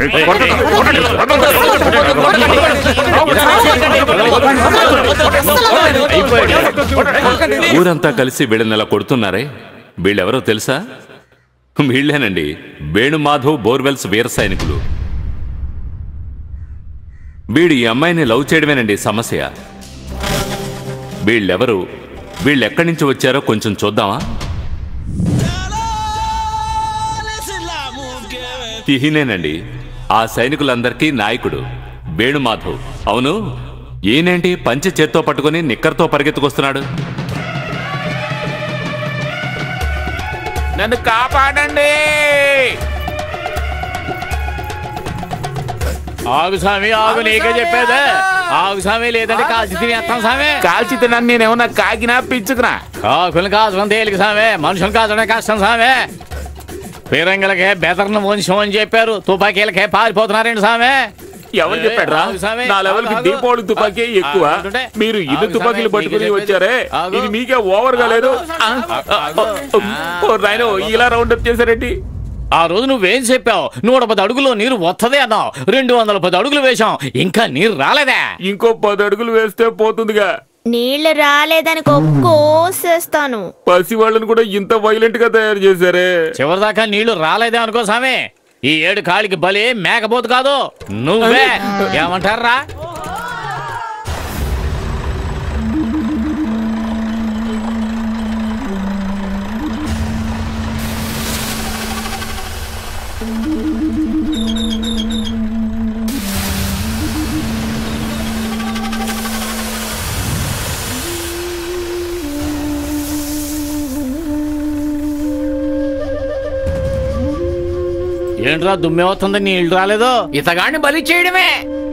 ఊరంతా కలిసి వీళ్ళని నెల కొడుతున్నారే వీళ్ళెవరో తెలుసా వీళ్ళేనండి వేణుమాధవ్ బోర్వెల్స్ వీర సైనికులు వీడు ఈ అమ్మాయిని లవ్ చేయడమేనండి సమస్య వీళ్ళెవరు వీళ్ళెక్కడి నుంచి వచ్చారో కొంచెం చూద్దామా ఈయనేనండి ఆ సైనికులందరికీ నాయకుడు వేణుమాధవ్ అవును ఈయనేంటి పంచె చేత్తో పట్టుకుని నిక్కర్తో పరిగెత్తుకొస్తున్నాడు నన్ను కాపాడండి ఆగు స్వామి ఆగు నీకే చెప్పేదే ఆగు స్వామి లేదంటే కాల్చి తినేస్తాం స్వామి కాల్చి తినని నేనేమన్నా కాకినా పిచ్చుకున్నా కాకులు కాల్చడం తేలిక స్వామి మనుషులు కాల్చడం కష్టం స్వామి పీరంగులకే బెదర్ను వంశం అని చెప్పారు తుపాకీలకే పారిపోతున్నారండి స్వామి ఎవరు చెప్పాడు రా ఆగు స్వామి, నా లెవెల్ కి ఆగు, దీపావళి తుపాకీ ఎక్కువ ఆగు, ఆగుంటే. మీరు ఇల్లు ఆగు తుపాకీలు స్వామి, పట్టుకుని నీకే వచ్చారే ఆగు. ఇది మీకే ఓవర్ గా లేదు ఆ, ఆ, ఓ నాయనో ఇలా రౌండ్ అప్ చేశారేంటి ఆ రోజు నువ్వేం చెప్పావు నూట పది అడుగులు నీరు వత్తదే అన్నావు రెండు వందల పది అడుగులు వేశాం ఇంకా నీరు రాలేదే ఇంకో పది అడుగులు వేస్తే పోతుందిగా నీళ్లు రాలేదని కోసేస్తాను పసి వాళ్ళని కూడా ఇంత వైలెంట్ గా తయారు చేశారే చివరిదాకా నీళ్లు రాలేదే అనుకో సామి ఈ ఏడు కాలికి బలి మేకపోతు కాదు నువ్వే ఏమంటారా ఏంట్రా దుమ్మే వస్తుంది నీళ్లు రాలేదు ఇతగాడిని బలి చేయడమే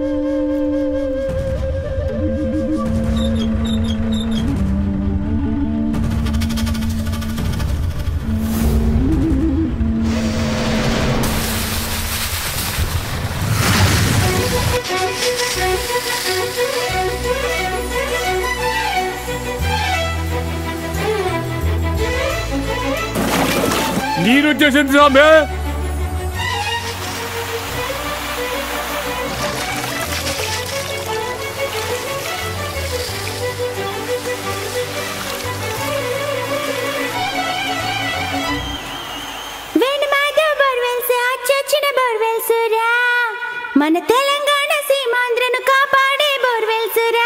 నీరు వచ్చేసింది సామే వేణుమాధవ్ బోర్వెల్స్ అచ్చొచ్చిన బోర్వెల్స్ రా మన తెలంగాణ సీమాంధ్రను కాపాడే బోర్వెల్స్ రా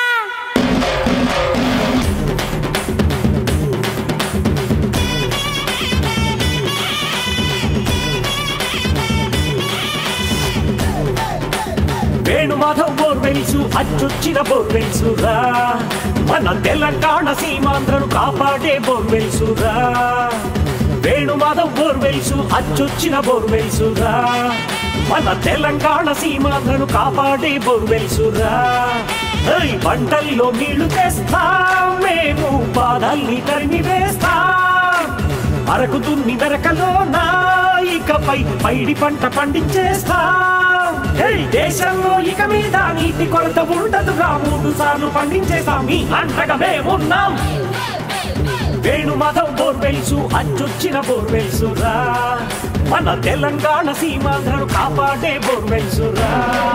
వేణుమాధవ్ బోర్వెల్సు అచ్చొచ్చిన బోర్వెల్సు రా మన తెలంగాణ సీమాంధ్రను కాపాడే బోర్వెల్సు రా వేణుమాధవ్ బోర్వెల్సు అచ్చొచ్చిన బోర్వెల్సు రా మన తెలంగాణ సీమాంధ్రను కాపాడే బోర్వెల్సు రా ఏయ్, పంటల్లో నీళ్లు తెస్తాం మేము బాధల్ని తరిమి వేస్తాం అరకు దున్ని మెరకలో ఇకపై పైడి పంట పండించేస్తాం ఏయ్, దేశంలో ఇక మీద నీటి కొరత ఉండదుగా మూడు సార్లు పండించేస్తాం మీ అంటగా మేమున్నాం వేణు మాధవ్ బోర్వెల్సు అచ్చొచ్చిన బోర్వెల్సు రా మన తెలంగాణ సీమాంధ్రను కాపాడే బోర్వెల్సు రా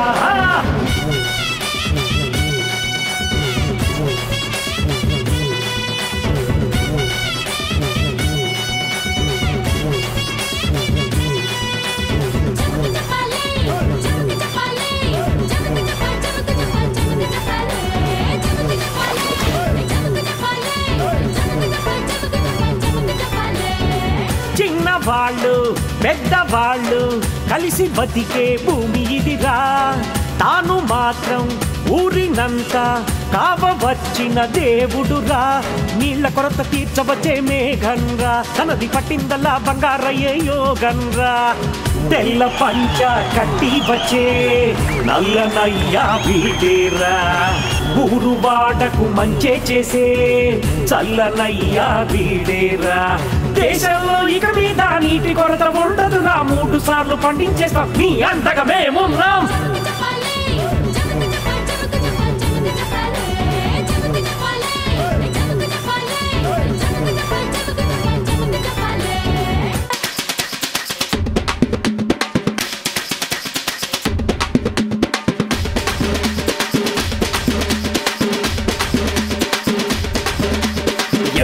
చిన్నవాళ్ళు పెద్దవాళ్ళు కలిసి బతికే భూమి ఇదిరా తాను మాత్రం ఊరినంతా కావవచ్చిన దేవుడురా నీళ్ల కొరత తీర్చవచ్చే మేఘన్రా తనది పట్టిందల్లా బంగారయ్యే యోగన్రా తెల్ల పంచ కట్టి వచ్చే నల్ల నయ్యా వీడేరా ఊరు వాడకు మంచే చేసే చల్లనయ్యా వీడేరా దేశంలో ఇక మీద నీటి కొరత ఉండదురా మూడు సార్లు పండించేస్తాం మీ అంతగా మేమున్నాం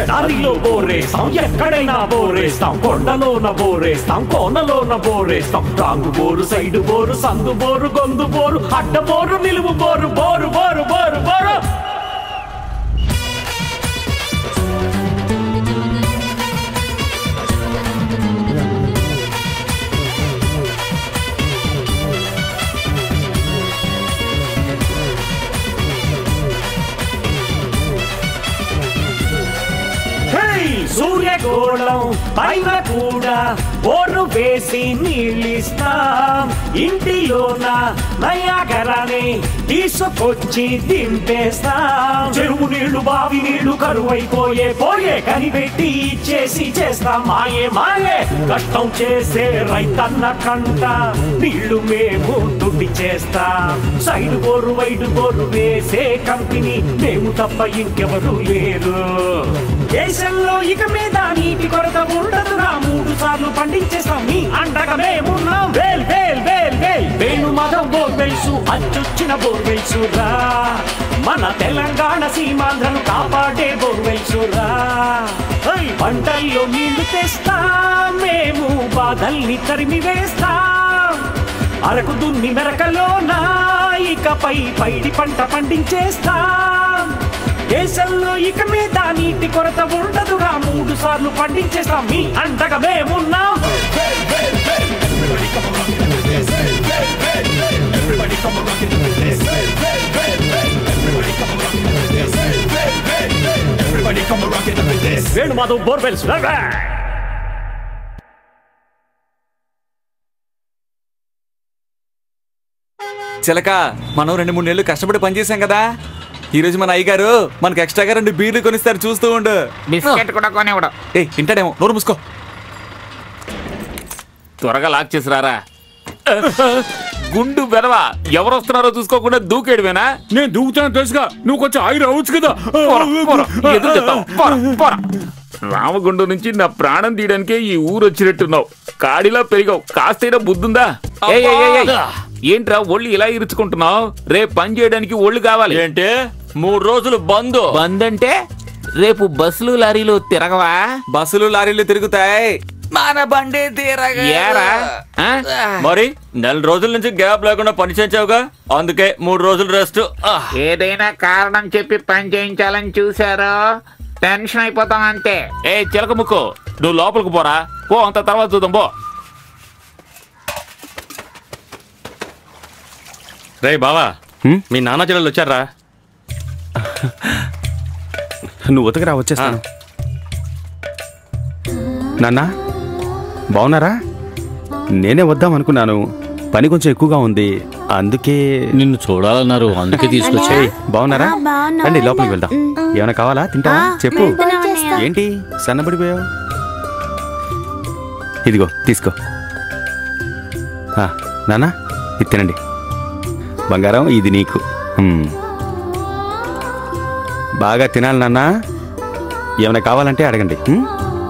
ఎడారిలో బోరేస్తాం ఎక్కడైనా బోరేస్తాం కొండలోన బోరేస్తాం కోనలోన బోరేస్తాం రాంగు బోరు సైడు బోరు సందు బోరు గొందు బోరు అడ్డ బోరు నిలువు bore bore bore bore bore హే! సూర్యగోళం పైన కూడా బోరు వేసి నీళ్ళిస్తాం ఇంటిలోన నయాగరానే తీసుకొచ్చి దింపేస్తాం చెరువు నీళ్లు బావి నీళ్లు కరువైపోయే పోయే కనిపెట్టి ఇచ్చేసి చేస్తాం మాయే మాయే కష్టం చేసే రైతన్న కంట నీళ్లు మేము దుడ్డి చేస్తాం సైడ్ బోరు వైడు బోరు వేసే కంపెనీ మేము తప్ప ఇంకెవరు లేరు దేశంలో ఇక మీద నీటి కొరత ఉండదు నా మూడు సార్లు పండించేస్తాం మీ అండగా మేమున్నాం వేల్ వేల్ వేల్ వేల్ వేణు మదం బోర్వెల్సు అచ్చొచ్చిన బోర్వెల్సు రా మన తెలంగాణ సీమాంధ్రను కాపాడే బోర్వెల్సు రా ఓయ్, పంటల్లో నీళ్లు తెస్తాం మేము బాధల్ని తరిమి వేస్తాం అరకు దున్ని మెరకలోన ఇకపై పైడి పంట పండించేస్తాం దేశంలో ఇక మీద నీటి కొరత ఉండదురా మూడు సార్లు పండించేస్తాం మీ అండగా మేమున్నాం వేణు మాధవ్ బోర్వెల్స్ చిలక మనం రెండు మూడు నెలలు కష్టపడి పనిచేసాం కదా ఈ రోజు మన అయ్యగారు మనకి ఎక్స్ట్రాగా రెండు బీర్లు కొనిస్తారు చూస్తూ ఉండు బిస్కెట్ కూడా కొనివ్వడం ఏ తింటాడేమో నోరు మూసుకో త్వరగా లాక్ చేసి రారా గుండు బెదవా ఎవరు వస్తున్నారో చూసుకోకుండా దూకేడువేనా నేను దూకుతాను తెలుసుగా నువ్వు కొంచెం ఆగి రావచ్చు కదా పోరా, పోరా, ఎదురు చెప్తావు, పోరా, పోరా. రామగుండం నుంచి నా ప్రాణం తీయడానికే ఈ ఊరు వచ్చినట్టున్నావు కాడిలా పెరిగావు కాస్తైనా బుద్ధుందా ఏయ్, ఏయ్, ఏయ్, ఏయ్. ఏంట్రా ఒళ్ళు ఇలా ఇరుచుకుంటున్నావు రేపు పని చేయడానికి ఒళ్ళు కావాలి ఏంటి మూడు రోజులు బంద్ బంద్ అంటే రేపు బస్సులు లారీలు తిరగవా బస్సులు లారీలు తిరుగుతాయి మన బండి తీరగా ఏరా ఆ? మరి నెల రోజుల నుంచి గ్యాప్ లేకుండా పని చేయించావుగా అందుకే మూడు రోజులు రెస్ట్ ఏదైనా కారణం చెప్పి పని చేయించాలని చూసారో టెన్షన్ అయిపోతాం అంతే ఏ చిలక ముక్కు నువ్వు లోపలికి పోరా పో అంత తర్వాత చూద్దాం పో రే బావా మీ నాన్న చెల్లెలు వచ్చారా నువ్వు ఉతకరా వచ్చేస్తాను నాన్న బాగున్నారా నేనే వద్దాం అనుకున్నాను పని కొంచెం ఎక్కువగా ఉంది అందుకే నిన్ను చూడాలన్నారు అందుకే తీసుకొచ్చా ఏయ్, బాగున్నారా ఆ, బాగున్నాం. రండి లోపలికి వెళ్దాం ఏమైనా కావాలా తింటావా చెప్పు వెళ్తున్నాం అన్నయ్య. ఏంటి సన్నబడిపోయావు ఇదిగో తీసుకో ఆ, నాన్న ఇది తినండి బంగారం ఇది నీకు హ్మ్. బాగా తినాలి నాన్న ఏమైనా కావాలంటే అడగండి హ్మ్?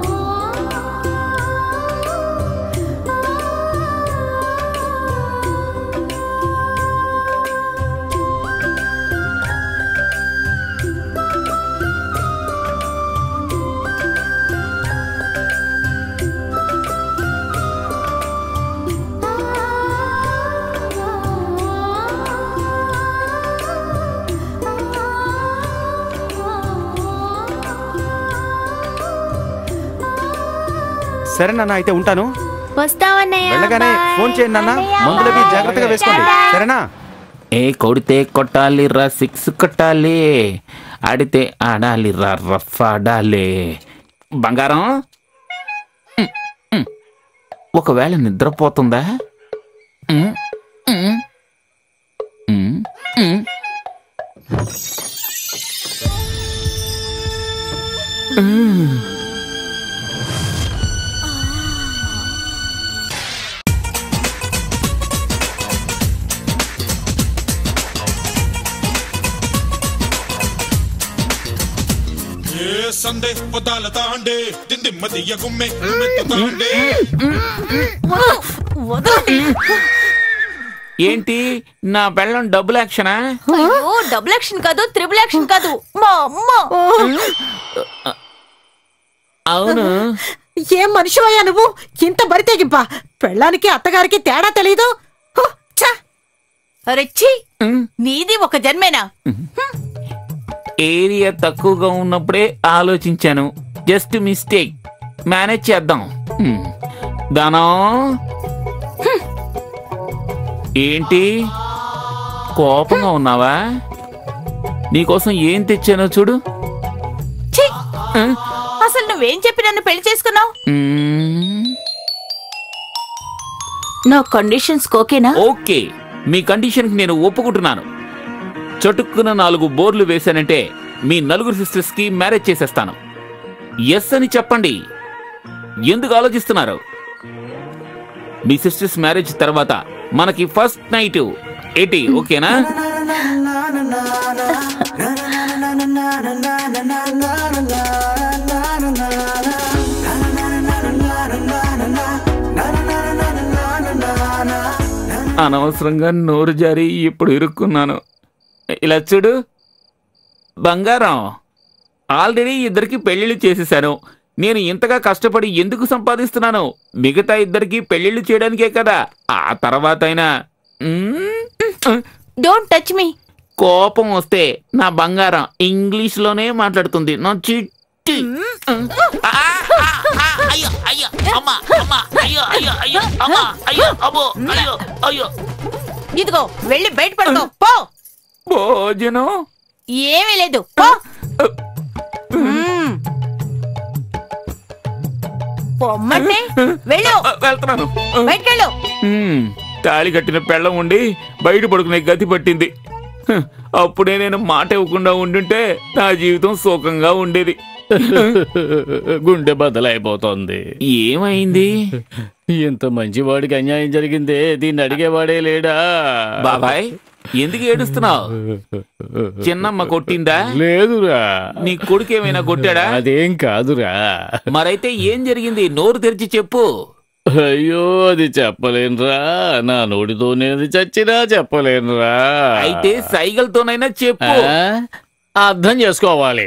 సరే నాన్న అయితే ఉంటాను వస్తావన్నయ్య వెళ్ళగానే బాయ్. ఫోన్ చేయండి నాన్న అన్నయ్య, మందులవి బాయ్. జాగ్రత్తగా వేసుకోండి టాటా. సరేనా ఏ కొడితే కొట్టాలి రా సిక్స్ కొట్టాలి ఆడితే ఆడాలి రా రఫ్ ఆడాలి బంగారం ఉమ్, ఉమ్. ఒకవేళ నిద్రపోతుందా ఉమ్, ఉమ్. ఉమ్, ఉమ్. ఉమ్. ఏ సందే పొదాల తాండే దింది మదియ గుమ్మె మెత్త తాండే ఏంటి నా పెళ్ళం డబుల్ యాక్షనా అయ్యో డబుల్ యాక్షన్ కాదు త్రిబుల్ యాక్షన్ కాదు మా అమ్మ అవును ఏం మనిషివయ్యా నువ్వు ఇంత బరి తెగింప పెళ్ళానికి అత్తగారికి తేడా తెలీదు హు, ఛ! రెచ్చి నీది ఒక జన్మేనా ఏరియా తక్కువగా ఉన్నప్పుడే ఆలోచించాను జస్ట్ మిస్టేక్ మేనేజ్ చేద్దాం హ్మ్. దానా ఏంటి కోపంగా ఉన్నావా నీకోసం ఏం తెచ్చానో చూడు ఛీ! అసలు నువ్వేం చెప్పి నన్ను పెళ్లి చేసుకున్నావు మ్మ్. నా కండిషన్స్ ఓకేనా ఓకే మీ కండిషన్కి నేను ఒప్పుకుంటున్నాను చటుక్కున నాలుగు బోర్లు వేశానంటే మీ నలుగురు సిస్టర్స్ కి మ్యారేజ్ చేసేస్తాను ఎస్ అని చెప్పండి ఎందుకు ఆలోచిస్తున్నారు మీ సిస్టర్స్ మ్యారేజ్ తర్వాత మనకి ఫస్ట్ నైట్ ఏంటి ఓకేనా అనవసరంగా నోరు జారి ఇప్పుడు ఇరుక్కున్నాను ఇలా చూడు బంగారం ఆల్రెడీ ఇద్దరికి పెళ్లిళ్ళు చేసేసాను నేను ఇంతగా కష్టపడి ఎందుకు సంపాదిస్తున్నాను మిగతా ఇద్దరికి పెళ్లిళ్ళు చేయడానికే కదా ఆ తర్వాత అయినా మ్మ్, డోంట్ టచ్ మీ కోపం వస్తే నా బంగారం ఇంగ్లీష్ లోనే మాట్లాడుతుంది నా చిట్టి ఆ, ఆ, ఆ, అయ్యో అయ్యో అమ్మా అమ్మా అయ్యో అయ్యో అయ్యో అమ్మా అయ్యో అమ్మో అయ్యో అయ్యో ఇదిగో వెళ్ళి బయట పడుకో పో భోజనం ఏమీ లేదు పో మ్మ్. పొమ్మంటే వెళ్ళు వెళ్తున్నాను బయటకెళ్ళు హ్మ్, తాళి కట్టిన పెళ్ళం ఉండి బయట పడుకునే గతి పట్టింది హ్, అప్పుడే నేను మాట ఇవ్వకుండా ఉండుంటే నా జీవితం సుఖంగా ఉండేది గుండె బద్దలైపోతోంది ఏమైంది ఇంత మంచివాడికి అన్యాయం జరిగిందే దీన్ని అడిగేవాడే లేడా బాబాయ్ ఎందుకు ఏడుస్తున్నావు చిన్నమ్మ కొట్టిందా లేదురా నీ కొడుకు ఏమైనా కొట్టాడా అదేం కాదురా మరైతే ఏం జరిగింది నోరు తెరిచి చెప్పు అయ్యో అది చెప్పలేనురా నా నోటితోనే అది చచ్చినా చెప్పలేనురా అయితే సైగలతోనైనా చెప్పు ఆ? అర్థం చేసుకోవాలి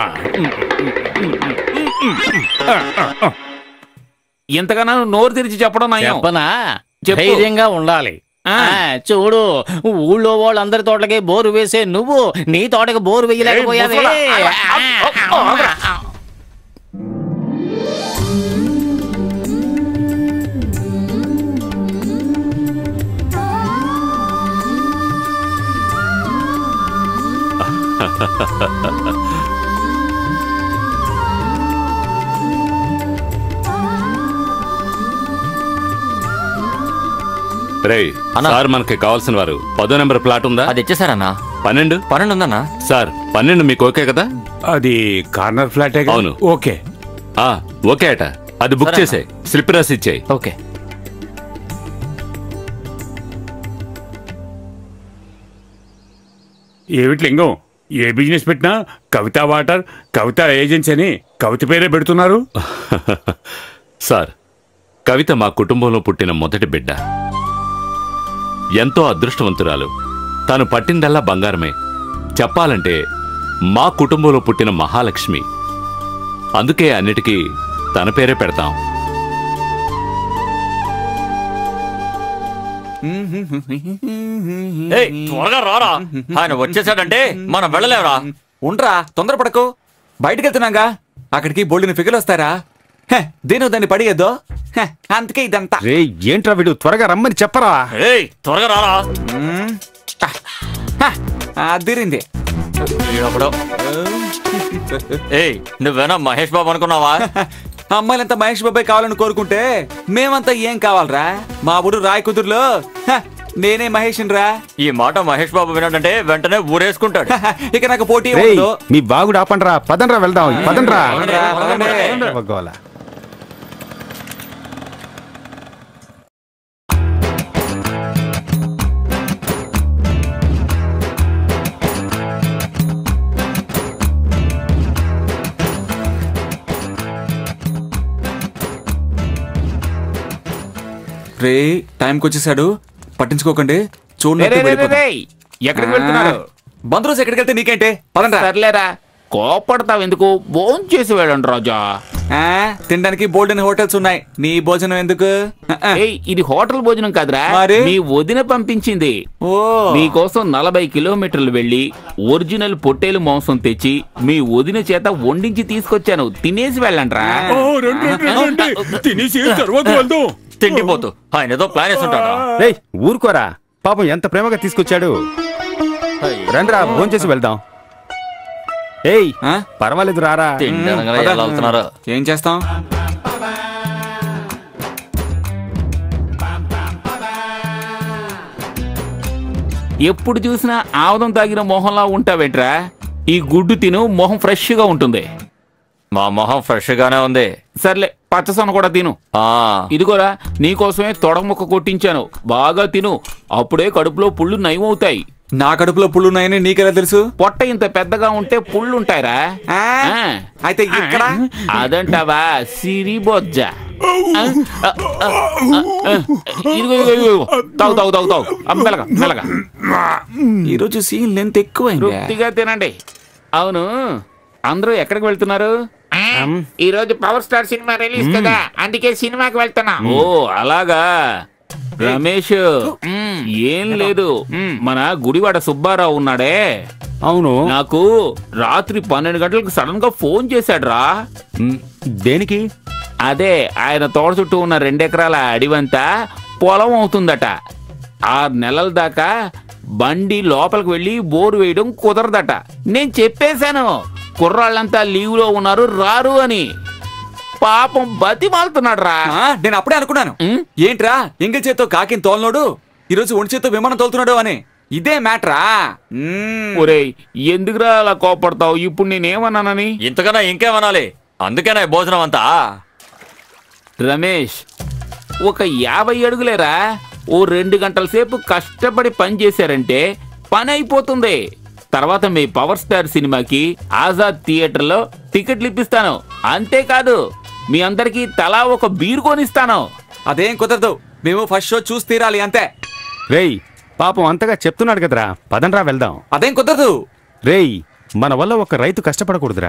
ఎంతగానో నోరు తెరిచి చెప్పడం నయం చెప్పనా చెప్పు. ధైర్యంగా ఉండాలి ఆ. ఆ, చూడు ఊళ్ళో వాళ్ళందరి తోటకి బోరు వేసే నువ్వు నీ తోటకి బోరు వేయలేకపోయావే ఏయ్, ముసలా. రే సార్ మనకి కావాల్సిన వారు పదో నెంబర్ ప్లాట్ ఉందా అది ఇచ్చేసారన్నా పన్నెండు పన్నెండు ఉందన్నా సార్ పన్నెండు మీకు ఓకే కదా అది కార్నర్ ఫ్లాటే కదా? అవును. ఓకే ఆ ఓకే అట అది బుక్ సరే చేసే స్లిప్ రాసి ఇచ్చేయి ఓకే ఏమిటి లింగం ఏ బిజినెస్ పెట్టినా కవిత వాటర్ కవిత ఏజెన్సీ అని కవిత పేరే పెడుతున్నారు సార్ కవిత మా కుటుంబంలో పుట్టిన మొదటి బిడ్డ ఎంతో అదృష్టవంతురాలు తాను పట్టిందల్లా బంగారమే చెప్పాలంటే మా కుటుంబంలో పుట్టిన మహాలక్ష్మి అందుకే అన్నిటికీ తన పేరే పెడతాం ఏయ్ త్వరగా రారా ఆయన వచ్చేసాడంటే మనం వెళ్ళలేవురా ఉండ్రా తొందరపడకు బయటికి వెళ్తున్నాగా అక్కడికి బోల్డిన ఫిగర్లు వస్తారా హె, దీని దాన్ని పడియద్దు హె, అందుకే ఇదంతా రే ఏంట్రా వీడు త్వరగా రమ్మని చెప్పరా ఏయ్ త్వరగా రారా మ్మ్. హ, అదిరింది వీడొకడు. ఏయ్ నువ్వేనా మహేష్ బాబు అనుకున్నావా అమ్మాయిలంతా మహేష్ బాబాయ్ కావాలని కోరుకుంటే మేమంతా ఏం కావాలరా మా ఊరు రాయ్ కుదురులో హ, నేనే మహేష్ రా ఈ మాట మహేష్ బాబు విన్నాడంటే వెంటనే ఊరేసుకుంటాడు ఇక నాకు పోటీ రేయ్, ఉండదు మీ బాగుడు ఆపండ్రా పదండ్రా వెళ్దాం పదండ్రా పదండ్రా, పదండి. గోల. రే టైంకి వచ్చేసాడు పట్టించుకోకండి రే, చూడండి రే, రే, రే, రే. ఎక్కడికి వెళ్తున్నారు బంద్ రోజు ఎక్కడికి వెళ్తే నీకేంటే పదండ్రా సర్లేరా కోపడతావు ఎందుకు భోన్ చేసి వెళ్ళండి రాజా ఆ, తినడానికి బోల్డెన్ హోటల్స్ ఉన్నాయి నీ భోజనం ఎందుకు ఏయ్ ఇది హోటల్ భోజనం కాదురా మరి? మీ వదిన పంపించింది ఓ మీకోసం నలభై కిలోమీటర్లు వెళ్లి ఒరిజినల్ పొట్టేలు మాంసం తెచ్చి మీ వదిన చేత వండించి తీసుకొచ్చాను తినేసి వెళ్ళండ్రా ఓ, రండి, రండి, రండి. తినేసి తర్వాత వెళ్దాం తిండిపోతూ ఆయన ఏదో ప్లాన్ వేస్తుంటాడా రేయ్ ఊరుకోరా పాపం ఎంత ప్రేమగా తీసుకొచ్చాడు రండ్రా భోంచేసి వెళ్దాం ఏయ్ పర్వాలేదు రారా తిండనగానే ఎలా వెళ్తున్నారో. ఏం చేస్తాం ఎప్పుడు చూసినా ఆవదం తాగిన మొహంలా ఉంటావేంట్రా ఈ గుడ్డు తిను మొహం ఫ్రెష్ గా ఉంటుంది మా మొహం ఫ్రెష్ గానే ఉంది సర్లే పచ్చసొన కూడా తిను ఇదిగోరా నీకోసమే తొడముక్క కొట్టించాను బాగా తిను అప్పుడే కడుపులో పుళ్ళు నయమవుతాయి నా కడుపులో పుళ్ళున్నాయని నీకెలా తెలుసు పొట్ట ఇంత పెద్దగా ఉంటే పుళ్ళుంటాయిరా ఆ? అయితే ఇక్కడ? అదంటావా సిరిబొజ్జ ఆ, ఆ, ఆ, ఆ, ఇదిగో ఇదిగో ఇదిగో తాగు తాగు తాగు తాగు ఆ, మెల్లగా మెల్లగా ఈరోజు సీన్ లెంత్ ఎక్కువైంది తృప్తిగా తినండి అవును అందరూ ఎక్కడికి వెళ్తున్నారు ఈ రోజు పవర్ స్టార్ సినిమా రిలీజ్ కదా అందుకే సినిమాకి వెళ్తున్నా ఓ అలాగా రమేష్ ఏం లేదు మన గుడివాడ సుబ్బారావు ఉన్నాడే అవును నాకు రాత్రి పన్నెండు గంటలకు సడన్ గా ఫోన్ చేశాడ్రా దేనికి అదే ఆయన తోట చుట్టూ ఉన్న రెండెకరాల అడివంతా పొలం అవుతుందట ఆరు నెలల దాకా బండి లోపలికి వెళ్ళి బోరు వేయడం కుదరదట నేను చెప్పేశాను కుర్రాళ్ళంతా లీవ్ లో ఉన్నారు రారు అని పాపం బతిమాలుతున్నాడు రా ఆ, నేను అప్పుడే అనుకున్నాను ఏంట్రా ఎంగిల్ చేత్తో కాకిని తోలనోడు ఈరోజు ఒంటి చేత్తో విమానం తోలుతున్నాడు అని ఇదే మ్యాటరా ఒరేయ్ ఎందుకురా అలా కోపడతావు ఇప్పుడు నేనేమన్నానని ఇంతకన్నా ఇంకేమనాలి అందుకేనా ఈ భోజనం అంతా రమేష్ ఒక యాభై అడుగులేరా ఓ రెండు గంటల సేపు కష్టపడి పని చేశారంటే పని అయిపోతుంది తర్వాత మీ పవర్ స్టార్ సినిమాకి ఆజాద్ థియేటర్లో టికెట్లు ఇప్పిస్తాను అంతేకాదు మీ అందరికి తలా ఒక బీరు కొనిస్తాను అదేం కుదరదు మేము ఫస్ట్ షో చూసి తీరాలి అంతే రేయ్ పాపం అంతగా చెప్తున్నాడు కదరా పదండ్రా వెళ్దాం అదేం కుదరదు రేయ్ మన వల్ల ఒక రైతు కష్టపడకూడదురా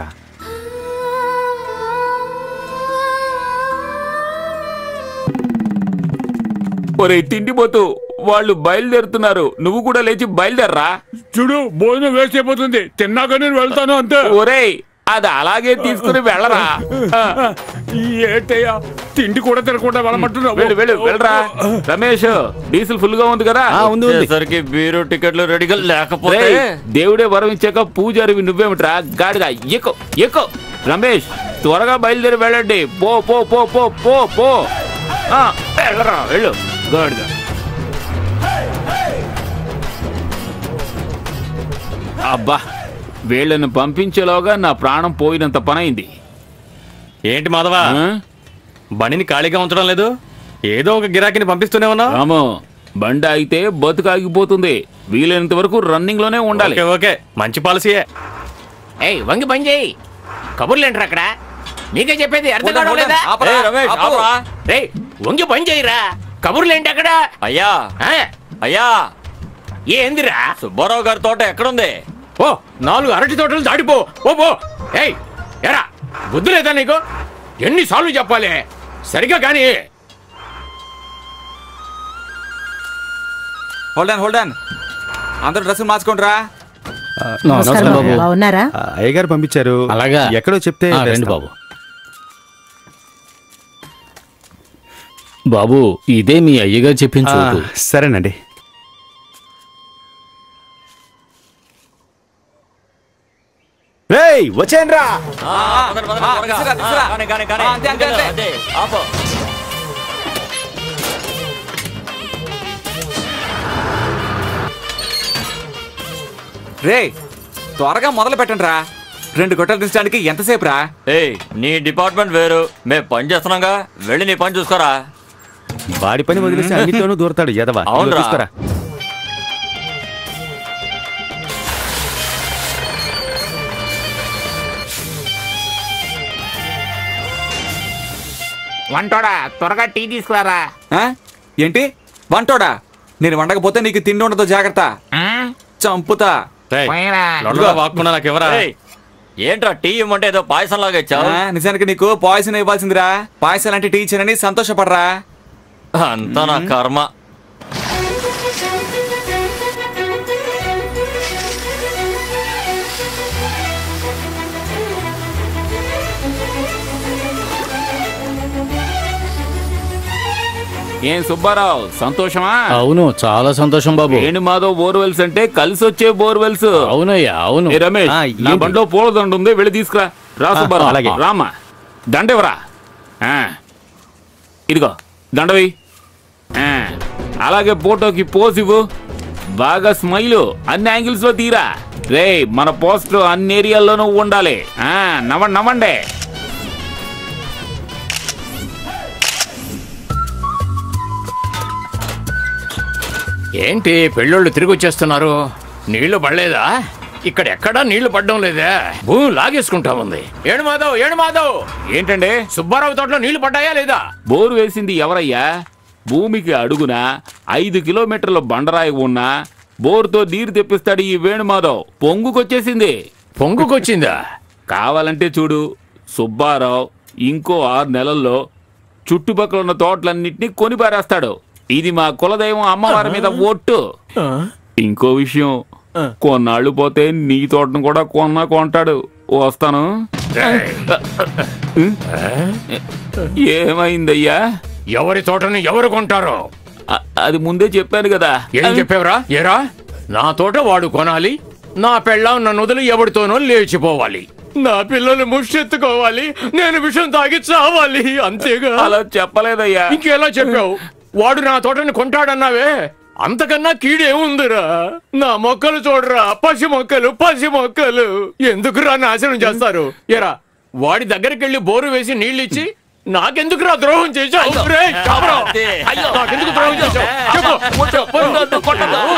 ఒరే తిండిపోతూ వాళ్ళు బయలుదేరుతున్నారు నువ్వు కూడా లేచి బయలుదేరరా చూడు భోజనం వేస్ట్ అయిపోతుంది తిన్నాక నేను వెళ్తాను అంతే ఒరేయ్ అది అలాగే తీసుకుని వెళ్ళరా ఏంటయ్యా తిండి కూడా తినకుండా వెళ్ళమంటున్నావు వెళ్ళు వెళ్ళు వెళ్ళరా రమేష్ డీజిల్ ఫుల్ గా ఉంది కదా వచ్చేసరికి బీరు టికెట్లు రెడీగా లేకపోతే రేయ్, దేవుడే వరం ఇచ్చాక పూజారివి నువ్వేమిట్రా గాడిగా ఎక్కు ఎక్కు రమేష్ త్వరగా బయలుదేరి వెళ్ళండి పో పో పో పో పో పో ఆ, వెళ్ళరా వెళ్ళు గాడిగా అబ్బా వీళ్ళని పంపించేలోగా నా ప్రాణం పోయినంత పనైంది ఏంటి మాధవా బండిని ఖాళీగా ఉంచడం లేదు ఏదో ఒక గిరాకీని పంపిస్తూనే ఉన్నావు రాము బండి ఆగితే బతుకు ఆగిపోతుంది వీలైనంత వరకు రన్నింగ్ లోనే ఉండాలి ఓకే ఓకే మంచి పాలసీయే ఏయ్ వంగి పని చేయి కబుర్లేంటారు అక్కడ నీకే చెప్పేది అర్థం వదలు, కావడం వదలు. లేదా ఆపరా, ఏయ్, రమేష్, ఆపు. ఆపురా. రేయ్ వంగి పని చేయరా కబుర్లేంటి అక్కడ అయ్యా ఆ? అయ్యా ఏందిరా సుబ్బారావు గారి తోట ఎక్కడుంది ఓ నాలుగు అరటి తోటలు దాటిపో ఓ పో ఏయ్ ఎరా బుద్ధి లేదా నీకు ఎన్నిసార్లు చెప్పాలి సరిగా కానీ హోల్డ్ ఆన్ హోల్డ్ ఆన్ అందరూ డ్రెస్సులు మార్చుకోండి రా నమస్కారం బాబు. బాగున్నారా? ఆ, అయ్యగారు పంపించారు అలాగా ఎక్కడో చెప్తే ఆ, రండి వేస్తాం. బాబు బాబు ఇదే మీ అయ్యగారు చెప్పిన ఆ, చోటు సరేనండి రేయ్ వచ్చేయండి రా తీసుకురా, తీసుకురా. ఆ, అంతే, అంతే, అంతే. రే త్వరగా మొదలు పెట్టండి రా రెండు గొట్టలు దించడానికి ఎంతసేపు రా ఏయ్ నీ డిపార్ట్మెంట్ వేరు మేము పని చేస్తున్నాగా వెళ్ళి నీ పని చూసుకోరా వాడి పని వదిలేసి అన్నిట్లోనూ దూరతాడు ఎదవా ఇదిగో అవునురా. చూసుకోరా వంటోడా త్వరగా టీ తీసుకురారా ఆ? ఏంటి వంటోడా నేను వండకపోతే నీకు తిండి ఉండదు జాగ్రత్త చంపుతా పోయిరా. లొడలో వాక్కుండా నాకు ఎవరా ఏయ్, ఏంట్రా టీ ఇమ్మంటే ఏదో పాయసం లాగా ఇచ్చావు ఆ, నిజానికి నీకు పాయసం ఇవ్వాల్సిందిరా పాయసం లాంటి టీచర్ అని సంతోషపడరా అంతా నా కర్మ ఏం సుబ్బారావు సంతోషమా అవును చాలా సంతోషం బాబు వేణు మాధవ్ బోర్వెల్స్ అంటే కలిసి వచ్చే బోర్వెల్స్ అవునయ్యా అవును ఏ రమేష్ ఆ, నా ఏంటి? బండిలో పూలదండ ఉంది వెళ్ళి తీసుకురా రా ఆ, సుబ్బారావు అలాగే. రామ్మా దండ ఇవ్వరా ఆ, ఇదిగో దండ వెయ్యి ఆ, అలాగే ఫోటోకి పోజ్ ఇవ్వు బాగా స్మైల్ అన్ని యాంగిల్స్ లో తీరా రే మన పోస్టర్ అన్ని ఏరియాల్లోనూ ఉండాలి ఆ, నవ్వండి నవ్వండి ఏంటి పెళ్ళోళ్ళు తిరిగి వచ్చేస్తున్నారు నీళ్లు పడలేదా ఇక్కడ ఎక్కడా నీళ్లు పడడం లేదే భూమి లాగేసుకుంటా ఉంది ఏడు మాధవ్ ఏడు మాధవ్ ఏంటండి సుబ్బారావు తోటలో నీళ్లు పడ్డాయా లేదా బోరు వేసింది ఎవరయ్యా భూమికి అడుగున ఐదు కిలోమీటర్ల బండరాయి ఉన్నా బోరుతో నీరు తెప్పిస్తాడు ఈ వేణుమాధవ్ పొంగుకొచ్చేసింది పొంగుకొచ్చిందా కావాలంటే చూడు సుబ్బారావు ఇంకో ఆరు నెలల్లో చుట్టుపక్కల ఉన్న తోటలన్నింటినీ కొని పారేస్తాడు ఇది మా కులదైవం అమ్మవారి మీద ఒట్టు ఇంకో విషయం కొన్నాళ్ళు పోతే నీ తోటను కూడా కొన్నా కొంటాడు వస్తాను ఏమైందయ్యా ఎవరి తోటని ఎవరు కొంటారో అది ముందే చెప్పాను కదా ఏం చెప్పావురా ఏరా నా తోట వాడు కొనాలి నా పెళ్ళాం నన్ను వదిలి ఎవరితోనో లేచిపోవాలి నా పిల్లలు ముష్టెత్తుకోవాలి నేను విషం తాగి చావాలి అంతేగా అలా చెప్పలేదయ్యా ఇంకెలా చెప్పావు వాడు నా తోటని కొంటాడన్నావే అంతకన్నా కీడేముందిరా నా మొక్కలు చూడరా పసి మొక్కలు పసి మొక్కలు ఎందుకురా నాశనం చేస్తారు ఎరా వాడి దగ్గరికి వెళ్ళి బోరు వేసి నీళ్ళిచ్చి నాకెందుకురా ద్రోహం చేశావు రేయ్, చావరా. నాకెందుకు ద్రోహం చేశావు చెప్పు చెప్పు.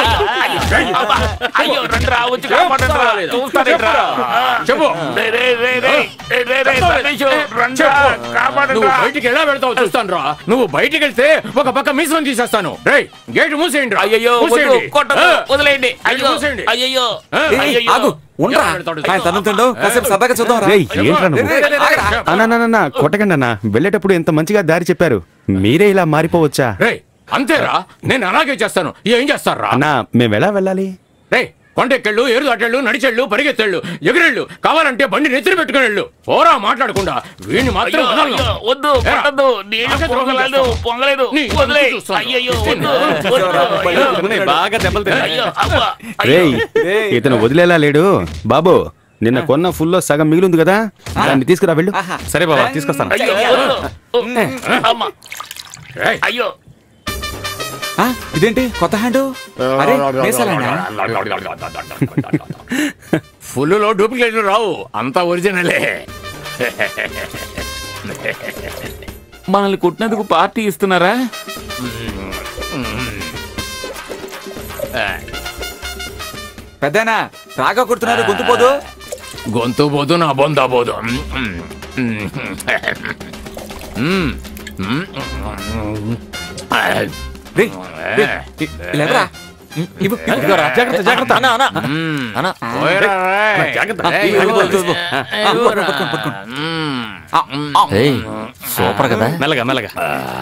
అయ్యో రండిరా వచ్చి కాపాడండిరా. చూస్తారేంట్రా? చెప్పు రే, రే, రే, రే, రే, రే, రే, రమేష్, రండిరా, చెప్పు. కాపాడండిరా. నువ్వు బయటికి ఎలా వెళ్తావు చూస్తాను రా నువ్వు బయటికి వెళ్తే ఒక పక్క మీసం తీసేస్తాను రేయ్ గేట్ మూసేయండి రా అయ్యయ్యో, వద్దు, మూసేయండి. కొట్టొద్దు, ఆ, వదిలేయండి. గేట్ అయ్యో, మూసేయండి. అయ్యయ్యో, ఆ, ఏయ్, అయ్యయ్యో. ఆగు ఉండరా ఆయన తన్నుతుండు కాసేపు సరదాగా చూద్దాం రా రేయ్, ఏంట్రా నువ్వు? రే, రే, రే, ఆగరా. అన్నా కొట్టకండి అన్న వెళ్ళేటప్పుడు ఎంత మంచిగా దారి చెప్పారు మీరే ఇలా మారిపోవచ్చా రేయ్ అంతేరా నేను అలాగే చేస్తాను ఏం చేస్తారా అన్నా మేము ఎలా వెళ్ళాలి రే కొండెక్కెళ్ళు ఏరు దాటెళ్ళు నడిచెళ్ళు పరిగెత్తెళ్ళు ఎగిరెళ్ళు కావాలంటే బండి నెత్తిన పెట్టుకుని వెళ్ళు పోరా మాట్లాడకుండా వీడిని మాత్రం అయ్యో, వదలను. అయ్యో, వద్దు ఏరా, కొట్టొద్దు నీళ్ళు నాకే ద్రోహం పొంగలేదు చేస్తావు. పొంగలేదు నీ వదిలే అంతు చూస్తాను. అయ్యయ్యో ఇస్తేనే. వద్దు, వద్దు, అయ్యో. బాగా దెబ్బలు తిన్నాయి. అయ్యో, అవ్వ, రేయ్ రేయ్. ఇతను వదిలేలా లేడు బాబు నిన్న కొన్న ఫుల్లో సగం మిగిలింది కదా దాన్ని తీసుకురా వెళ్ళు సరే బాబా తీసుకొస్తాను అయ్యో, వద్దు. అమ్మ. రేయ్, అయ్యో ఆ, ఇదేంటి కొత్త హ్యాండ్ అరే వేసాలన్నా ఫుల్లులో డూప్లికేట్లు రావు అంతా ఒరిజినలే మనల్ని కుట్టినందుకు పార్టీ ఇస్తున్నారా పెద్దనా రాగా కొడుతున్నారు గొంతు పోదు గొంతు పోదు నా బొందా పోదు రే, రే, ఇ- ఇలా ఎవరా? ఇవ్వు, ఇదిగోరా. జాగ్రత్త జాగ్రత్త అన్నా అన్నా అన్నా పోయిరా, రేయ్. జాగ్రత్త. రేయ్, ఇదిగో, ఇదిగో, ఇదిగో, ఇదిగో. ఆ, పట్టుకోండి, పట్టుకోండి, పట్టుకోండి. ఆ, ఆ. ఏయ్ సూపర్ కదా మెల్లగా మెల్లగా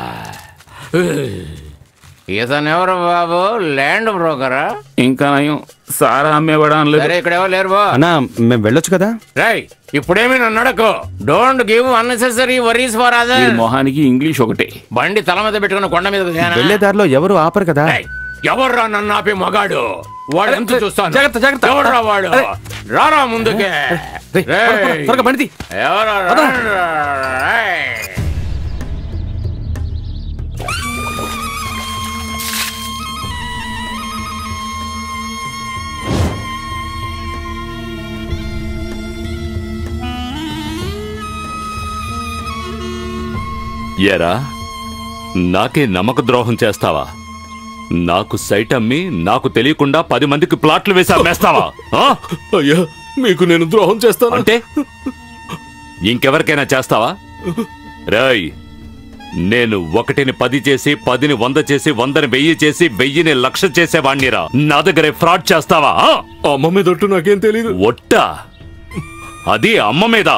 ఇతను ఎవరు బాబు ల్యాండ్ బ్రోకరా ఇంకా నయం సారా అమ్మేవాడు సరే ఇక్కడ ఎవరు లేరు బా అన్నా మేము వెళ్ళొచ్చు కదా రై ఇప్పుడేమి నన్ను అడకు don't give unnecessary worries for ఈ అదర్ మొహానికి ఇంగ్లీష్ ఒకటే బండి తల మీద పెట్టుకున్న కొండ మీద వెళ్లే దారిలో ఎవరు ఆపరు కదా ఎవర్రా నన్ను ఆపే మగాడు వాడు ఎంత చూస్తాను జాగ్రత్త, జాగ్రత్త. ఎవర్రా వాడు అరే. రారా ముందుకే రేయ్, రేయ్. త్వరగా, త్వరగా బండి తీ. ఎవరా పద. రేయ్. ఏరా నాకే నమ్మక ద్రోహం చేస్తావా నాకు సైట్ అమ్మి నాకు తెలియకుండా పది మందికి ప్లాట్లు వేసి అమ్మేస్తావా ఆ? అయ్యా మీకు నేను ద్రోహం చేస్తాను అంటే ఇంకెవరికైనా చేస్తావా రాయ్ నేను ఒకటిని పది చేసి పదిని వంద చేసి వందని వెయ్యి చేసి వెయ్యిని లక్ష చేసేవాణ్ణిరా నా దగ్గరే ఫ్రాడ్ చేస్తావా ఆ? అమ్మ మీద ఒట్టు నాకేం తెలీదు ఒట్టా అది అమ్మ మీద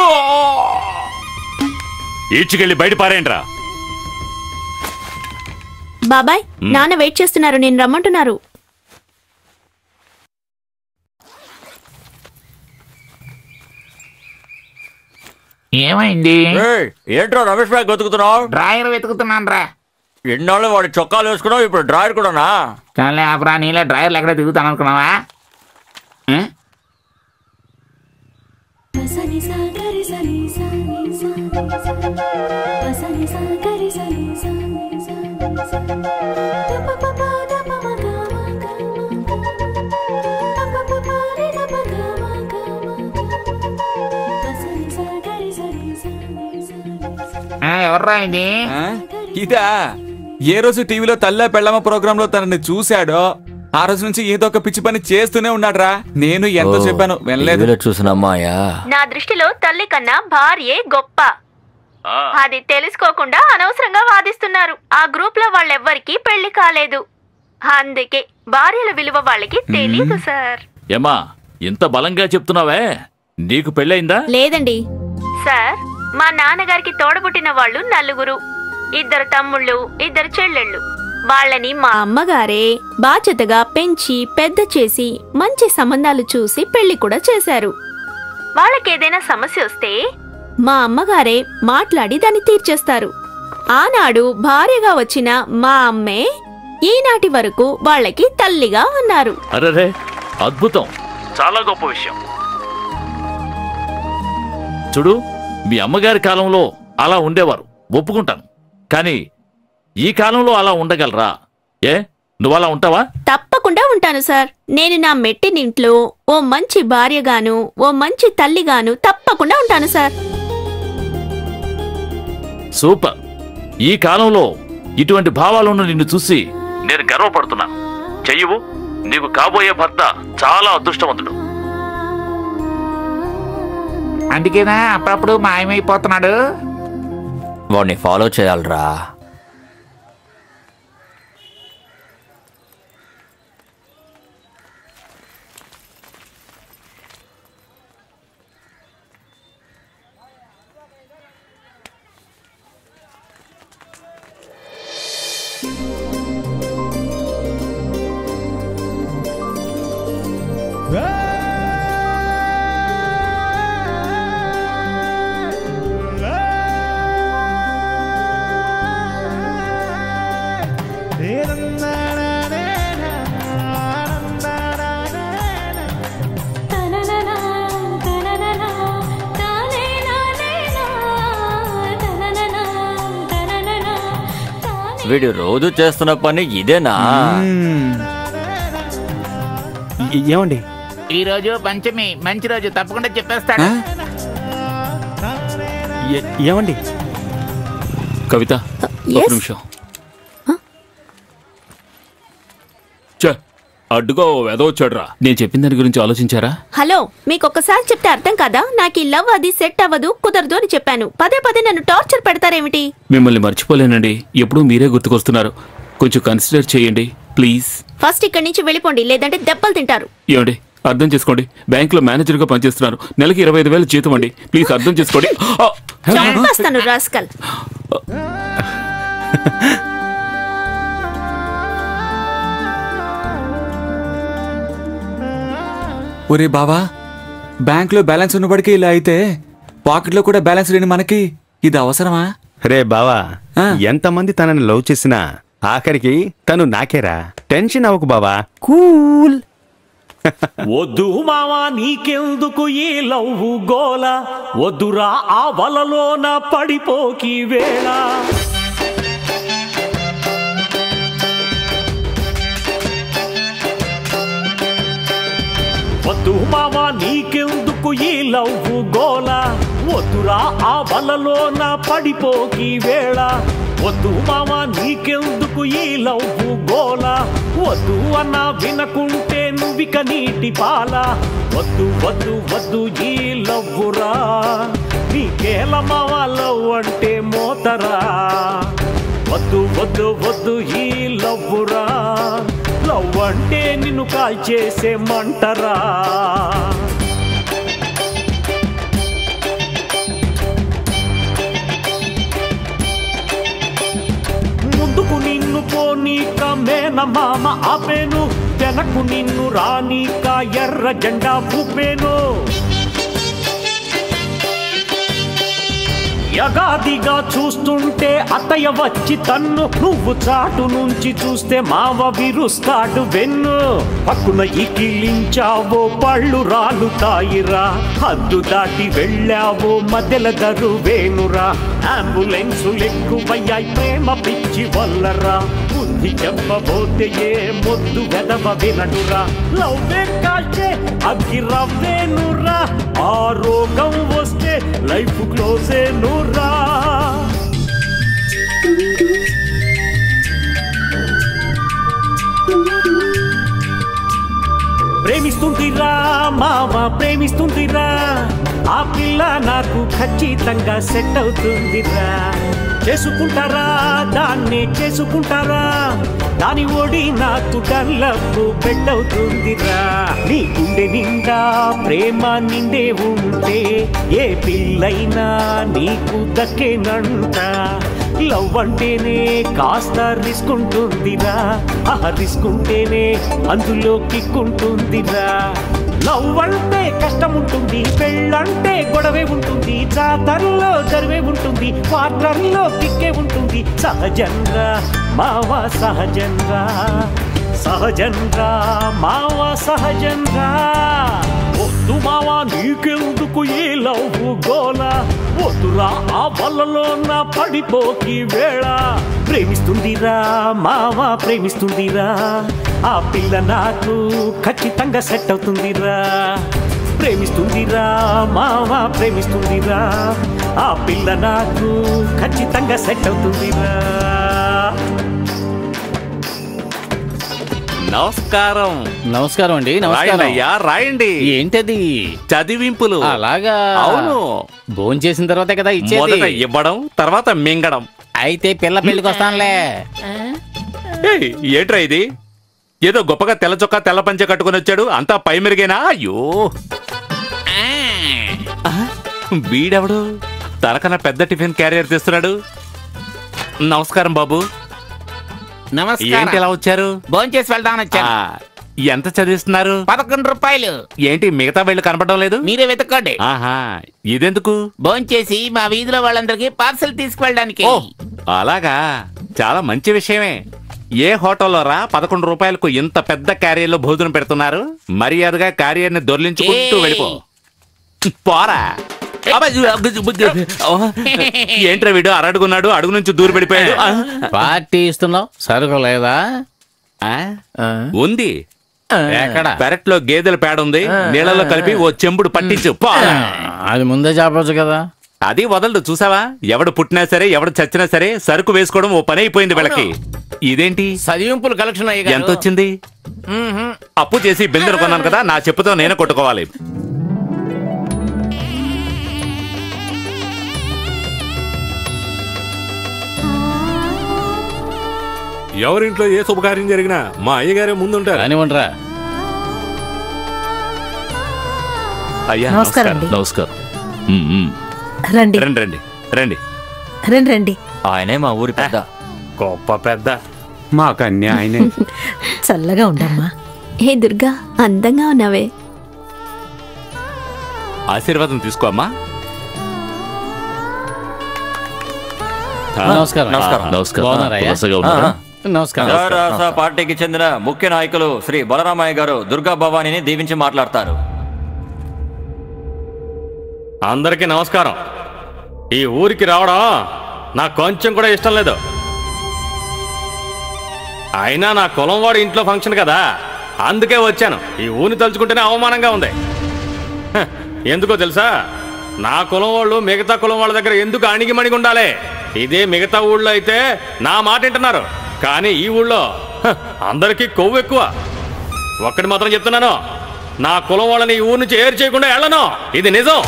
ఈడ్చుకెళ్ళి బయట పారేయండిరా బాబాయ్ నాన్న వెయిట్ చేస్తున్నారు నేను రమ్మంటున్నారు ఏమైంది ఏయ్, ఏంట్రా రమేష్ బ్యాగ్ వెతుకుతున్నావు డ్రాయర్ వెతుకుతున్నాను రా ఎన్నాళ్ళు వాడి చొక్కాలు వేసుకున్నావు ఇప్పుడు డ్రాయర్ కూడానా చాలా ఆపరా నీళ్ళ డ్రైవర్లు ఎక్కడ తిరుగుతాను అనుకున్నావా ఏ? ఆ, ఎవర్రా ఇది ఆ? ఇదా ఏ రోజు టీవీలో తల్లా పెళ్ళమ్మ ప్రోగ్రామ్ లో తనని చూశాడో ఆ రోజు నుంచి ఏదో ఒక పిచ్చి పని చేస్తూనే ఉన్నాడ్రా నేను ఎంతో చెప్పాను వెళ్ళలేదు చూసిన అమ్మాయా నా దృష్టిలో తల్లి కన్నా భార్యే గొప్ప అది తెలుసుకోకుండా అనవసరంగా వాదిస్తున్నారు ఆ గ్రూప్ లో వాళ్ళెవ్వరికి పెళ్లి కాలేదు అందుకే భార్యల విలువ వాళ్ళకి తెలియదు సార్ ఏమా ఇంత బలంగా చెప్తున్నావే నీకు పెళ్ళయిందా లేదండి సార్ మా నాన్నగారికి తోడబుట్టిన వాళ్ళు నలుగురు ఇద్దరు తమ్ముళ్ళు ఇద్దరు చెల్లెళ్ళు వాళ్ళని మా అమ్మగారే బాధ్యతగా పెంచి పెద్ద చేసి మంచి సంబంధాలు చూసి పెళ్లి కూడా చేశారు వాళ్ళకేదైనా సమస్య వస్తే మా అమ్మగారే మాట్లాడి దాన్ని తీర్చేస్తారు ఆనాడు భార్యగా వచ్చిన మా అమ్మే ఈనాటి వరకు వాళ్ళకి తల్లిగా ఉన్నారు అరరే అద్భుతం చాలా గొప్ప విషయం చూడు మీ అమ్మగారి కాలంలో అలా ఉండేవారు ఒప్పుకుంటాను కానీ ఈ కాలంలో అలా ఉండగలరా ఏ నువ్వు అలా ఉంటావా తప్పకుండా ఉంటాను సార్ నేను నా మెట్టినింట్లో ఓ మంచి భార్యగాను ఓ మంచి తల్లిగాను తప్పకుండా ఉంటాను సార్ సూపర్ ఈ కాలంలో ఇటువంటి భావాలను నిన్ను చూసి నేను గర్వపడుతున్నాను చెయ్యవు నీకు కాబోయే భర్త చాలా అదృష్టవంతుడు అందుకేనా అప్పుడప్పుడు మాయమైపోతున్నాడు వాడిని ఫాలో చేయాలరా వీడు రోజు చేస్తున్న పని ఇదేనా ఏమండి ఈ రోజు పంచమి మంచి రోజు తప్పకుండా చెప్పేస్తాడు ఏమండి కవిత ఒక Yes? నిమిషం ఛే, అడ్డుగా ఓ వెధ వచ్చాడురా నేను చెప్పిన దాని గురించి ఆలోచించారా హలో మీకు ఒక్కసారి చెప్తే అర్థం కదా నాకు ఈ లవ్ అది సెట్ అవ్వదు కుదరదు అని చెప్పాను పదే పదే నన్ను టార్చర్ పెడతారేమిటి మిమ్మల్ని మర్చిపోలేనండి ఎప్పుడూ మీరే గుర్తుకొస్తున్నారు కొంచెం కన్సిడర్ చేయండి ప్లీజ్ ఫస్ట్ ఇక్కడి నుంచి వెళ్ళిపోండి లేదంటే దెబ్బలు తింటారు ఏమండి అర్థం చేసుకోండి బ్యాంకులో మేనేజర్గా పనిచేస్తున్నారు నెలకి ఇరవై ఐదు వేలు జీతం అండి ప్లీజ్ అర్థం చేసుకోండి ఆ! చంపేస్తాను రాస్కల్ ఒరే బావా బ్యాంక్లో బ్యాలెన్స్ ఉన్నప్పటికీ ఇలా అయితే పాకెట్లో కూడా బ్యాలెన్స్ లేని మనకి ఇది అవసరమా రే బావా ఎంతమంది తనని లవ్ చేసినా ఆఖరికి తను నాకేరా టెన్షన్ అవ్వకు బావా కూల్ వద్దు మావా నీకెందుకు ఈ లవ్వు గోల వద్దురా ఆ వలలోన పడిపోకి వేళ వద్దు మావా నీకెందుకు ఈ లవ్వు గోల వద్దురా ఆ వలలోన పడిపోకి వేళ వద్దు మావా నీకెందుకు ఈ లవ్వు గోల వద్దు అన్న వినకుంటే నువ్విక నీటి పాల వద్దు వద్దు వద్దు ఈ లవ్వురా నీకేల మావా లవ్ అంటే మోతరా వద్దు వద్దు వద్దు ఈ లవ్వురా లవ్ అంటే నిన్ను కాల్చేసే మంటరా మేన మామ ఆపేను వెనకు నిన్ను రానీక ఎర్ర జెండా ఊపేను యగాదిగా చూస్తుంటే అత్తయ్య వచ్చి తన్ను నువ్వు చాటు నుంచి చూస్తే మావ విరుస్తాడు వెన్ను పక్కున ఇకిలించావో పళ్ళు రాలుతాయిరా హద్దు దాటి వెళ్ళావో మధ్యల దరువేనురా అంబులెన్సు ఎక్కువయ్యాయి ప్రేమ పిచ్చి వల్లరా బుద్ధి చెప్పబోతే ఏ మొద్దు వెదవ వినడురా లవ్వే కాల్చే అగ్గి రవ్వేనురా ఆ రోగం వస్తే లైఫ్ క్లోజే నురా ప్రేమిస్తుందిరా మామ ప్రేమిస్తుందిరా ఆ పిల్ల నాకు ఖచ్చితంగా సెట్ అవుతుందిరా చేసుకుంటారా దాన్ని చేసుకుంటారా దాని ఓడి నాకు డల్లప్పు బెడ్ అవుతుందిరా నీ గుండె నిండా ప్రేమ నిండే ఉంటే ఏ పిల్లైనా నీకు దక్కేనంట లవ్ అంటేనే కాస్త రిస్క్ ఉంటుందిరా ఆ రిస్క్ ఉంటేనే అందులో కిక్కుంటుందిరా లవ్ అంటే కష్టం ఉంటుంది పెళ్ళంటే గొడవే ఉంటుంది జాతరలో జరువే ఉంటుంది పార్ట్నర్లో కిక్కే ఉంటుంది సహజంగా మావా సహజంగా సహజంగా మావా సహజంగా వద్దు మావా నీకెందుకు ఈ లవ్ గోల వద్దురా ఆ వల్లలో నా పడిపోకి వేళ ప్రేమిస్తుందిరా మావా ప్రేమిస్తుందిరా ఆ పిల్ల నాకు ఖచ్చితంగా సెట్ అవుతుందిరా ప్రేమిస్తుందిరా మావా ప్రేమిస్తుందిరా ఆ పిల్ల నాకు ఖచ్చితంగా సెట్ అవుతుందిరా నమస్కారం నమస్కారం అండి నమస్కారం రాయండి అయ్యా రాయండి ఏంటది చదివింపులు అలాగా అవును భోజనం చేసిన తర్వాతే కదా ఇచ్చేది మొదట ఇవ్వడం తర్వాత మింగడం అయితే పిల్ల పెళ్లికి వస్తానులే ఏయ్, ఏంట్రా ఇది ఏదో గొప్పగా తెల్ల చొక్కా తెల్ల పంచె కట్టుకుని వచ్చాడు అంతా పై మెరుగేనా అయ్యో ఆ, వీడెవడు తలకన్నా పెద్ద టిఫిన్ క్యారియర్ తెస్తున్నాడు నమస్కారం బాబు ఏంటి ఇలా వచ్చారు భోంచేసి వెళ్దామని వచ్చాను ఆ, ఎంత చదివిస్తున్నారు పదకొండు రూపాయలు ఏంటి మిగతా వీళ్ళు కనపడడం లేదు మీరే వెతకండి ఆహా ఇదెందుకు భోంచేసి మా వీధిలో వాళ్ళందరికీ పార్సల్ తీసుకువెళ్ళడానికి ఓ అలాగా చాలా మంచి విషయమే ఏ హోటల్లో రా పదకొండు రూపాయలకు ఇంత పెద్ద క్యారియర్లో భోజనం పెడుతున్నారు మర్యాదగా క్యారియర్ని దొర్లించుకుంటూ ఏయ్. వెళ్ళిపో పోరా అబ్బా, ఏంట్రా వీడు అరడుగున్నాడు అడుగు నుంచి దూరం పడిపోయాడు ఆ, పార్టీ ఇస్తున్నావు సరుకు లేదా ఆ, ఉంది ఎక్కడ పెరట్లో గేదెల పేడ ఉంది నీళ్ళలో కలిపి ఓ చెంబుడు పట్టించు పో. అది ముందే చెప్పొచ్చు కదా అది వదలడు చూసావా ఎవడు పుట్టినా సరే ఎవడు చచ్చినా సరే సరుకు వేసుకోవడం ఓ పని అయిపోయింది వీళ్ళకి ఇదేంటి చదివింపులు కలెక్షన్ అయ్యి ఎంత వచ్చింది అప్పు చేసి బిల్డర్ కొన్నాను కదా నా చెప్పుతో నేనే కొట్టుకోవాలి ఎవరింట్లో ఏ శుభకార్యం జరిగినా మా అయ్యగారే ముందుంటారు కానివ్వండిరా అయ్యా నమస్కారం అండి. నమస్కారం ఉమ్, ఉమ్. రండి రండి రండి రండి రండి రండి ఆయనే మా ఊరి పెద్ద గొప్ప పెద్ద మాకు అన్నీ ఆయనే చల్లగా ఉండమ్మా హే దుర్గా అందంగా ఉన్నావే ఆశీర్వాదం తీసుకో అమ్మా నమస్కారం. నమస్కారం. నమస్కారం బాగున్నారయ్యా? వరుసగా ఉన్నారా? నమస్కారం రారాస పార్టీకి చెందిన ముఖ్య నాయకులు శ్రీ బలరామయ్య గారు దుర్గా భవానీని దీవించి మాట్లాడతారు అందరికీ నమస్కారం ఈ ఊరికి రావడం నాకు కొంచెం కూడా ఇష్టం లేదు అయినా నా కులం వాడు ఇంట్లో ఫంక్షన్ కదా అందుకే వచ్చాను ఈ ఊరిని తలుచుకుంటేనే అవమానంగా ఉంది హ, ఎందుకో తెలుసా నా కులం వాళ్ళు మిగతా కులం వాళ్ళ దగ్గర ఎందుకు అణిగిమణిగి ఉండాలి ఇదే మిగతా ఊళ్ళో అయితే నా మాట వింటున్నారు కానీ ఈ ఊళ్ళో హ, అందరికీ కొవ్వు ఎక్కువ ఒక్కటి మాత్రం చెప్తున్నాను నా కులం వాళ్ళని ఈ ఊరు నుంచి ఏరు చేయకుండా వెళ్ళను ఇది నిజం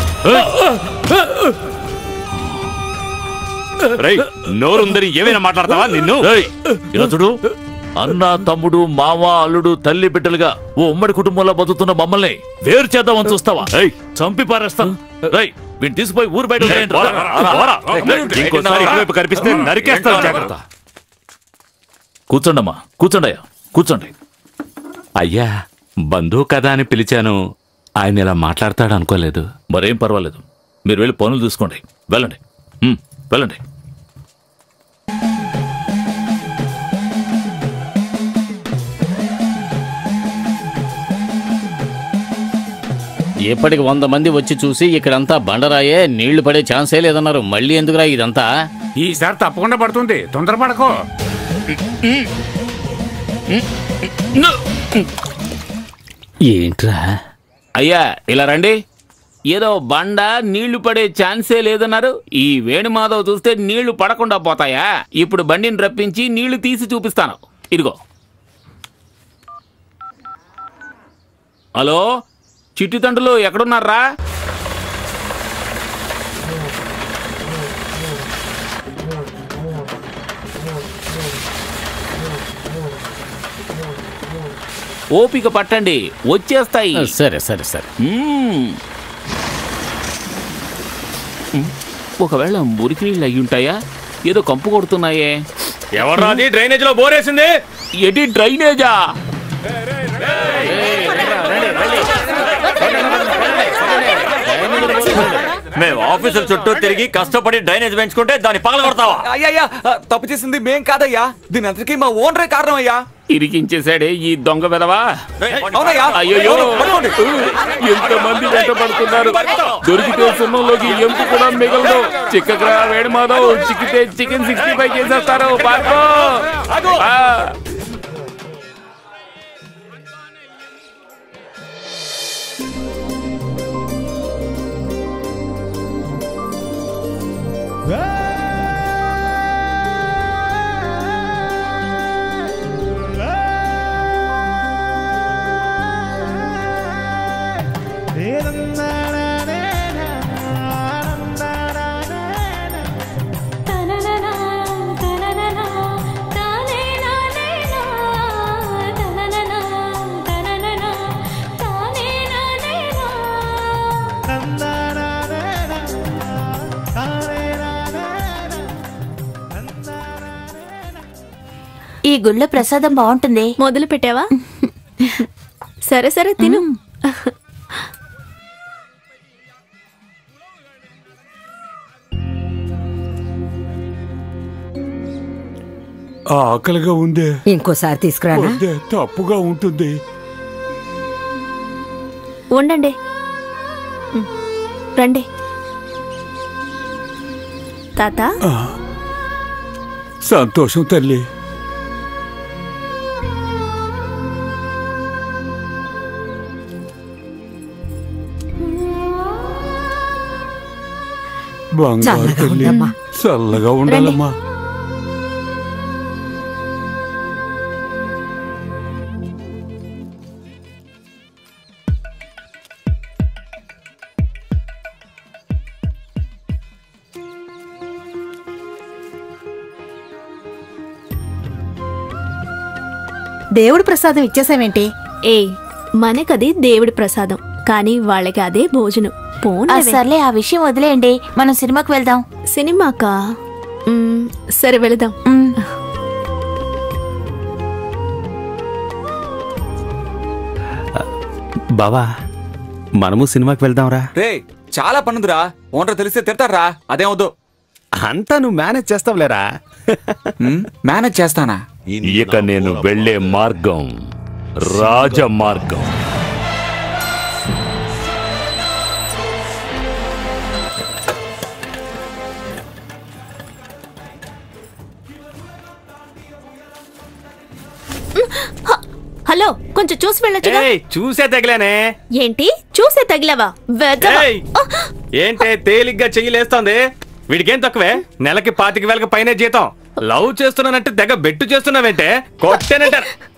రేయ్, నోరుందని ఏమైనా మాట్లాడతావా నిన్ను ఇలా చూడు అన్న తమ్ముడు మామ అల్లుడు తల్లి బిడ్డలుగా ఓ ఉమ్మడి కుటుంబంలో బతుకుతున్న మమ్మల్ని వేరు చేద్దామని చూస్తావా ఏయ్, చంపి పారేస్తాను రేయ్ వీడిని తీసుకుపోయి ఊరు బయట వదిలేయండి. పోరా, పోరా, పోరా. ఇంకోసారి ఇటువైపు కనిపిస్తే నరికేస్తాను జాగ్రత్త కూర్చోండమ్మా కూర్చోండయ్యా కూర్చోండి అయ్యా బంధువు కదా అని పిలిచాను ఆయన ఇలా మాట్లాడతాడు అనుకోలేదు మరేం పర్వాలేదు మీరు వెళ్ళి పనులు చూసుకోండి వెళ్ళండి ఉమ్, వెళ్ళండి ఇప్పటికి వంద మంది వచ్చి చూసి ఇక్కడంతా బండరాయే నీళ్లు పడే ఛాన్సే లేదన్నారు మళ్ళీ ఎందుకురా ఇదంతా ఈసారి తప్పకుండా పడుతుంది తొందరపడకో ఏంట్రా అయ్యా ఇలా రండి ఏదో బండ నీళ్లు పడే ఛాన్సే లేదన్నారు ఈ వేణుమాధవ్ చూస్తే నీళ్లు పడకుండా పోతాయా ఇప్పుడు బండిని రప్పించి నీళ్లు తీసి చూపిస్తాను ఇదిగో హలో చిట్టి తండ్రులు ఎక్కడున్నారా ఓపిక పట్టండి వచ్చేస్తాయి సరే సరే సరే మ్మ్. మ్మ్. ఒకవేళ మురికి నీళ్ళు అయి ఉంటాయా ఏదో కంపు కొడుతున్నాయే ఎవర్రాది డ్రైనేజ్ లో బోరేసింది ఎటి డ్రైనేజా మేము ఆఫీసుల చుట్టూ తిరిగి కష్టపడి డ్రైనేజ్ పెంచుకుంటే దాన్ని పగల కొడతావా అయ్యా తప్పు చేసింది మేం కాదయ్యా దీని అంతటికీ మా ఓనరే కారణం అయ్యా ఇరికించేశాడే ఈ దొంగ వెదవా అవునయ్యా అయ్యో ఎవరు? పట్టుకోండి. ఎంత మంది వెంట పడుతున్నారు దొరికితే సున్నంలోకి ఎంపు కూడా మిగలదు చిక్కగా వేడి మాధవ్ చిక్కితే చికెన్ సిక్స్టీ ఫైవ్ చేసేస్తారు పార్కో ఆ. ఈ గుళ్ళో ప్రసాదం బాగుంటుంది మొదలు పెట్టావా సరే సరే తిను ఆకలిగా ఉందే ఇంకోసారి తీసుకురానా వద్దే, తప్పుగా ఉంటుంది ఉండండి ఉమ్, రండి తాత ఆ. సంతోషం తల్లి బంగారు చల్లగా తల్లి ఉండమ్మా. చల్లగా ఉండాలమ్మా దేవుడి ప్రసాదం ఇచ్చేసావేంటి ఏ మనకది దేవుడి ప్రసాదం కానీ వాళ్ళకి అదే భోజనం ఆ, పోనీ సర్లే ఆ విషయం వదిలేయండి మనం సినిమాకి వెళ్దాం సినిమాకా మ్మ్, సరే వెళదాం బావా మనము సినిమాకి వెళ్దాంరా రే చాలా పనుందిరా ఓనర్ తెలిస్తే తిడతారా అదేం వద్దు అంతా నువ్వు మేనేజ్ చేస్తావులేరా మేనేజ్ చేస్తానా ఇక నేను వెళ్ళే మార్గం రాజ మార్గం హలో కొంచెం చూసి వెళ్ళొచ్చుగా ఏయ్, చూసే తగిలేనే ఏంటి చూసే తగిలావా వెధవ. ఏయ్, ఏంటే తేలిగ్గా చెయ్యలేస్తోంది వీడికేం తక్కువే నెలకి పాతిక వేలకు పైనే జీతం లవ్ చేస్తున్నానంటే తెగ బెట్టు చేస్తున్నావేంటే కొట్టేనంట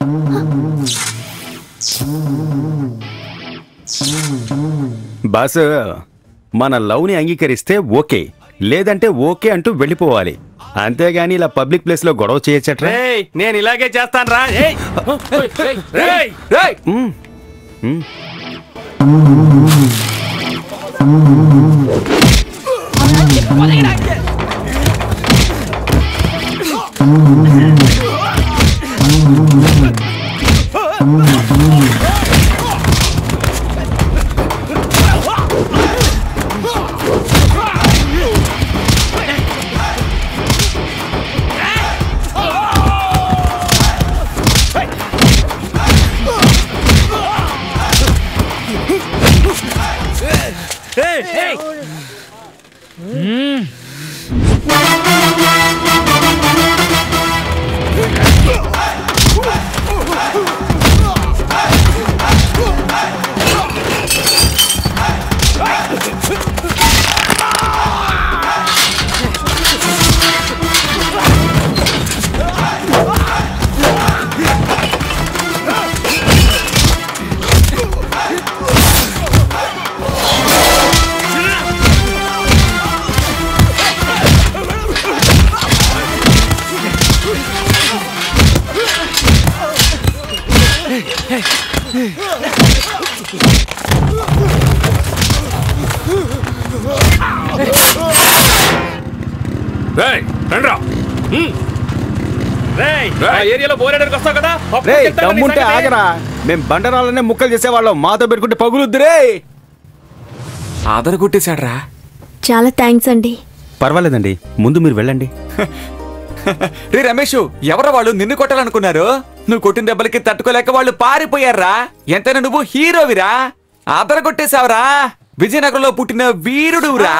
బాస్ మన లవ్ని అంగీకరిస్తే ఓకే లేదంటే ఓకే అంటూ వెళ్ళిపోవాలి అంతేగాని ఇలా పబ్లిక్ ప్లేస్ లో గొడవ చేయొచ్చట్రా ఏయ్, నేను ఇలాగే చేస్తాను రా ఏయ్. ఏయ్. మ్మ్. మ్మ్. రేయ్, రండ్రా. హ్మ్. ఏరియాలో బోరేడరికి వస్తావు కదా రే దమ్ముంటే ఆగరా మేం బండరాలనే ముక్కలు చేసేవాళ్ళం మాతో పెట్టుకుంటే పగులుద్ది రే ఆదర కొట్టేశాడ్రా చాలా థ్యాంక్స్ అండి పర్వాలేదండి ముందు మీరు వెళ్ళండి రే రమేష్ ఎవరు వాళ్ళు నిన్ను కొట్టాలనుకున్నారు నువ్వు కొట్టిన దెబ్బలకి తట్టుకోలేక వాళ్ళు పారిపోయారా ఎంతైనా నువ్వు హీరోవిరా ఆదర కొట్టేశావురా విజయనగరంలో పుట్టిన వీరుడురా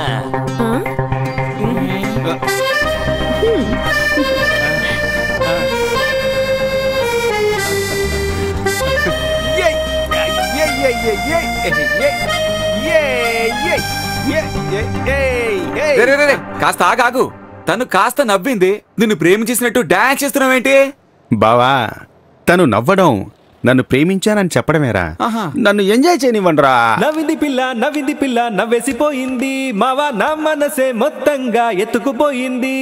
రే, రే, రే, రే, కాస్త ఆగాగు తను కాస్త నవ్వింది నిన్ను ప్రేమించేసినట్టు డాన్స్ చేస్తున్నావేంటి బావా తను నవ్వడం నన్ను ప్రేమించానని చెప్పడమేరా నన్ను ఎంజాయ్ చేయనివ్వండిరా నవ్వింది పిల్ల నవ్వింది పిల్ల నవ్వేసిపోయింది మావా నా మనసే మొత్తంగా ఎత్తుకుపోయింది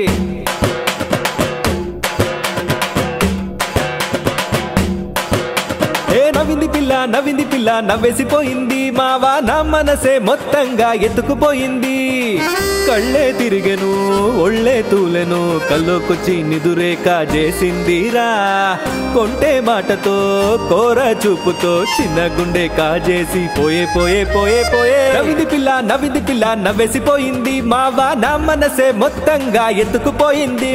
ఏ నవ్వింది పిల్ల నవ్వింది పిల్ల నవ్వేసిపోయింది మావా నా మనసే మొత్తంగా ఎత్తుకుపోయింది కళ్ళే తిరిగెను ఒళ్ళే తూలెను కల్లోకొచ్చి నిదురేక చేసిందిరా కొంటే మాటతో కోర చూపుతో చిన్న గుండె కాజేసి పోయే పోయే పోయే పోయే నవ్వింది పిల్ల నవ్వింది పిల్ల నవ్వేసిపోయింది మావా నా మనసే మొత్తంగా ఎత్తుకుపోయింది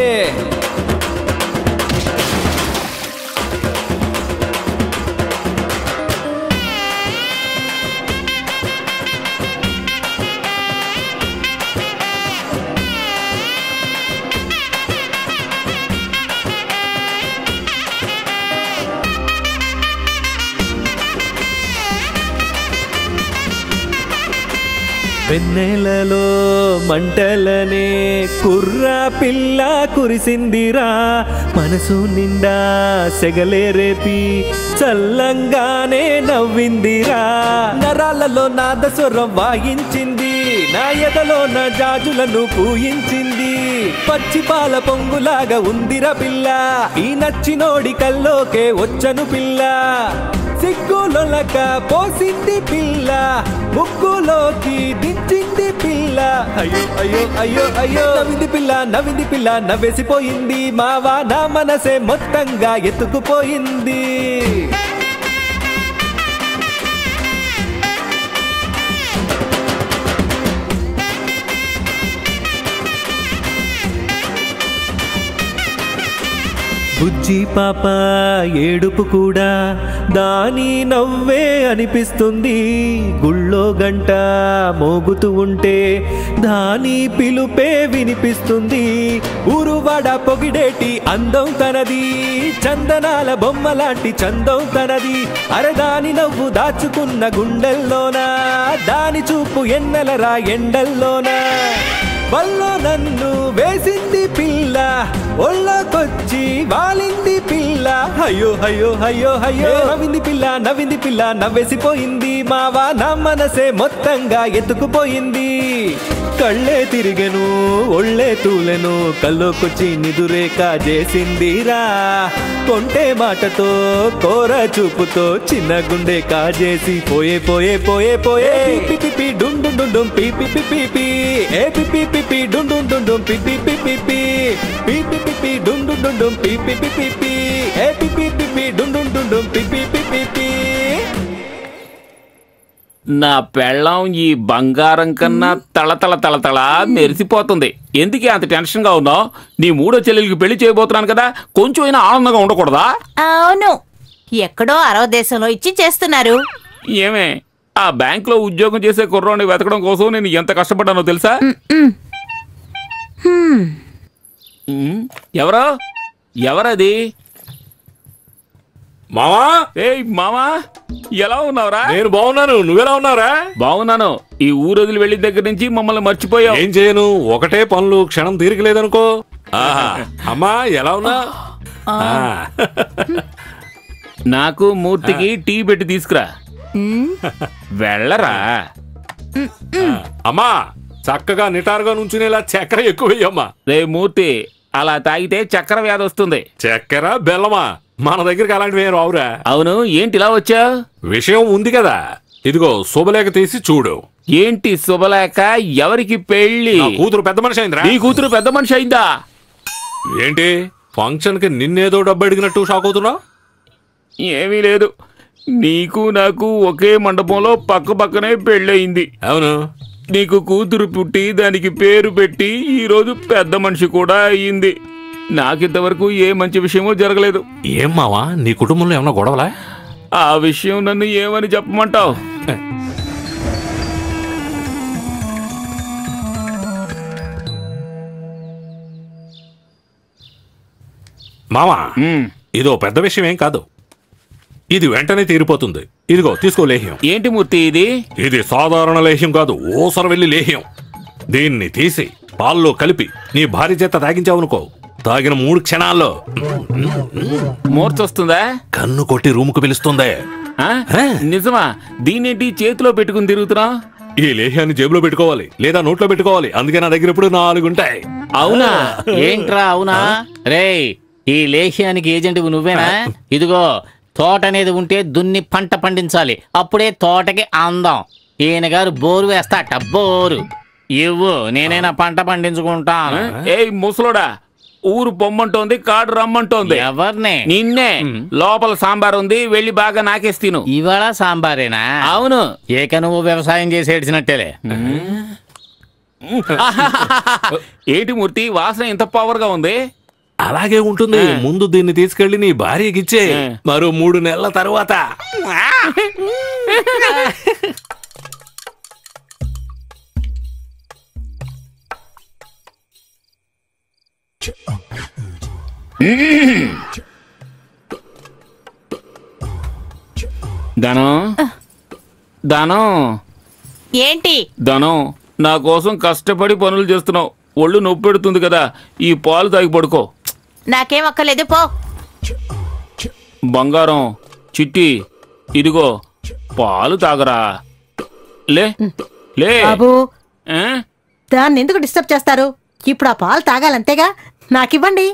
వెన్నెలలో మంటలనే కుర్రా పిల్ల కురిసిందిరా మనసు నిండా సెగలే రేపి చల్లంగానే నవ్విందిరా నరాలలో నాదస్వరం వాయించింది నా ఎదలో నా జాజులను పూయించింది పచ్చి పాల పొంగులాగా ఉందిరా పిల్ల ఈ నచ్చినోడి కల్లోకే వచ్చను పిల్ల సిగ్గులొలక పోసింది పిల్ల ముగ్గులోకి దించింది పిల్ల అయ్యో అయ్యో అయ్యో అయ్యో నవ్వింది పిల్ల నవ్వింది పిల్ల నవ్వేసిపోయింది మావా నా మనసే మొత్తంగా ఎత్తుకుపోయింది బుజ్జి పాప ఏడుపు కూడా దాని నవ్వే అనిపిస్తుంది గుళ్ళో గంట మోగుతూ ఉంటే దాని పిలుపే వినిపిస్తుంది ఊరువాడ పొగిడేటి అందం తనది చందనాల బొమ్మ లాంటి చందం తనది అరే దాని నవ్వు దాచుకున్న గుండెల్లోనా దాని చూపు ఎన్నెలరా ఎండల్లోనా వల్లో నన్ను వేసింది పిల్ల ఒళ్ళకొచ్చి వాలింది పిల్ల అయ్యో అయ్యో అయ్యో అయ్యో నవ్వింది పిల్ల నవ్వింది పిల్ల నవ్వేసిపోయింది మావా నా మనసే మొత్తంగా ఎత్తుకుపోయింది కళ్ళే తిరిగెను ఒళ్ళే తూలెను కల్లోకొచ్చి నిదురేక చేసిందిరా కొంటే మాటతో కోర చూపుతో చిన్న గుండె కాజేసి పోయే పోయే పోయే పోయే పి పి పి డుం డుం డుం డుం పి పి పి పి పి ఏ పి పి పి పి డుం డుం డుం డుం పి పి పి పి పి పి పి పి పి డుం డుం డుం డుం పి పి పి పి పి ఏ పి పి పి పి డుం డుం డుం డుం పి పి పి పి పి నా పెళ్ళం ఈ బంగారం కన్నా తళతళ తళతళ మెరిసిపోతుంది ఎందుకే అంత టెన్షన్ గా ఉన్నావు నీ మూడో చెల్లెలికి పెళ్లి చేయబోతున్నాను కదా కొంచెం అయినా ఆనందంగా ఉండకూడదా అవును ఎక్కడో అరవ దేశంలో ఇచ్చి చేస్తున్నారు ఏమే ఆ బ్యాంక్ లో ఉద్యోగం చేసే కుర్రోని వెతకడం కోసం నేను ఎంత కష్టపడ్డానో తెలుసా హ్మ్. ఉమ్, ఎవరో ఎవరది మావా ఏయ్ మామా ఎలా ఉన్నావురా నేను బాగున్నాను నువ్వెలా ఉన్నావురా బాగున్నాను ఈ ఊరు వదిలి వెళ్ళిన దగ్గర నుంచి మమ్మల్ని మర్చిపోయావు ఏం చేయను ఒకటే పనులు క్షణం తీరికలేదనుకో ఆహా. అమ్మా ఎలా ఉన్నా నాకు మూర్తికి టీ పెట్టి తీసుకురా వెళ్ళరా అమ్మా చక్కగా నిటారుగా నుంచునేలా చక్కెర ఎక్కువ వెయ్యమ్మా రే మూర్తి అలా తాగితే చక్కెర వ్యాధి వస్తుంది చక్కెర బెల్లమా మన దగ్గరికి అలాంటివి ఏం రావురా అవును ఏంటి ఇలా వచ్చా విషయం ఉంది కదా ఇదిగో శుభలేఖ తీసి చూడు ఏంటి శుభలేఖ ఎవరికి పెళ్లి నా కూతురు పెద్ద మనిషి అయిందిరా నీ కూతురు పెద్ద మనిషి అయిందా ఏంటి ఫంక్షన్ కి నిన్నేదో డబ్బు అడిగినట్టు షాక్ అవుతున్నావు ఏమీ లేదు నీకు నాకు ఒకే మండపంలో పక్క పక్కనే పెళ్ళయింది అవును నీకు కూతురు పుట్టి దానికి పేరు పెట్టి ఈ రోజు పెద్ద మనిషి కూడా అయ్యింది నాకింతవరకు ఏ మంచి విషయమో జరగలేదు ఏం మావా నీ కుటుంబంలో ఏమన్నా గొడవలా ఆ విషయం నన్ను ఏమని చెప్పమంటావు మావా ఇదో పెద్ద విషయం ఏం కాదు ఇది వెంటనే తీరిపోతుంది ఇదిగో తీసుకో లేహ్యం ఏంటి మూర్తి ఇది ఇది సాధారణ లేహ్యం కాదు ఓసరవెల్లి లేహ్యం దీన్ని తీసి పాల్లో కలిపి నీ భార్య చేత తాగించావనుకో తాగిన మూడు క్షణాల్లో మూర్చొస్తుందా కన్ను కొట్టి రూముకు పిలుస్తుంది ఆ? నిజమా దీనేంటి చేతిలో పెట్టుకుని తిరుగుతున్నా ఈ లేహ్యాన్ని జేబులో పెట్టుకోవాలి లేదా నోట్లో పెట్టుకోవాలి అందుకే నా దగ్గర ఇప్పుడు నాలుగు ఉంటాయి అవునా ఏంట్రా అవునా రేయ్ ఈ లేహ్యానికి ఏజెంట్ నువ్వేనా ఇదిగో తోట అనేది ఉంటే దున్ని పంట పండించాలి అప్పుడే తోటకి అందం ఈయన గారు బోరు వేస్తాట బోరు ఇవ్వు నేనైనా పంట పండించుకుంటాను ఏయ్ ముసలోడా ఊరు పొమ్మంటోంది కాడు రమ్మంటోంది ఎవరిని నిన్నే లోపల సాంబార్ ఉంది వెళ్ళి బాగా నాకేసి తిను ఇవాళ సాంబారేనా అవును ఏక నువ్వు వ్యవసాయం చేసి ఏడ్చినట్టేలే ఏంటి మూర్తి వాసన ఇంత పవర్ గా ఉంది అలాగే ఉంటుంది ముందు దీన్ని తీసుకెళ్లి నీ భార్యకి ఇచ్చే మరో మూడు నెలల తర్వాత ధనం ధనం ఏంటి ధనం నా కోసం కష్టపడి పనులు చేస్తున్నావు ఒళ్ళు నొప్పి పెడుతుంది కదా ఈ పాలు తాగి పడుకో నాకేం అక్కర్లేదు పో బంగారం చిట్టి ఇదిగో పాలు తాగరా లే లే బాబు ఆ? దాన్ని ఎందుకు డిస్టర్బ్ చేస్తారు ఇప్పుడు ఆ పాలు తాగాలంతేగా నాకివ్వండి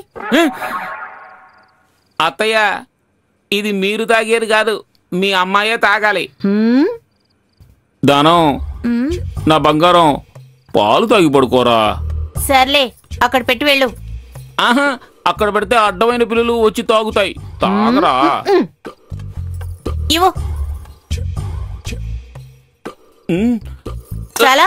అత్తయ్య ఇది మీరు తాగేది కాదు మీ అమ్మాయే తాగాలి హ్మ్? దానం నా బంగారం పాలు తాగి పడుకోరా సర్లే అక్కడ పెట్టి వెళ్ళు ఆహా అక్కడ పెడితే అడ్డమైన పిల్లలు వచ్చి తాగుతాయి తాగరా ఇవ్వు ఉమ్. చాలా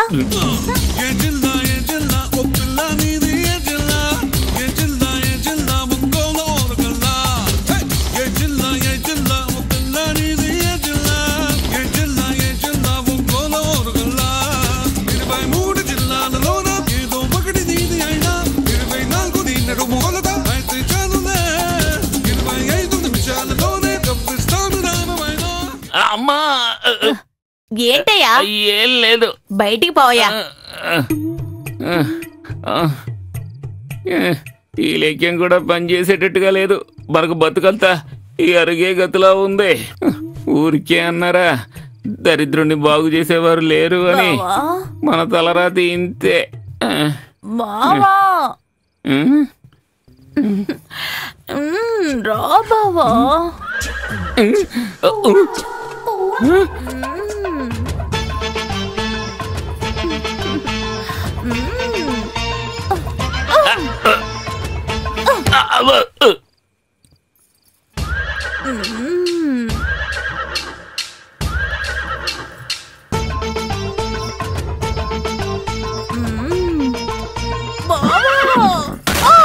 అమ్మా ఏంటయ్యా ఏం లేదు బయటికి పోయా ఈ లెక్యం కూడా పనిచేసేటట్టుగా లేదు మనకు బతుకంతా ఈ అరిగే గతిలో ఉంది ఊరికే అన్నారా దరిద్రుణ్ణి బాగు చేసేవారు లేరు అని బావా మన తలరాతి ఇంతే బావా ఉమ్. మ్మ్, రా బావా మ్మ్. మ్మ్. బావా ఆ!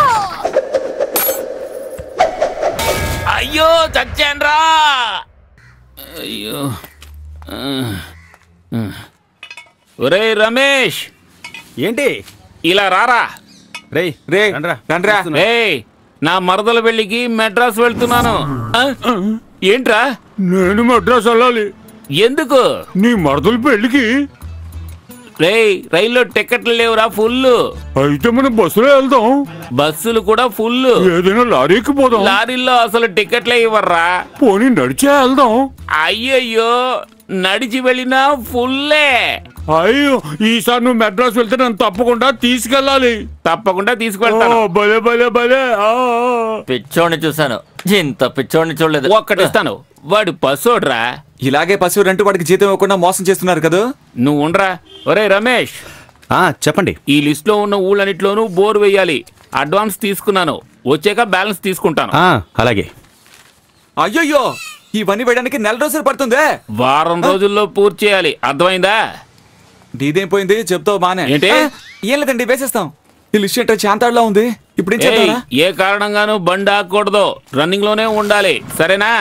అయ్యో చచ్చాన్రా అయ్యో ఆ. ఆ. ఒరే రమేష్ ఏంటి ఇలా రారా రే రే రండ్రా ఏయ్ నా మరదల పెళ్లికి మెడ్రాస్ వెళ్తున్నాను ఆ? ఏంట్రా నేను మద్రాసు వెళ్ళాలి ఎందుకు నీ మరదల పెళ్లికి రేయ్ రైల్లో టికెట్లు లేవురా ఫుల్ అయితే మనం బస్సులో వెళ్దాం బస్సులు కూడా ఫుల్ ఏదైనా లారీకి పోదాం లారీల్లో అసలు టికెట్లే ఇవ్వర్రా పోనీ నడిచే వెళ్దాం అయ్యయ్యో నడిచి వెళ్ళినా ఫుల్లే అయ్యో ఈసారి నువ్వు మెడ్రాస్ వెళ్తే నన్ను తప్పకుండా తీసుకెళ్ళాలి తప్పకుండా తీసుకువెళ్తాను ఓ, భలే భలే భలే ఆ, పిచ్చోడిని చూశాను ఇంత పిచ్చోడిని చూడలేదు ఒక్కటిస్తాను వాడు పశువుడ్రా ఇలాగే పశువు అంటూ వాడికి జీతం ఇవ్వకుండా మోసం చేస్తున్నారు కదా నువ్వు ఉండరా ఒరే రమేష్ చెప్పండి ఈ లిస్ట్ లో ఉన్న ఊళ్ళన్నిట్లోనూ బోర్ వేయాలి అడ్వాన్స్ తీసుకున్నాను వచ్చాక బ్యాలెన్స్ తీసుకుంటాను ఆ, అలాగే అయ్యయ్యో ఇవన్నీ వేయడానికి నెల రోజులు పడుతుందే వారం రోజుల్లో పూర్తి చేయాలి అర్థమైందా నీదేం పోయింది చెప్తావు బానే ఏంటి? ఆ, ఏం లేదండి వేసేస్తాం ఈ లిస్ట్ ఏంటో చాంతాడులో ఉంది ఇప్పుడు ఏం ఏయ్, చేద్దాం ఏ కారణంగానూ బండి ఆకూడదు రన్నింగ్ లోనే ఉండాలి సరేనా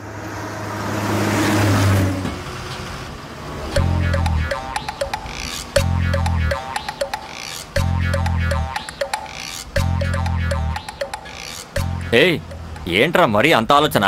ఏయ్ ఏంట్రా మరి అంత ఆలోచన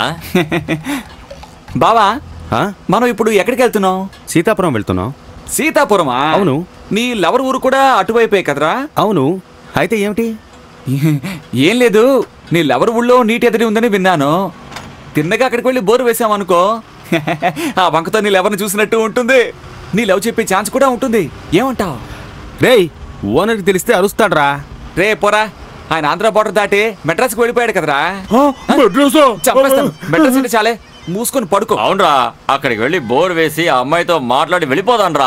బావా మనం ఇప్పుడు ఎక్కడికి వెళ్తున్నాం సీతాపురం వెళ్తున్నాం సీతాపురమా అవును. నీ లవర్ ఊరు కూడా అటువైపే కదరా అవును అయితే ఏమిటి ఏం లేదు నీ లవర్ ఊళ్ళో నీటి ఎదిరి ఉందని విన్నాను తిన్నగా అక్కడికి వెళ్ళి బోరు వేసామనుకో ఆ వంకతో నీ లవర్ని చూసినట్టు ఉంటుంది నీ లవ్ చెప్పే ఛాన్స్ కూడా ఉంటుంది ఏమంటావు రేయ్ ఓనర్కి తెలిస్తే అరుస్తాడ్రా రే పోరా ఆయన ఆంధ్ర బార్డర్ దాటి మెడ్రాస్కి వెళ్ళిపోయాడు కదరా మెడ్రాస్ చంపేస్తాను మెడ్రాస్ అంటే చాలే మూసుకొని పడుకో అవునరా అక్కడికి వెళ్ళి బోర్ వేసి ఆ అమ్మాయితో మాట్లాడి వెళ్ళిపోదాన్రా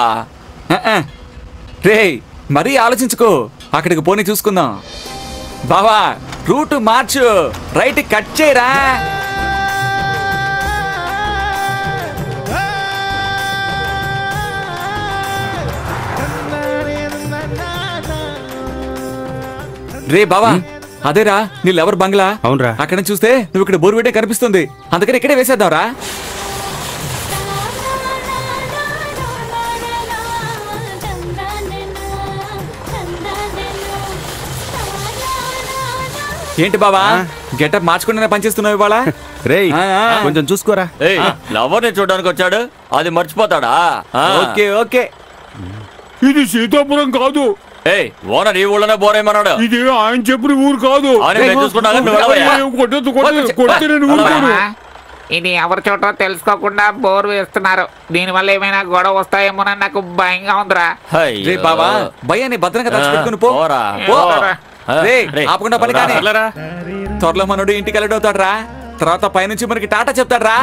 రే మరీ ఆలోచించుకో అక్కడికి పోనీ చూసుకుందాం బావా రూట్ మార్చు రైట్ కట్ చేయరా రే బావా అదేరా నీ లవర్ బంగ్లా అవునరా అక్కడ నుంచి చూస్తే నువ్వు ఇక్కడ బోరు పెట్టే కనిపిస్తుంది అందుకని ఇక్కడే వేసేద్దాంరా ఏంటి బావా గెటప్ మార్చుకుంటేనే పనిచేస్తున్నావు ఇవాళ రేయ్ ఆ, ఆ. కొంచెం చూసుకోరా ఏయ్ లవర్ని చూడడానికి వచ్చాడు అది మర్చిపోతాడా ఆ. ఓకే ఓకే ఇది సీతాపురం కాదు ఏయ్ ఓనర్ ఈ ఊళ్ళోనే బోర్ వేయమన్నాడు ఇది ఆయన చెప్పిన ఊరు కాదు అవును, నేను చూసుకున్నాను, నువ్వు వెళ్ళవయ్యా. కొట్టద్దు కొట్టద్దు కొడితే నేను ఊరుకోను ఇది ఎవరి చోటో తెలుసుకోకుండా బోర్ వేస్తున్నారు దీనివల్ల ఏమైనా గొడవ వస్తాయేమోనని నాకు భయంగా ఉందిరా రే బావా భయాన్ని భద్రంగా దాచిపెట్టుకుని పో పోరా, పో. పోరా. రే రే, ఆపకుండా పని కానీ త్వరలో మనోడు ఇంటికి వెళ్ళడవుతాడ్రా తర్వాత పైనుంచి మనకి టాటా చెప్తాడ్రా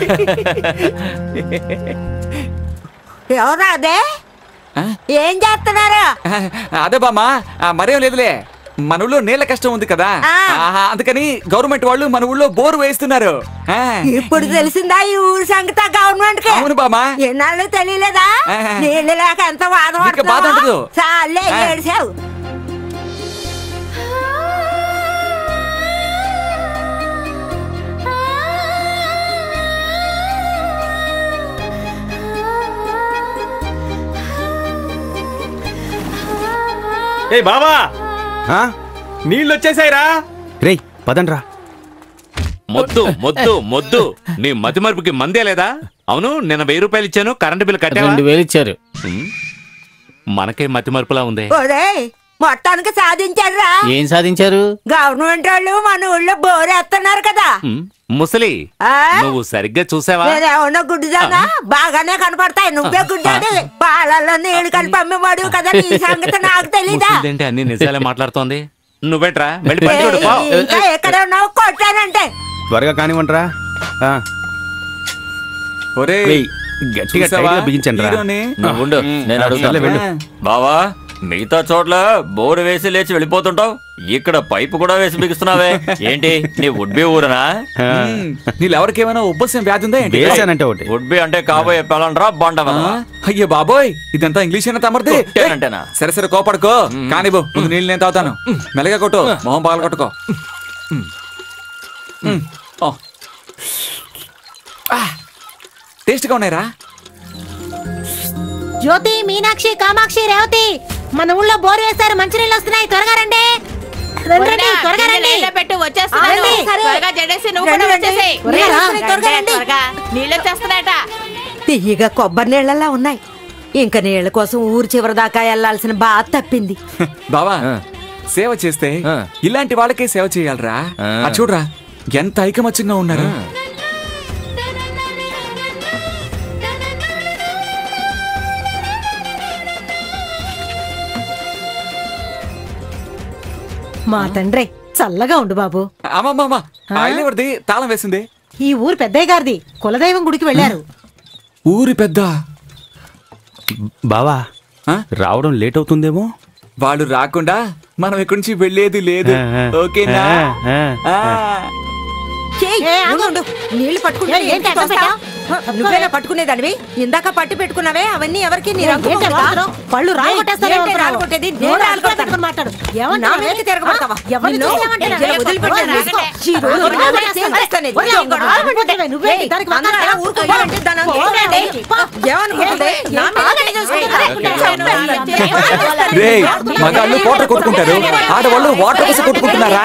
ఎవరా అదే ఏం చేస్తున్నారు అదే బామ్మా ఆ, మరేం లేదులే మన ఊళ్ళో నీళ్ళ కష్టం ఉంది కదా ఆహా, అందుకని గవర్నమెంట్ వాళ్ళు మన ఊళ్ళో బోరు వేస్తున్నారు ఆ. ఇప్పుడు తెలిసిందా ఈ ఊరి సంగతి గవర్నమెంట్ కి అవును బామ్మా ఎన్నాళ్ళు తెలియలేదా ఆహా. నీళ్ళు లేక ఎంత ఇంకా బాధ ఉండదు. బాధపడుతున్నావు చాలే ఆ. ఏడ్చావు ఏ బావా నీళ్ళు వచ్చేసాయిరా రేయ్ పదండ్రా మొద్దు మొద్దు మొద్దు నీ మతి మరుపుకి మందే లేదా అవును నిన్న వెయ్యి రూపాయలు ఇచ్చాను కరెంటు బిల్ కట్టావా రెండు వేలు ఇచ్చారు ఉమ్, మనకే మతి మరుపులా ఉంది ఒరేయ్ మొత్తానికి సాధించారా ఏం సాధించారు గవర్నమెంట్ వాళ్ళు మన ఊళ్ళో బోరేస్తున్నారు కదా ఉమ్, ముసలి ఆ? నువ్వు సరిగ్గా చూసావా నేనేమన్నా గుడ్డిదానా బాగానే కనపడతాయి నువ్వే గుడ్డాడి పాలల్లో నీళ్లు కలిపి అమ్మేవాడు కదా నీ సంగతి నాకు తెలీదా ముసలిదేంటి అన్ని నిజాలే మాట్లాడుతోంది నువ్వేట్రా వెళ్ళి పని చూడు పో. ఏయ్, ఇంకా ఎక్కడ ఉన్నావు కొట్టానంటే త్వరగా కానివ్వండిరా ఆ. ఒరే రేయ్, గట్టిగా చూసావా? టైట్గా బిగించండి రా హీరోని? నువ్వు ఉండు, నేను సర్లే, అడుగుతాను వెళ్ళు. బావా మిగతా చోట్ల బోరు వేసి లేచి వెళ్ళిపోతుంటావు ఇక్కడ పైపు కూడా వేసి బిగిస్తున్నావే ఏంటి నీ వుడ్బి ఊరనా ఉమ్, నీళ్ళెవరికి ఏమైనా ఉబ్బసం వ్యాధి ఉందా ఏంటి వేసానంటే ఒకటి వుడ్బి అంటే కాబోయే పెళ్ళండ్రా బండ ఆ? అయ్యో బాబోయ్ ఇదంతా ఇంగ్లీష్ అయినా తమరిది కొట్టానంటేనా? సరే సరే కోపడుకో కానివ్వు ముందు నీళ్ళు నేను తాగుతాను మెల్లగా కొట్టు మొహం పగల కొట్టుకో టేస్ట్గా ఉన్నాయిరా జ్యోతి మీనాక్షి కామాక్షి రేవతి మన ఊళ్ళో బోర్ వేస్తారు మంచినీళ్ళు వస్తున్నాయి త్వరగా రండి రండి, రండి, త్వరగా రండి నీళ్ళ పెట్టు వచ్చేస్తున్నాను రండి, సరే. త్వరగా జడేసి నువ్వు రండి, కూడా రండి. వచ్చేసేయ్. త్వరగా రా. రండి, త్వరగా రండి. త్వరగా నీళ్ళు వచ్చేస్తున్నాయట తీయగా కొబ్బరి నీళ్ళలా ఉన్నాయి ఇంకా నీళ్ళ కోసం ఊరు చివరి దాకా వెళ్లాల్సిన బాధ తప్పింది బావా సేవ చేస్తే ఇలాంటి వాళ్ళకే సేవ చేయాలరా ఆ చూడరా ఎంత ఐకమత్యంగా ఉన్నారు మా తండ్రి చల్లగా ఉండు బాబు అమ్మమ్మ ఆయన ఎవరిది తాళం వేసింది ఈ ఊరు పెద్దయ్య గారిది కులదైవం గుడికి వెళ్ళారు ఊరి పెద్ద బావా రావడం లేట్ అవుతుందేమో వాళ్ళు రాకుండా మనం ఇక్కడి నుంచి వెళ్ళేది లేదు ఆ, ఆ. ఓకేనా ఆ, ఆ. ఆ. నీళ్లు పట్టుకుంటే ఏ, ఏంటి అడ్డం పెట్టావ్? నువ్వేనా పట్టుకునేదానివి ఇందాక పట్టి పెట్టుకున్నావే అవన్నీ ఎవరికి నీ ఏ, రంగు ఏంటి పోవా? వాగుతున్నావ్? పళ్ళు రాలగొట్టేస్తానే ఏంటి ఉంటున్నావు. రాలగొట్టేది? నేను నోరు రాలగొడతాను. అదుపులో మాట్లాడు. ఎవరు నా నువ్వు? మీదకి తిరగబడతావా? ఆ, ఎవరిని నిన్ను చూసావంటే ఇలా వదిలిపెట్టాను. తీసుకో. ఈ రోజు నోరు నేను రాలగొట్టేస్తాను. చేస్తాను ఇది. ఒరేయ్, ఇంకోటి రాలగొట్టేవే, నువ్వే ఏయ్, దానికి అందరూ వంకాయ అలా ఊరుకోవాలంటే దాని అంత ఏంటండి? ఏమనుకుంటుంది? నా మీదకే చేసుకుంటుంది. రే మగాళ్ళు కోట కొట్టుకుంటారు ఆడవాళ్ళు వాటర్ కోసం కొట్టుకుంటున్నారా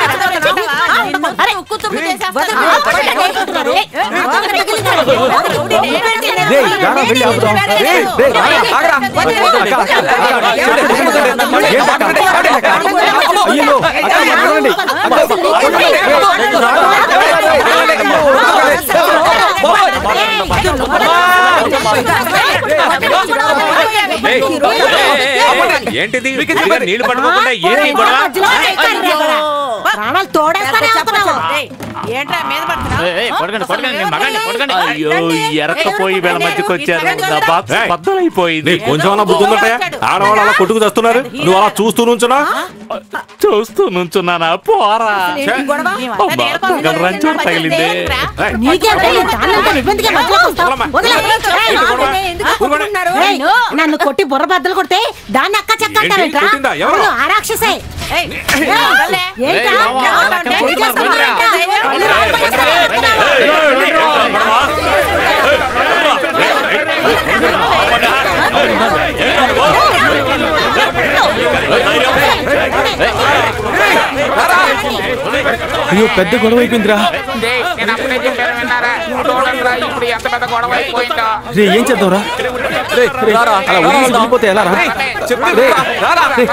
రేయ్, రారా, వెళ్ళి ఆపుదాం. రేయ్, రేయ్, రారా, ఆగరా. అక్క, అక్క, అక్క, చూడండి, కొట్టుకుంటుంటే. ఏంటి అక్క? ఆగండి, అక్క. అయ్యో, అక్క, కొట్టుకోండి. అక్క, కొట్టుకోండి. రేయ్, రారా. ఏంటిది ఇదిగా నీళ్లు పట్టుకోకుండా ఏంటి ఈ గొడవ ప్రాణాలు తోడేస్తానే అవుతున్నావు. ఏంట్రా మీద కొడకండి కొడకండి నేను మగాడిని, కొడకండి అయ్యో ఎరకపోయి వీళ్ళ మధ్యకి వచ్చారు నా బాక్స్ ఏయ్, బద్దలైపోయింది నీకు కొంచెం అన్నా బుద్ధి ఉందట ఆడవాళ్ళు అలా కొట్టుకు తెస్తున్నారు నువ్వు అలా చూస్తూ నుంచున్నా చూస్తూ నుంచున్నానా పోరా ఏంటి గొడవ? అబ్బా, గల రంచోడు తగిలిందే నీకే భయం, దాన్నంతా ఇబ్బందిగా మధ్యలోకి వస్తావు. వదిలే. ఏయ్, ఎందుకు కొట్టుకుంటున్నారు? ఏయ్, నన్ను కొట్టి బుర్ర బద్దలు కొడితే దాన్ని అక్క చెక్క ఏంటి? అంటావేంట్రా? కొట్టిందా? ఎవరు? అవును, ఆ రాక్షసే ఏయ్, ఏయ్, ఏంట్రా? ఏయ్, మావా, ఏమంటే? ఏయ్, ఏం చేస్తున్నావు? ఏయ్, అయ్యో పెద్ద గొడవ అయిపోయిందిరా డేయ్, నేను అప్పుడే చెప్పాను విన్నారా చూడండిరా ఇప్పుడు ఎంత పెద్ద గొడవ అయిపోయిందో రే ఏం చేద్దాంరా రే, రే, అలా వదిలేసి వెళ్ళిపోతే ఎలా రా రే, రే,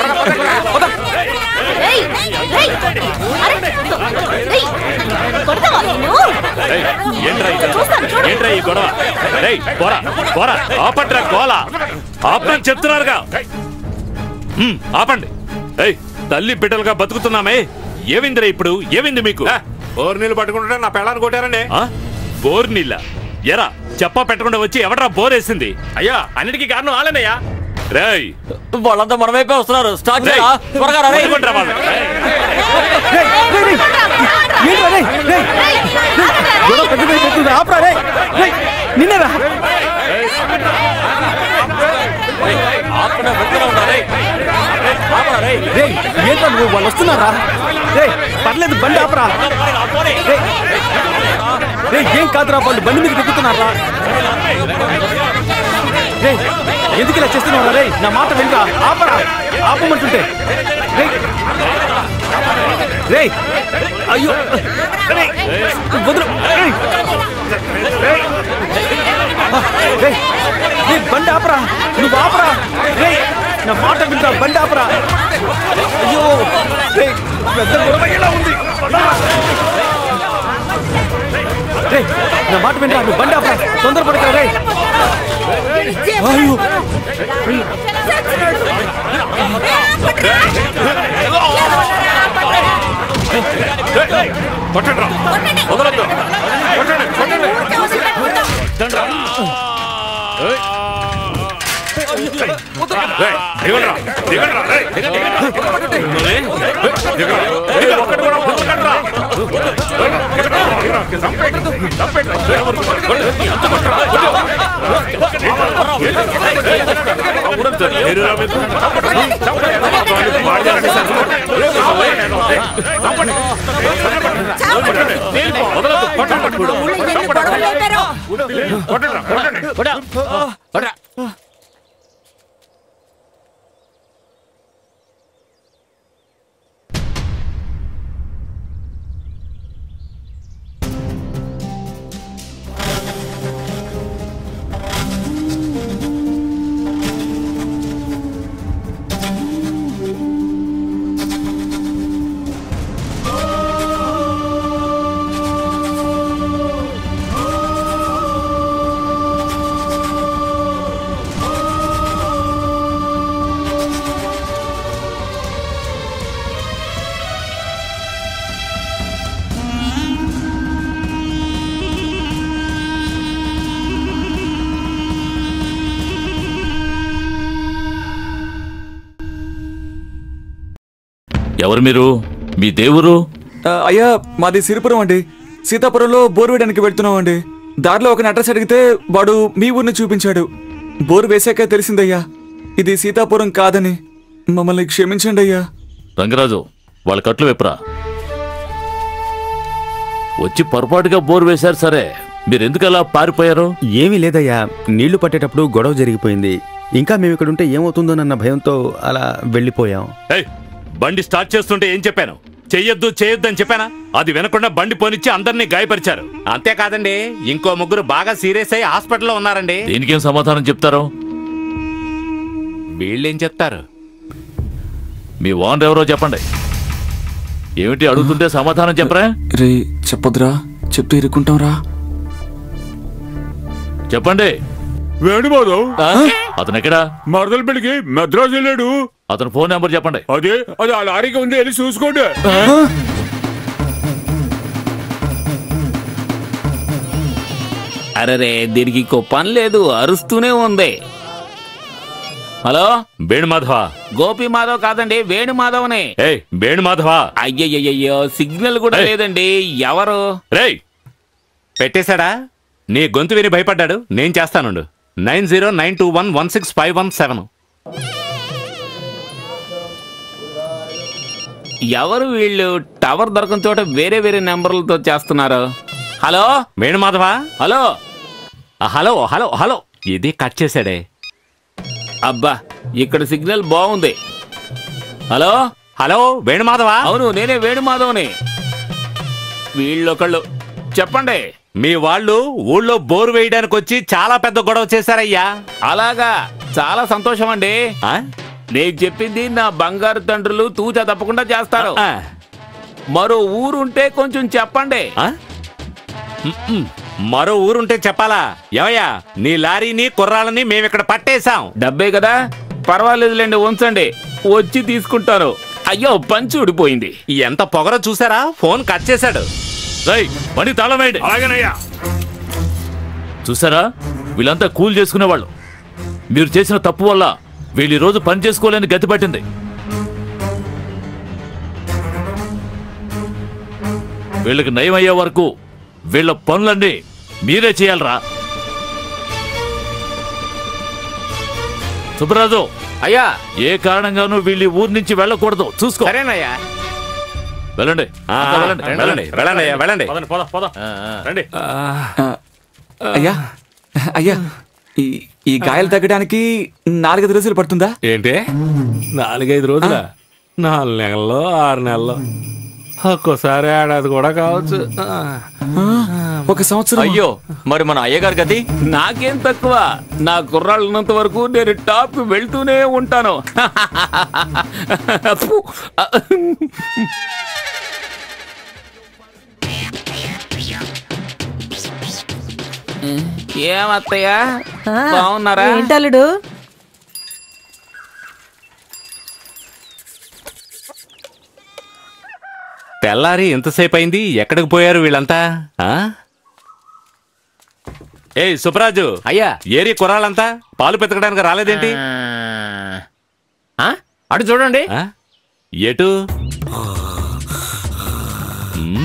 ఏయ్, ఏయ్, అరే, ఏయ్, కొడతావా నిన్ను? ఏయ్, ఏంట్రా ఇది? ఏంట్రా ఈ గొడవ రేయ్ పోరా పోరా ఆపండిరా గోల ఆపని చెప్తున్నారుగా హ్మ్, ఆపండి ఏయ్ తల్లి బిడ్డలుగా బతుకుతున్నామే ఏవిందిరా ఇప్పుడు ఏవింది మీకు ఓరు నీళ్ళు పట్టుకుంటుంటే నా పెళ్ళాన్ని కొట్టారండి ఆ? బోర్ నీళ్ళ ఎరా చెప్పా పెట్టకుండా వచ్చి ఎవడ్రా బోర్ వేసింది అయ్యా అన్నిటికీ కారణం ఆలేనయ్యా రేయ్ వాళ్ళంతా మన వైపే వస్తున్నారు స్టార్ట్ రేయ్, చేయరా త్వరగా రా, రేయ్. పట్టుకోండిరా వాళ్ళని. ఏంట్రా రే, రే, గొడవ పెద్దగా అయిపోతుంది ఆపరా రే రే, నిన్నేరా ఆపకుండా వెళ్తూనే ఉన్నా, రేయ్. రేయ్, ఆపరా, రేయ్. రే ఏంట్రా నువ్వు వాళ్ళు వస్తున్నారా రే పర్లేదు బండి ఆపరా రే, రే ఏం కాదురా వాళ్ళు బండి మీద ఎక్కుతున్నారా రే ఎందుకు ఇలా చేస్తున్నారా రే నా మాట వినరా ఆపరా ఆపమంటుంటే రే రే అయ్యో రే వదులు రేయ్. రేయ్. ఆ, రేయ్. రేయ్, బండి ఆపరా నువ్వు ఆపరా రే నా మాట వినరా బండి ఆపరా అయ్యో రేయ్, పెద్ద గొడవ ఎలా ఉంది రేయ్, నా మాట వినరా నువ్వు బండి ఆపరా తొందరపడకరా రే అయ్యో కొట్టండిరా వదలొద్దు కొట్టండి కొట్టండి దండ్రా. ఏయ్. రేయ్, దిగండ్రా, దిగండ్రా, రేయ్. రేయ్, దిగండ్రా. ఏయ్, ఒక్కటి కూడా వదలకండ్రా. ఏయ్, దిగండ్రా, దిగండ్రా. చంపేయండి, చంపేయండి. ఏయ్, కొట్టు, ఎంత కొట్టరా? కొట్టు. ఏరురా మీకు. చంపండి, చంపండి. వాడి దగ్గర సరిపోతుంది. ఏయ్, ఏయ్, చంపండి. చంపండి. వదలొద్దు, కొట్టండి. కొట్టండి, కొట్టండి. ఎవరు మీరు మీ దేవురు ఆ, అయ్యా మాది సిరిపురం అండి సీతాపురంలో బోరు వేయడానికి వెళ్తున్నాం అండి దారిలో ఒక అడ్రస్ అడిగితే వాడు మీ ఊరిని చూపించాడు బోరు వేసాక తెలిసిందయ్యా ఇది సీతాపురం కాదని మమ్మల్ని క్షమించండి అయ్యా రంగరాజు వాళ్ళ కట్లు విప్పరా వచ్చి పొరపాటుగా బోర్ వేశారు సరే మీరెందుకు అలా పారిపోయారు ఏమీ లేదయ్యా నీళ్లు పట్టేటప్పుడు గొడవ జరిగిపోయింది ఇంకా మేము ఇక్కడ ఉంటే ఏమవుతుందోనన్న భయంతో అలా వెళ్ళిపోయాం ఏయ్, బండి స్టార్ట్ చేస్తుంటే ఏం చెప్పాను చెయ్యొద్దు చేయొద్దు అని చెప్పానా అది వినకుండా బండి పోనిచ్చి అందరినీ గాయపరిచారు అంతేకాదండి ఇంకో ముగ్గురు బాగా సీరియస్ అయ్యి హాస్పిటల్లో ఉన్నారండి దీనికేం సమాధానం చెప్తారు వీళ్ళేం చెప్తారు మీ ఓనర్ ఎవరో చెప్పండి ఏమిటి అడుగుతుంటే సమాధానం చెప్పరా రే చెప్పొద్దురా చెప్తే ఇరుక్కుంటాం రా చెప్పండి వేణుమాధవ్ అతను ఎక్కడా మరదల పెళ్లికి మద్రాసు వెళ్ళాడు అతని ఫోన్ నెంబర్ చెప్పండి అదే అది ఆ లారీకి ఉంది వెళ్ళి చూసుకోండి అరరే దీనికి ఇంకో పని లేదు అరుస్తూనే ఉంది హలో వేణు మాధవ గోపి మాధవ్ కాదండి వేణు మాధవ్నే ఏయ్ వేణు మాధవ అయ్యయ్యయ్యో సిగ్నల్ కూడా ఏయ్. లేదండి ఎవరు రేయ్ పెట్టేశాడా నీ గొంతు విని భయపడ్డాడు నేను చేస్తానుండు nine zero nine two one one six five one seven ఎవరు వీళ్ళు టవర్ దొరకని చోట వేరే వేరే నెంబర్లతో చేస్తున్నారు hello Venumadhava hello hello hello hello ఇది కట్ చేశాడే అబ్బా ఇక్కడ సిగ్నల్ బాగుంది హలో హలో వేణుమాధవ అవును నేనే వేణు మాధవ్ని వీళ్ళొకళ్ళు చెప్పండి మీ వాళ్ళు ఊళ్ళో బోరు వేయడానికి వచ్చి చాలా పెద్ద గొడవ చేశారయ్యా అలాగా చాలా సంతోషం అండి నేను చెప్పింది నా బంగారు తండ్రులు తూచా తప్పకుండా చేస్తారు మరో ఊరుంటే కొంచెం చెప్పండి మరో ఊరుంటే చెప్పాలా ఏమయ్యా నీ లారీని కుర్రాళ్ళని మేమిక్కడ పట్టేశాం డబ్బే కదా పర్వాలేదులేండి ఉంచండి వచ్చి తీసుకుంటాను అయ్యో పంచి ఊడిపోయింది ఎంత పొగరో చూసారా ఫోన్ కట్ చేశాడు రై పని తాళం వేయండి అలాగేనయ్యా చూసారా వీళ్ళంతా కూల్ చేసుకునేవాళ్ళు మీరు చేసిన తప్పు వల్ల వీళ్ళు ఈ రోజు పని చేసుకోలేని గతి పట్టింది వీళ్ళకి నయం అయ్యే వరకు వీళ్ళ పనులన్నీ మీరే చేయాలరా సుబ్బరాజు అయ్యా ఏ కారణంగానూ వీళ్ళు ఈ ఊరి నుంచి వెళ్ళకూడదు చూసుకో సరేనయ్యా వెళ్ళండి ఆ, అంతా వెళ్ళండి వెళ్ళండి, వెళ్ళండి అయ్యా, వెళ్ళండి. పదండి, పద, పద. రండి అయ్యా అయ్యా ఈ ఈ గాయాలు తగ్గడానికి నాలుగైదు రోజులు పడుతుందా ఏంటి నాలుగైదు రోజుల నాలుగు నెలల్లో ఆరు నెలల్లో ఒక్కోసారి ఏడాది కూడా కావచ్చు ఒక సంవత్సరం అయ్యో మరి మన అయ్యగారి గది నాకేం తక్కువ నా కుర్రాళ్ళు ఉన్నంత వరకు నేను టాప్ కి వెళ్తూనే ఉంటాను ఫు. ఏమత్తయ్యా బాగున్నారా ఏంటల్లుడు తెల్లారి ఎంతసేపు అయింది ఎక్కడికి పోయారు వీళ్ళంతా ఆ? ఏయ్ సుబ్బరాజు అయ్యా ఏరి కుర్రాళ్ళంతా పాలు పెతకడానికి రాలేదేంటి అటు చూడండి ఆ? ఎటు ఉమ్,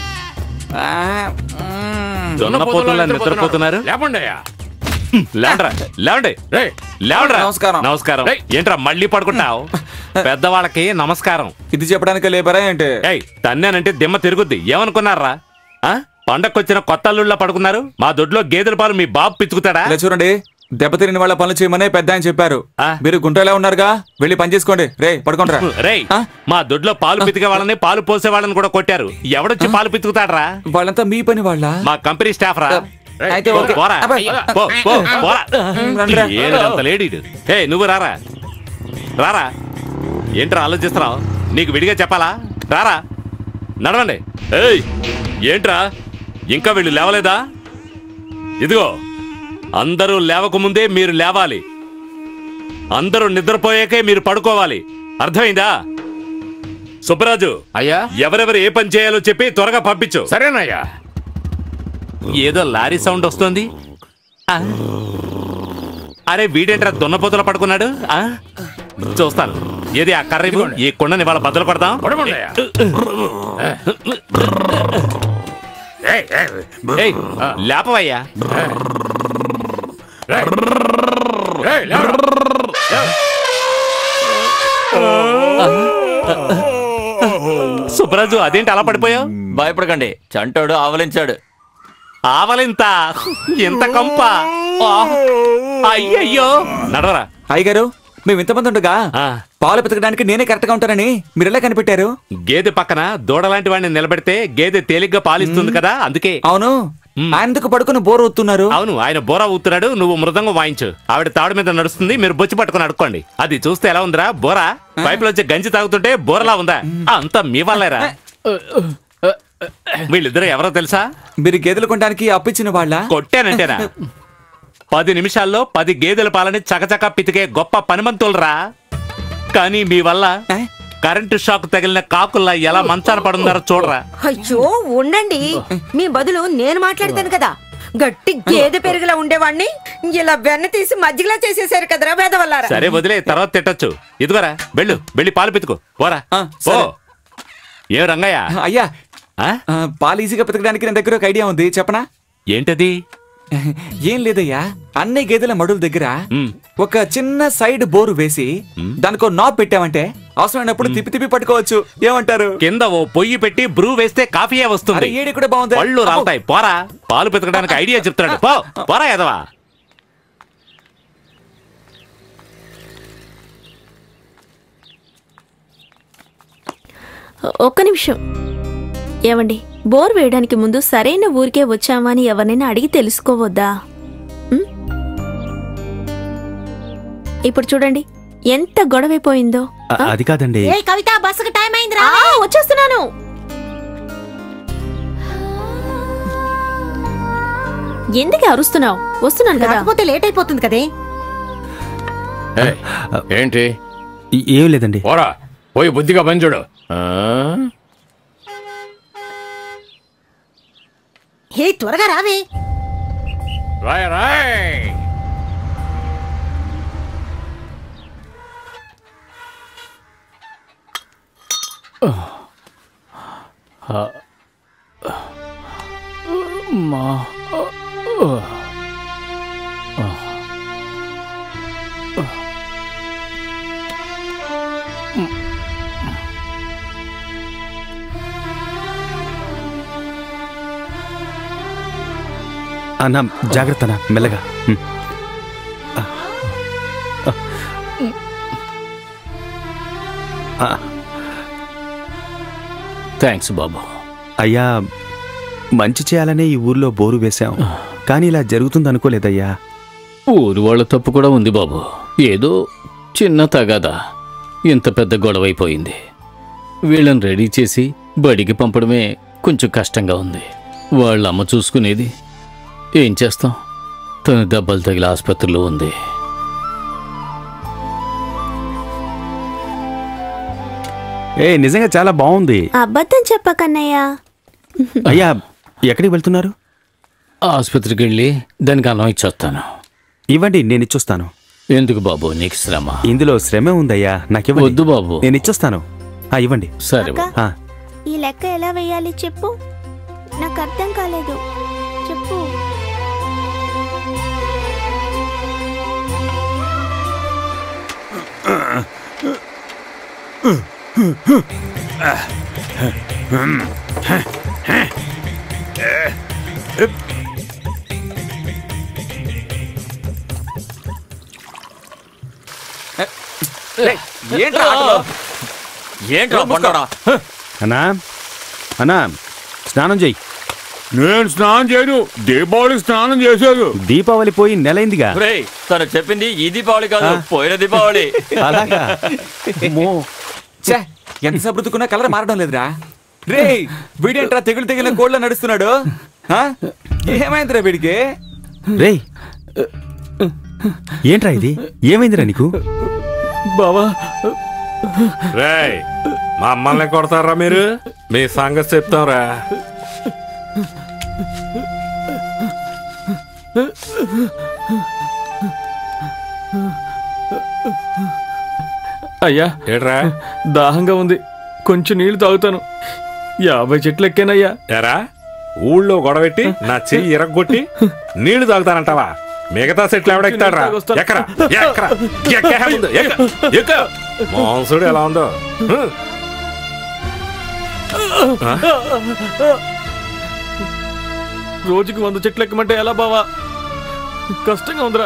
జొన్న పోతుల్లా నిద్రపోతున్నారు లేపండి అయ్యా లేవండ్రా లేవండి లేవండ్రా నమస్కారం. నమస్కారం ఏంట్రా మళ్ళీ పడుకుంటావు పెద్దవాళ్ళకి నమస్కారం ఇది చెప్పడానికి లేబరా ఏంటి ఏయ్ తన్నానంటే దిమ్మ తిరుగుద్ది ఏమనుకున్నారా ఆ? పండక్కొచ్చిన కొత్త అల్లుళ్ళ పడుకున్నారు మా దొడ్లో గేదెల పాలు మీ బాబు పిచ్చుకుతాడా ఇలా చూడండి దెబ్బతిరిన వాళ్ళ పనులు చేయమనే పెద్ద ఆయన చెప్పారు మీరు గుంటలో ఉన్నారుగా వెళ్ళి పని చేసుకోండి రే పడుకోండి రేయ్ మా దొడ్లో పాలు పితికే వాళ్ళని పాలు పోసే వాళ్ళని కూడా కొట్టారు ఎవడొచ్చి పాలు పితుకుతాడరా వాళ్ళంతా మీ పని వాళ్ళ మా కంపెనీ స్టాఫ్ రా అయితే పో, ఓకే. పోరా. అబ్బాయి. పో, పో, పోరా. రండిరా. ఏడంత లేడీడు ఏ నువ్వు రారా రారా ఏంట్రా ఆలోచిస్తున్నావు నీకు విడిగా చెప్పాలా రారా నడవండి ఏయ్ ఏంట్రా ఇంకా వీళ్ళు లేవలేదా ఇదిగో అందరూ లేవకముందే మీరు లేవాలి అందరూ నిద్రపోయాకే మీరు పడుకోవాలి అర్థమైందా సుబ్బరాజు అయ్యా ఎవరెవరు ఏ పని చేయాలో చెప్పి త్వరగా పంపించు సరేనయ్యా ఏదో లారీ సౌండ్ వస్తుంది ఆ? అరే వీడేంట్రా దున్నపోతుల పడుకున్నాడు ఆ? చూస్తాను ఏది ఆ కర్ర ఇవ్వు. ఈ కుండని వాళ్ళ బద్దలు కొడదాం ఏయ్, లేపవయ్యా సుబ్బరాజు అదేంటి అలా పడిపోయావు భయపడకండి చంటోడు ఆవలించాడు ఆవలింత ఇంత కంప ఆ, అయ్యయ్యో నడవరా అయ్యగారు మేము ఇంతమంది ఉండగా పాలు పెతకడానికి నేనే కరెక్ట్ గా ఉంటానని మీరు ఎలా కనిపెట్టారు గేదె పక్కన దూడలాంటి వాడిని నిలబెడితే గేదె తేలిగ్గా పాలిస్తుంది కదా అందుకే అవును ఆయనకు పడుకుని బోర్ అవుతున్నారు అవును ఆయన బోరా ఊతున్నాడు నువ్వు మృదంగం వాయించు ఆవిడ తాడు మీద నడుస్తుంది మీరు బొచ్చి పట్టుకుని అడుక్కోండి అది చూస్తే ఎలా ఉందిరా బోరా పైపులో వచ్చి గంజి తాగుతుంటే బోరలా ఉందా అంతా మీ వల్లేరా వీళ్ళిద్దరు ఎవరో తెలుసా మీరు గేదెలు కొనడానికి అప్పిచ్చిన వాళ్ళ కొట్టానంటేనా పది నిమిషాల్లో పది గేదెల పాలని చకచక పితికే గొప్ప పనిమంతులరా కానీ మీ వల్ల కరెంటు షాక్ తగిలిన కాకుల్లా ఎలా మంచాన పడున్నారో చూడరా అయ్యో ఉండండి మీ బదులు నేను మాట్లాడతాను కదా గట్టి గేదె పెరుగులా ఉండేవాణ్ణి ఇలా వెన్న తీసి మజ్జిగలా చేసేసారు కదరా వేదవల్లారా సరే వదిలే తర్వాత తిట్టొచ్చు ఇదిగోరా వెళ్ళు వెళ్ళి పాలు పితుకు పోరా ఓ సరే. ఏ రంగయ్య అయ్యా ఆ, పాలు ఈజీగా పెతకడానికి నా దగ్గర ఒక ఐడియా ఉంది చెప్పనా ఏంటది ఏం లేదయ్యా అన్ని గేదెల మడుల దగ్గర ఒక చిన్న సైడ్ బోరు వేసి దానికో నాబ్ పెట్టామంటే అవసరమైనప్పుడు తిప్పి తిప్పి పట్టుకోవచ్చు ఏమంటారు కింద ఓ పొయ్యి పెట్టి బ్రూ వేస్తే కాఫీయే వస్తుంది అరే, ఏడి కూడా బాగుంది. పళ్ళు రాలుతాయి పోరా పాలు పితకడానికి ఐడియా చెప్తున్నాడు పో పోరా ఎదవా ఒక్క నిమిషం ఏవండి బోర్ వేయడానికి ముందు సరైన ఊరికే వచ్చామా అని ఎవరినైనా అడిగి తెలుసుకోవద్దా ఉం? ఇప్పుడు చూడండి ఎంత గొడవైపోయిందో అ- అది కాదండి ఏ కవిత బస్సుకు టైం అయిందిరా ఆ, వచ్చేస్తున్నాను ఎందుకు అరుస్తున్నావు వస్తున్నాను కదా కాకపోతే లేట్ అయిపోతుంది కదే ఏంటి ఏం లేదండి పోరా పోయి బుద్ధిగా పని చూడు హే త్వరగా రావే రాయ్ రాయ్ మా అన్నా జాగ్రత్త అన్నా మెల్లగా హ్మ్. ఆ, థ్యాంక్స్ బాబు అయ్యా మంచి చేయాలనే ఈ ఊర్లో బోరు వేశాం కానీ ఇలా జరుగుతుంది అనుకోలేదయ్యా ఊరి వాళ్ళ తప్పు కూడా ఉంది బాబు ఏదో చిన్న తగాదా ఇంత పెద్ద గొడవైపోయింది వీళ్ళని రెడీ చేసి బడికి పంపడమే కొంచెం కష్టంగా ఉంది వాళ్ళ అమ్మ చూసుకునేది ఏం చేస్తాం తన దెబ్బలు తగిలి ఆసుపత్రిలో ఉంది ఏ నిజంగా చాలా బాగుంది అబద్ధం చెప్పకన్నయ్య అయ్యా ఎక్కడికి వెళ్తున్నారు ఆసుపత్రికి వెళ్ళి దానికి అన్నం ఇచ్చొస్తాను ఇవ్వండి నేను ఇచ్చొస్తాను ఎందుకు బాబు నీకు శ్రమ ఇందులో శ్రమ ఉందయ్యా నాకు వద్దు బాబు నేను ఇచ్చొస్తాను ఆ, ఇవ్వండి సరే బాబు. ఆ, ఈ లెక్క ఎలా వేయాలి చెప్పు నాకు అర్థం కాలేదు చెప్పు ఏంట్రా ఆటలు? ఏంట్రా బండోడా అన్నా అన్నా స్నానం చెయ్యి నేను స్నానం చేయను దీపావళి స్నానం చేశారు దీపావళి పోయి నెలైందిగా రేయ్ తను చెప్పింది ఈ దీపావళి కాదు ఆ. పోయిన దీపావళి అలాగా అమ్మో. ఛే, ఎంత సబ్రుతుకున్నా కలర్ మారడం లేదురా రే వీడేంట్రా తెగులు తెగిలిన కోళ్ళ నడుస్తున్నాడు ఆ? ఏమైందిరా వీడికి రేయ్ ఏంట్రా ఇది ఏమైందిరా నీకు బావా రేయ్ మమ్మల్ని కొడతారా మీరు మీ సంగతి చెప్తాంరా అయ్యా ఏట్రా దాహంగా ఉంది కొంచెం నీళ్లు తాగుతాను యాభై చెట్లు ఎక్కానయ్యా ఎరా ఊళ్ళో గొడవెట్టి నా చెయ్యి ఇరగొట్టి నీళ్లు తాగుతానంటావా మిగతా సెట్లు ఎవడెక్తాడ్రా ఎక్కరా ఎక్కరా ఎక్కే ముందు ఎక్క ఎక్క మాంసుడు ఎలా ఉందో హ్మ్. రోజుకి వంద చెట్లు ఎక్కమంటే ఎలా బావా కష్టంగా ఉందిరా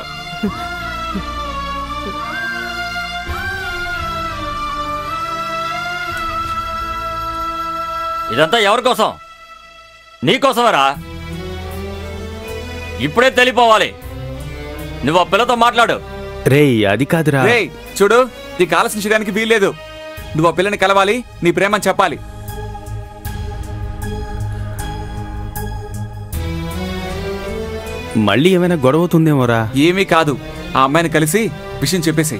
ఇదంతా ఎవరి కోసం నీ కోసమరా ఇప్పుడే తెలిపోవాలి నువ్వు ఆ పిల్లతో మాట్లాడు రేయ్ అది కాదురా రేయ్ చూడు నీకు ఆలోచించడానికి వీల్లేదు నువ్వు ఆ పిల్లని కలవాలి నీ ప్రేమని చెప్పాలి మళ్ళీ ఏమైనా గొడవ అవుతుందేమోరా ఏమీ కాదు ఆ అమ్మాయిని కలిసి విషయం చెప్పేసి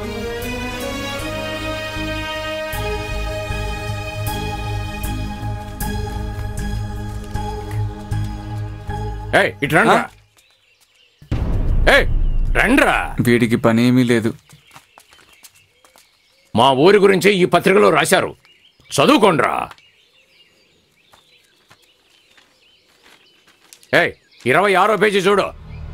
ఏయ్ ఇటు రండ్రా ఏయ్ రండ్రా వీడికి పని ఏమీ లేదు మా ఊరి గురించి ఈ పత్రికలో రాశారు చదువుకోండ్రా ఏయ్ ఇరవై ఆరో పేజీ చూడు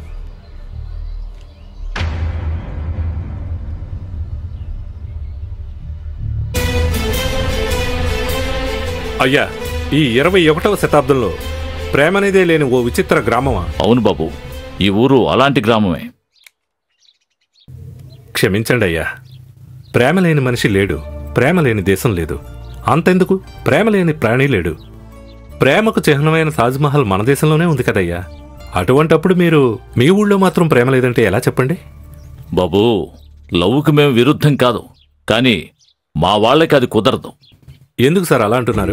అయ్యా ఈ ఇరవై ఒకటవ శతాబ్దంలో ప్రేమ అనేదే లేని ఓ విచిత్ర గ్రామమా అవును బాబు ఈ ఊరు అలాంటి గ్రామమే క్షమించండి అయ్యా ప్రేమ లేని మనిషి లేడు ప్రేమ లేని దేశం లేదు అంతెందుకు ప్రేమ లేని ప్రాణి లేడు ప్రేమకు చిహ్నమైన తాజ్మహల్ మన దేశంలోనే ఉంది కదయ్యా అటువంటప్పుడు మీరు మీ ఊళ్ళో మాత్రం ప్రేమ లేదంటే ఎలా చెప్పండి బాబు లవ్వుకు మేము విరుద్ధం కాదు కానీ మా వాళ్ళకి అది కుదరదు ఎందుకు సార్ అలా అంటున్నారు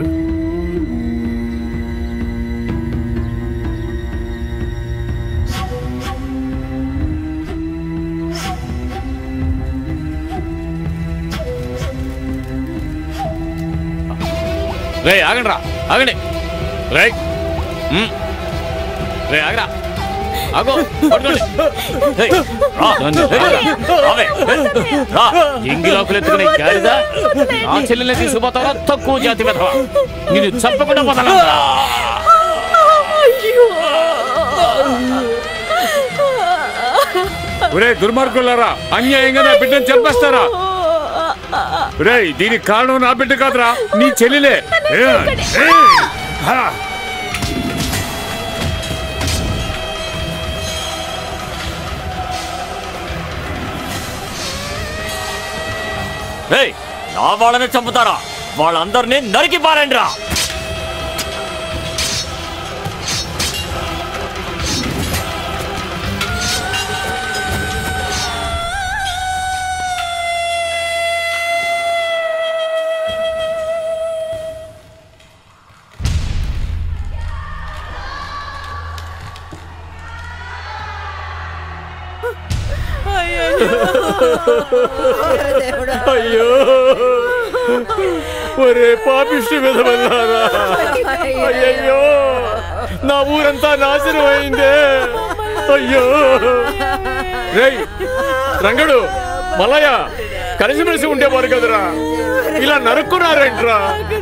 రే ఆగండి రా ఆగండి రే ఉమ్. రే ఆగరా ఆగో పట్టుకోండి ఏయ్, రా. ఏయ్, రావే. రా. ఇంగిలోకులు ఎత్తుకుని గాడిద నా చెల్లెల్ని తీసుకుపోతావా తక్కువ జాతి వెధవా నేను చంపకుండా పోతాను ఒరే దుర్మార్గులారా అన్యాయంగా నా బిడ్డను చంపేస్తారా రే దీనికి కారణం నా బిడ్డ కాదురా నీ చెల్లెలే ఏ, ఏ, హా. రేయ్ నా వాళ్ళని చంపుతారా వాళ్ళందరినీ నరికి పారండి రా అయ్యో ఒరే పాపిష్టి విధవల్లారా అయ్యయ్యో నా ఊరంతా నాశనం అయిందే అయ్యో రేయ్ రంగడు మల్లయ్య కలిసిమెలిసి ఉండేవారు కదరా ఇలా నరుక్కున్నారేంట్రా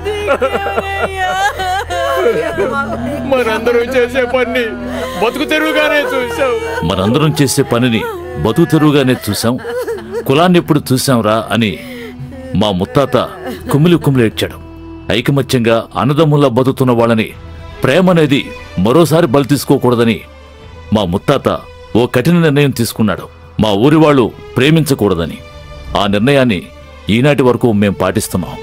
మనందరం చేసే పని బతుకు తెరువుగానే చూసావు మనందరం చేసే పనిని బతుకు తెరువుగానే చూసాం కులాన్ని ఎప్పుడు చూసాంరా అని మా ముత్తాత కుమిలి కుమిలి ఏడ్చాడు ఐకమత్యంగా అన్నదమ్ముల్లా బతుకుతున్న వాళ్ళని ప్రేమ అనేది మరోసారి బలి తీసుకోకూడదని మా ముత్తాత ఓ కఠిన నిర్ణయం తీసుకున్నాడు మా ఊరి వాళ్ళు ప్రేమించకూడదని ఆ నిర్ణయాన్ని ఈనాటి వరకు మేం పాటిస్తున్నాం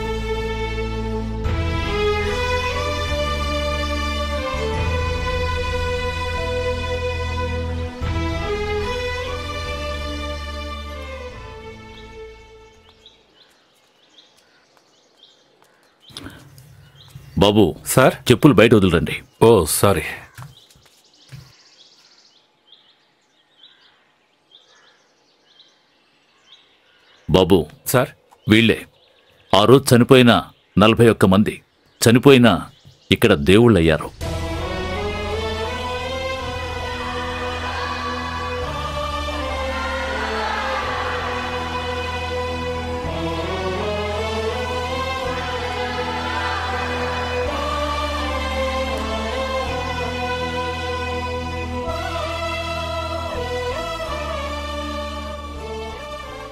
బాబు సార్ చెప్పులు బయట వదిలిరండి ఓ సారీ బాబు సార్ వీళ్ళే ఆ రోజు చనిపోయిన నలభై ఒక్క మంది చనిపోయిన ఇక్కడ దేవుళ్ళయ్యారు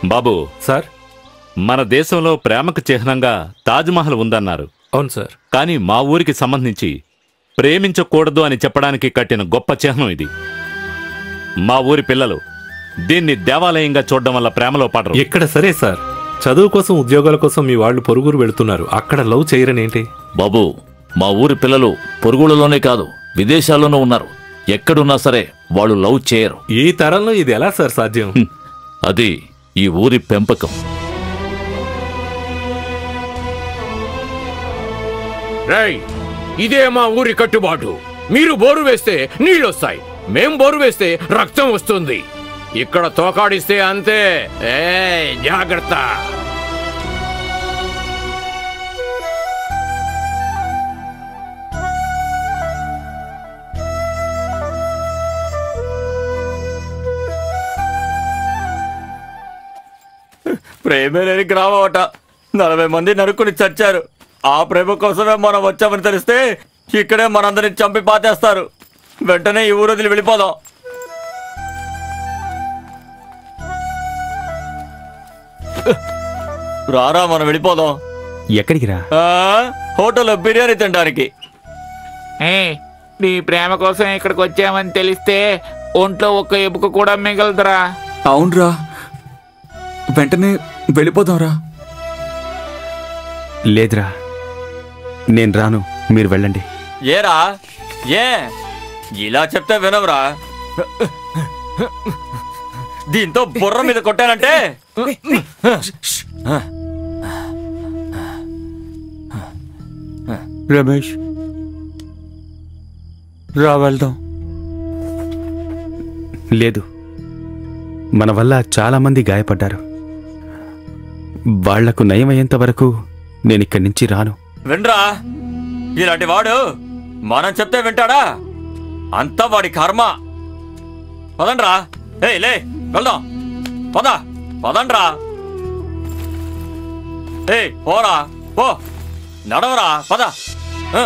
బాబు సార్ మన దేశంలో ప్రేమకు చిహ్నంగా తాజ్మహల్ ఉందన్నారు అవును సార్ కానీ మా ఊరికి సంబంధించి ప్రేమించకూడదు అని చెప్పడానికి కట్టిన గొప్ప చిహ్నం ఇది మా ఊరి పిల్లలు దీన్ని దేవాలయంగా చూడడం వల్ల ప్రేమలో పడరు ఇక్కడ సరే సార్ చదువు కోసం ఉద్యోగాల కోసం మీ వాళ్ళు పొరుగురు వెళుతున్నారు అక్కడ లవ్ చేయరనేంటి బాబు మా ఊరి పిల్లలు పొరుగులలోనే కాదు విదేశాల్లోనూ ఉన్నారు ఎక్కడున్నా సరే వాళ్ళు లవ్ చేయరు ఈ తరంలో ఇది ఎలా సార్ సాధ్యం అది ఈ ఊరి పెంపకం రేయ్ ఇదే మా ఊరి కట్టుబాటు మీరు బోరు వేస్తే నీళ్ళు వస్తాయి మేం బోరు వేస్తే రక్తం వస్తుంది ఇక్కడ తోకాడిస్తే అంతే ఏ జాగ్రత్త ప్రేమే లేని గ్రామం అట నలభై మంది నరుక్కుని చచ్చారు ఆ ప్రేమ కోసమే మనం వచ్చామని తెలిస్తే ఇక్కడే మనందరిని చంపి పాతేస్తారు వెంటనే ఈ ఊరు వదిలి వెళ్ళిపోదాం రారా మనం వెళ్ళిపోదాం ఎక్కడికి రా ఆ, హోటల్లో బిర్యానీ తినడానికి ఏ నీ ప్రేమ కోసం ఇక్కడికి వచ్చామని తెలిస్తే ఒంట్లో ఒక్క ఎముక కూడా మిగలదురా అవునరా వెంటనే వెళ్ళిపోదాంరా లేదురా నేను రాను మీరు వెళ్ళండి ఏరా ఏ ఇలా చెప్తే వినవురా దీంతో బుర్ర మీద కొట్టానంటే రమేష్ రా వెళ్దాం లేదు మన వల్ల చాలా మంది గాయపడ్డారు వాళ్లకు నయమయ్యేంత వరకు నేను ఇక్కడి నుంచి రాను వినరా ఇలాంటి వాడు మనం చెప్తే వింటాడా అంతా వాడి కర్మ పదండ్రా ఏయ్ లే వెళ్దాం పద పదండ్రా ఏయ్ పోరా పో నడవరా పద ఆ.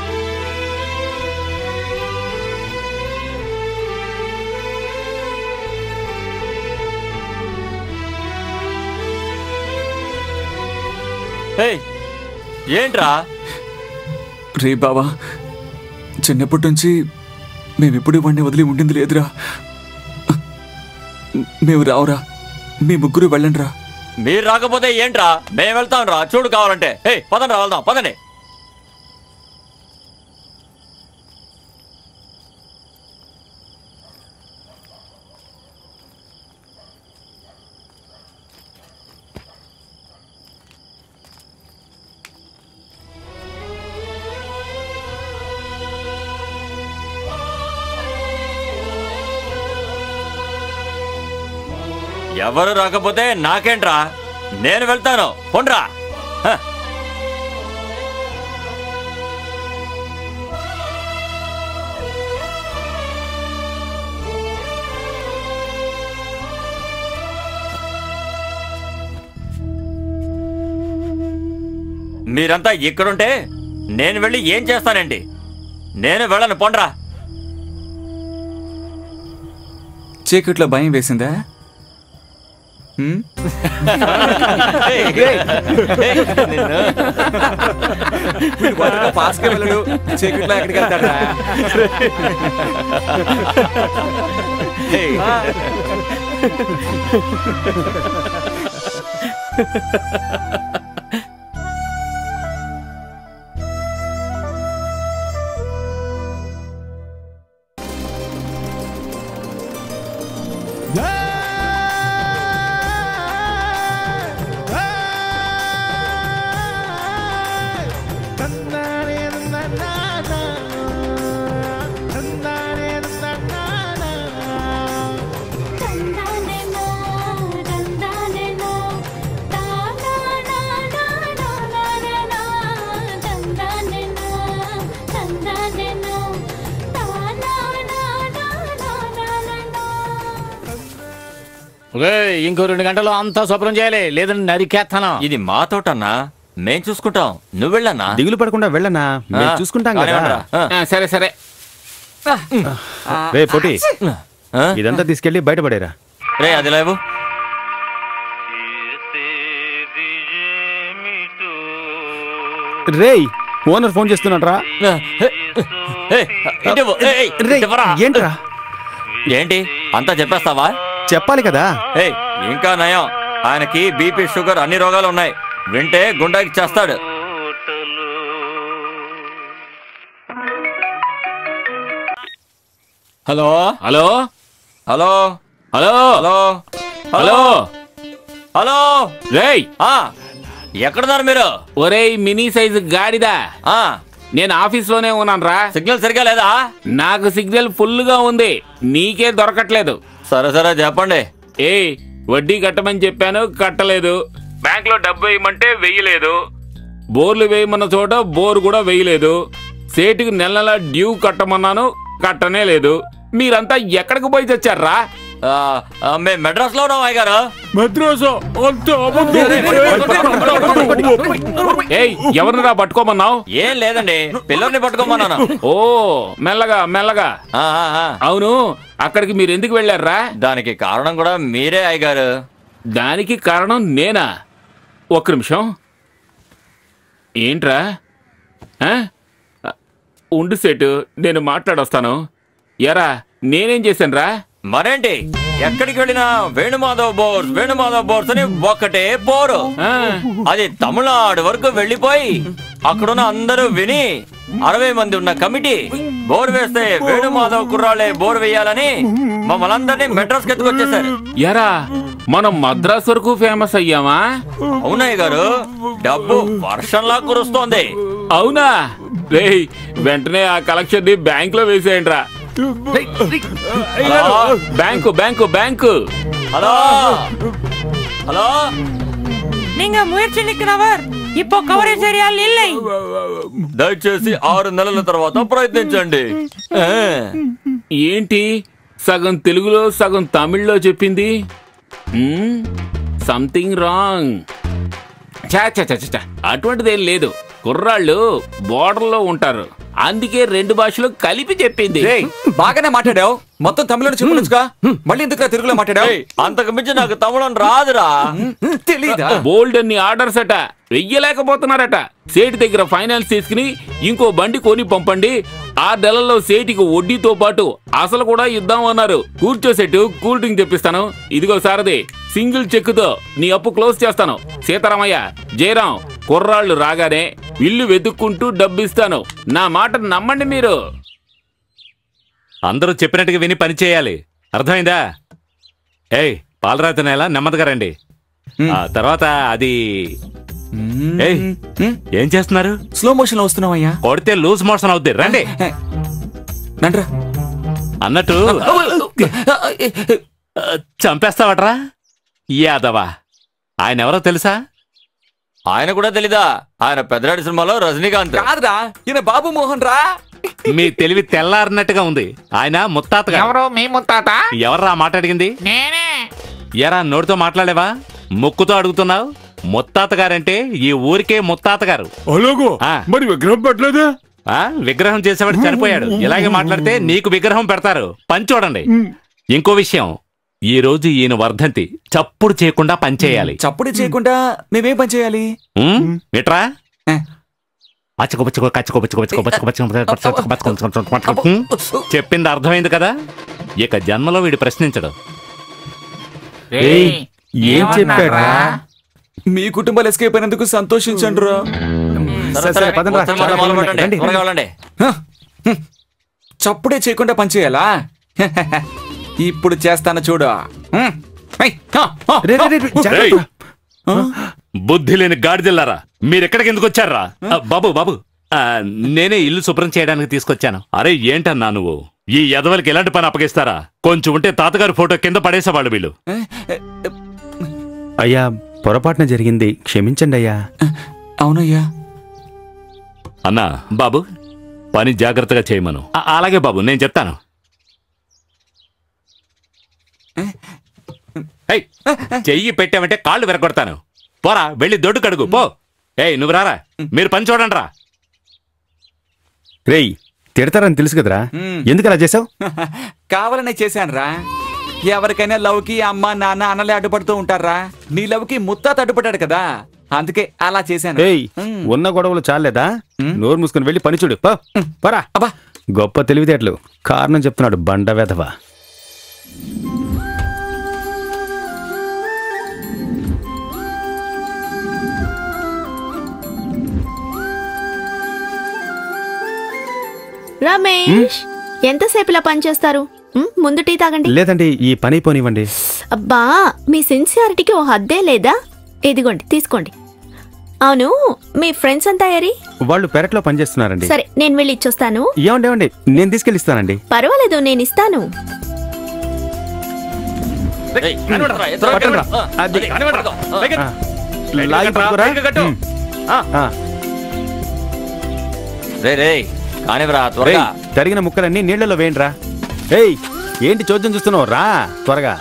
ఏయ్ ఏంట్రా రే బావా చిన్నప్పటి నుంచి మేమెప్పుడు వాడిని వదిలి ఉండింది లేదురా మేము రావురా మీ ముగ్గురు వెళ్ళండిరా మీరు రాకపోతే ఏంట్రా మేము వెళ్తాం రా చూడు కావాలంటే ఏ పదండి రా వెళ్దాం పదండి ఎవరు రాకపోతే నాకేంట్రా నేను వెళ్తాను పొండ్రా హ. మీరంతా ఇక్కడుంటే నేను వెళ్ళి ఏం చేస్తానండి నేను వెళ్ళను పొండ్రా చీకట్లో భయం వేసిందా హ్మ్? వీడు మొదట ఫాస్ట్గా వెళ్ళడు చీకట్లో ఎక్కడికి వెళ్తాడా రేయ్, ఇంకో రెండు గంటలు అంతా శుభ్రం చేయాలి లేదంటే నరికేస్తాను ఇది మా తోటన్నా మేం చూసుకుంటాం నువ్వు వెళ్ళన్నా దిగులు పడకుండా వెళ్ళనా మేము ఆ, చూసుకుంటాం కదా కానివ్వండిరా. ఆ. సరే సరే రే పొట్టి ఇదంతా తీసుకెళ్లి బయటపడేరా రే అది లేవు రేయ్ ఓనర్ ఫోన్ చేస్తున్నాడ్రా రేయ్, ఏంట్రా ఏంటి అంతా చెప్పేస్తావా చెప్పాలి కదా ఏయ్ ఇంకా నయం ఆయనకి బీపీ షుగర్ అన్ని రోగాలు ఉన్నాయి వింటే గుండాకి చేస్తాడు hello hello hello hello hello hello hello రేయ్ ఆ ఎక్కడున్నారు మీరు ఒరేయ్ మినీ సైజు గాడిదా ఆ నేను ఆఫీస్ లోనే ఉన్నాను రా సిగ్నల్ సరిగా లేదా నాకు సిగ్నల్ ఫుల్ గా ఉంది నీకే దొరకట్లేదు సరే సరే చెప్పండి ఏ వడ్డీ కట్టమని చెప్పాను కట్టలేదు బ్యాంక్ లో డబ్బు వేయమంటే వెయ్యలేదు బోర్లు వేయమన్న చోట బోర్ కూడా వేయలేదు సేటుకి నెల నెల డ్యూ కట్టమన్నాను కట్టనే లేదు మీరంతా ఎక్కడికి పోయి తెచ్చారా మేము మెడ్రాస్ లో ఉన్నాం అయ్యగారు మద్రాసు అంత ఏయ్ ఎవరినిరా పట్టుకోమన్నావు ఏం లేదండి పిల్లల్ని పట్టుకోమన్నాను ఓ మెల్లగా మెల్లగా అవును అక్కడికి మీరు ఎందుకు వెళ్ళారా దానికి కారణం కూడా మీరే అయ్యగారు దానికి కారణం నేనా ఒక్క నిమిషం ఏంట్రా ఆ? ఉండు సెటు నేను మాట్లాడొస్తాను ఎరా నేనేం చేశానురా మరేంటి ఎక్కడికి వెళ్ళినా వేణుమాధవ్ బోర్స్ వేణుమాధవ్ బోర్స్ అని ఒక్కటే బోరు అది తమిళనాడు వరకు వెళ్ళిపోయి అక్కడున్న అందరూ విని అరవై మంది ఉన్న కమిటీ బోర్ వేస్తే వేణుమాధవ్ కుర్రాళ్ళే బోర్ వేయాలని మమ్మల్ని అందరినీ మెడ్రాస్ కి ఎత్తుకొచ్చేసారు ఎరా మనం మద్రాస్ వరకు ఫేమస్ అయ్యామా అవునయ్య గారు డబ్బు వర్షంలా కురుస్తోంది అవునా రేయ్ వెంటనే ఆ కలెక్షన్ ని బ్యాంక్ లో వేసేయండి రా bank bank bank hello hello நீங்க முயற்சி நிக்கிறவர் இப்போ கவரேஜ் ஏரியாவில் இல்லை దయచేసి ఆరు నెలల తర్వాత ప్రయత్నించండి ఆ. ఏంటి సగం తెలుగులో సగం తమిళ్లో చెప్పింది సంథింగ్ రాంగ్ చా చా చా చా, చా అటువంటిదేం లేదు కుర్రాళ్ళు బోర్డర్లో ఉంటారు అందుకే రెండు భాషలు కలిపి చెప్పింది రేయ్, బాగానే మాట్లాడావు మొత్తం తమిళలో చెప్పొచ్చుగా మళ్ళీ ఎందుకు తెలుగులో మాట్లాడావు ఏయ్, అంతకు మించి నాకు తమిళం రాదురా తెలీదా బోల్డ్ అన్ని ఆర్డర్స్ అట వెయ్యలేకపోతున్నారట సేటి దగ్గర ఫైనాన్స్ తీసుకుని ఇంకో బండి కొని పంపండి ఆరు నెలల్లో సేటికి వడ్డీతో పాటు అసలు కూడా ఇద్దామన్నారు కూర్చో సెట్టు కూల్ డ్రింక్ తెప్పిస్తాను ఇదిగో సారది సింగిల్ చెక్కుతో నీ అప్పు క్లోజ్ చేస్తాను సీతారామయ్య జయరాం కుర్రాళ్ళు రాగానే ఇల్లు వెతుక్కుంటూ డబ్బిస్తాను నా మాట నమ్మండి మీరు అందరూ చెప్పినట్టుగా విని పని చేయాలి అర్థమైందా ఏయ్ పాలరాతి నెల నెమ్మదిగా రండి ఆ తర్వాత అది ఏయ్ ఏం చేస్తున్నారు స్లో మోషన్ లో వస్తున్నావయ్యా కొడితే లూజ్ మోషన్ అవుద్ది రండి నండ్రా అన్నట్టు ఆ, చంపేస్తావట్రా యాదవా ఆయన ఎవరో తెలుసా ఆయన కూడా తెలీదా ఆయన పెద్దరాడి సినిమాలో రజనీకాంత్ కాదురా ఈయన బాబు మోహన్ రా మీ తెలివి తెల్లారినట్టుగా ఉంది ఆయన ముత్తాత గారు. ఎవరు మీ ముత్తాత ఎవర్రా మాట అడిగింది నేనే ఎరా నోటితో మాట్లాడేవా ముక్కుతో అడుగుతున్నావు ముత్తాత గారంటే ఈ ఊరికే ముత్తాత గారు అలాగో ఆ. మరి విగ్రహం పెట్టలేదా ఆ విగ్రహం చేసేవాడు చనిపోయాడు ఇలాగే మాట్లాడితే నీకు విగ్రహం పెడతారు పని చూడండి ఇంకో విషయం ఈ రోజు ఈయన వర్ధంతి చప్పుడు చేయకుండా పని చేయాలి చప్పుడు చేయకుండా మేమేం పని చేయాలి ఉమ్, ఇట్రా అచ్చకో పచ్చకో కచ్చకో పచ్చకో పచ్చకో పచ్చకో పచ్చకో పచ్చకో పచ్చకో పచ్చకో పచ్చకో ఉమ్, చెప్పింది అర్థమైంది కదా ఇక జన్మలో వీడు ప్రశ్నించడు ఏయ్, ఏం చెప్పాడా మీ కుటుంబాలు ఎస్కేప్ అయినందుకు సంతోషించండి రా సరే, సరే, ఒకసారి మనం మొదలు పెట్టండి. త్వరగా వెళ్ళండి. చప్పుడే చేయకుండా పని చేయాలా ఇప్పుడు చేస్తాను చూడు హ్మ్. ఏయ్, హా, హా, హా. ఏయ్, బుద్ధి లేని గాడిదిల్లారా మీరెక్కడికి ఎందుకు వచ్చారా ఆ, బాబు బాబు ఆ, నేనే ఇల్లు శుభ్రం చేయడానికి తీసుకొచ్చాను అరే ఏంటన్నా నువ్వు ఈ ఎదవలకి ఎలాంటి పని అప్పగిస్తారా కొంచెం ఉంటే తాతగారి ఫోటో కింద పడేసేవాళ్ళు వీళ్ళు అయ్యా పొరపాటున జరిగింది క్షమించండి అయ్యా అవునయ్యా అన్నా బాబు పని జాగ్రత్తగా చేయమను ఆ, అలాగే బాబు నేను చెప్తాను ఏయ్, చెయ్యి పెట్టామంటే కాళ్ళు విరగొడతాను పోరా వెళ్ళి దొడ్డు కడుగు పో ఏయ్ నువ్వు రారా మీరు పని చూడండి రా రేయ్ తిడతారని తెలుసు కదరా మ్మ్. ఎందుకు అలా చేసావు కావాలనే చేశాను రా ఎవరికైనా లవ్కి అమ్మ నాన్న అన్నలే అడ్డుపడుతూ ఉంటారా నీ లవ్కి ముత్తాత అడ్డుపడ్డాడు కదా అందుకే అలా చేశాను ఏయ్ ఉన్న గొడవలు చాలేదా నోరు మూసుకొని వెళ్ళి పని చూడు పో, పరా గొప్ప తెలివితేటలు కారణం చెప్తున్నాడు బండ వెధవ రమేష్ ఎంతసేపు ఇలా పనిచేస్తారు ఉమ్, ముందు టీ తాగండి లేదండి ఈ పని పోనివ్వండి అబ్బా మీ సిన్సియారిటీకి ఓ హద్దే లేదా ఇదిగోండి తీసుకోండి అవును మీ ఫ్రెండ్స్ అంతా ఏరి వాళ్ళు పెరట్లో పనిచేస్తున్నారండి సరే నేను వెళ్ళి ఇచ్చొస్తాను ఏమండి ఏమండి నేను తీసుకెళ్ళిస్తానండి పర్వాలేదు నేను ఇస్తాను పట్టండ్రా. అది. ఆ. లాగి పట్టుకోరా? ఉమ్. ఆ. రే రే కానివరా రేయ్, త్వరగా తరిగిన ముక్కలన్నీ నీళ్లలో వేయండిరా ఏయ్ ఏంటి చోద్యం చూస్తున్నావు రా త్వరగా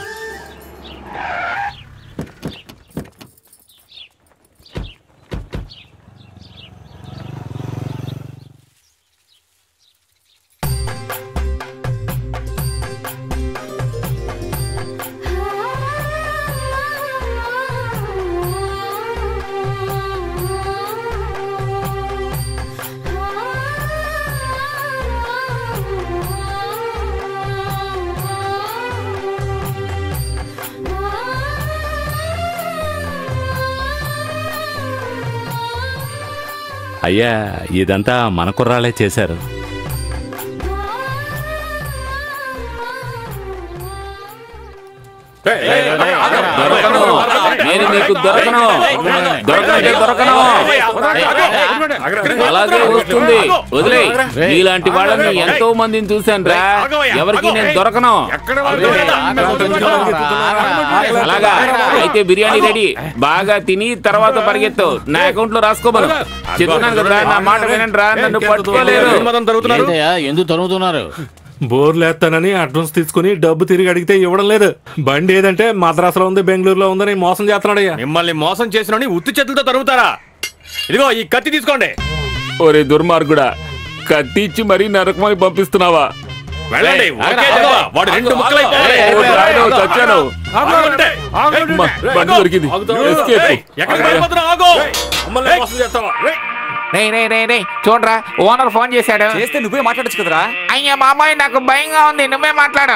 అయ్యా ఇదంతా మన కుర్రాళ్ళే చేశారు దొరకను నేను నీకు దొరకను దొరకంటే దొరకను అలాగే వస్తుంది వదిలే ఇలాంటి వాళ్ళని ఎంతో మందిని చూశాను రా ఎవరికి నేను దొరకను అలాగా అయితే బిర్యానీ రెడీ బాగా తిని తర్వాత పరిగెత్తు నా అకౌంట్ లో రాసుకోమను చెప్తున్నాను కదా నా మాట వినండి రా నన్ను పట్టుకోలేరు ఏంటయ్యా, ఎందుకు తరుగుతున్నారు బోర్లేస్తానని అడ్వాన్స్ తీసుకుని డబ్బు తిరిగి అడిగితే ఇవ్వడం లేదు బండి ఏదంటే మద్రాసులో ఉంది బెంగళూరులో ఉందని మోసం చేస్తున్నాడయ్యా మిమ్మల్ని మోసం చేసిన ఉత్తి చేతులతో తరుగుతారా ఇదిగో ఈ కత్తి తీసుకోండి ఒరే దుర్మార్గుడా కత్తి ఇచ్చి మరీ నరకమని పంపిస్తున్నావా వెళ్ళండి, ఏయ్, ఒకే ఆగు, దెబ్బ. ఆగు, వాడు రెండు ఆగు, ముక్కలైపోవాలి. ఆగు, ఓ నాయనో, చచ్చాను ఆగండి. అమ్మ, బండి దొరికింది Escape. ఎక్కడికి వెళ్ళిపోతున్నావు? ఆగు. రే రే రే రే చూడరా ఓనర్ ఫోన్ చేశాడు చేస్తే నువ్వే మాట్లాడచ్చు కదరా అయ్యా మామయ్య నాకు భయంగా ఉంది నువ్వే మాట్లాడు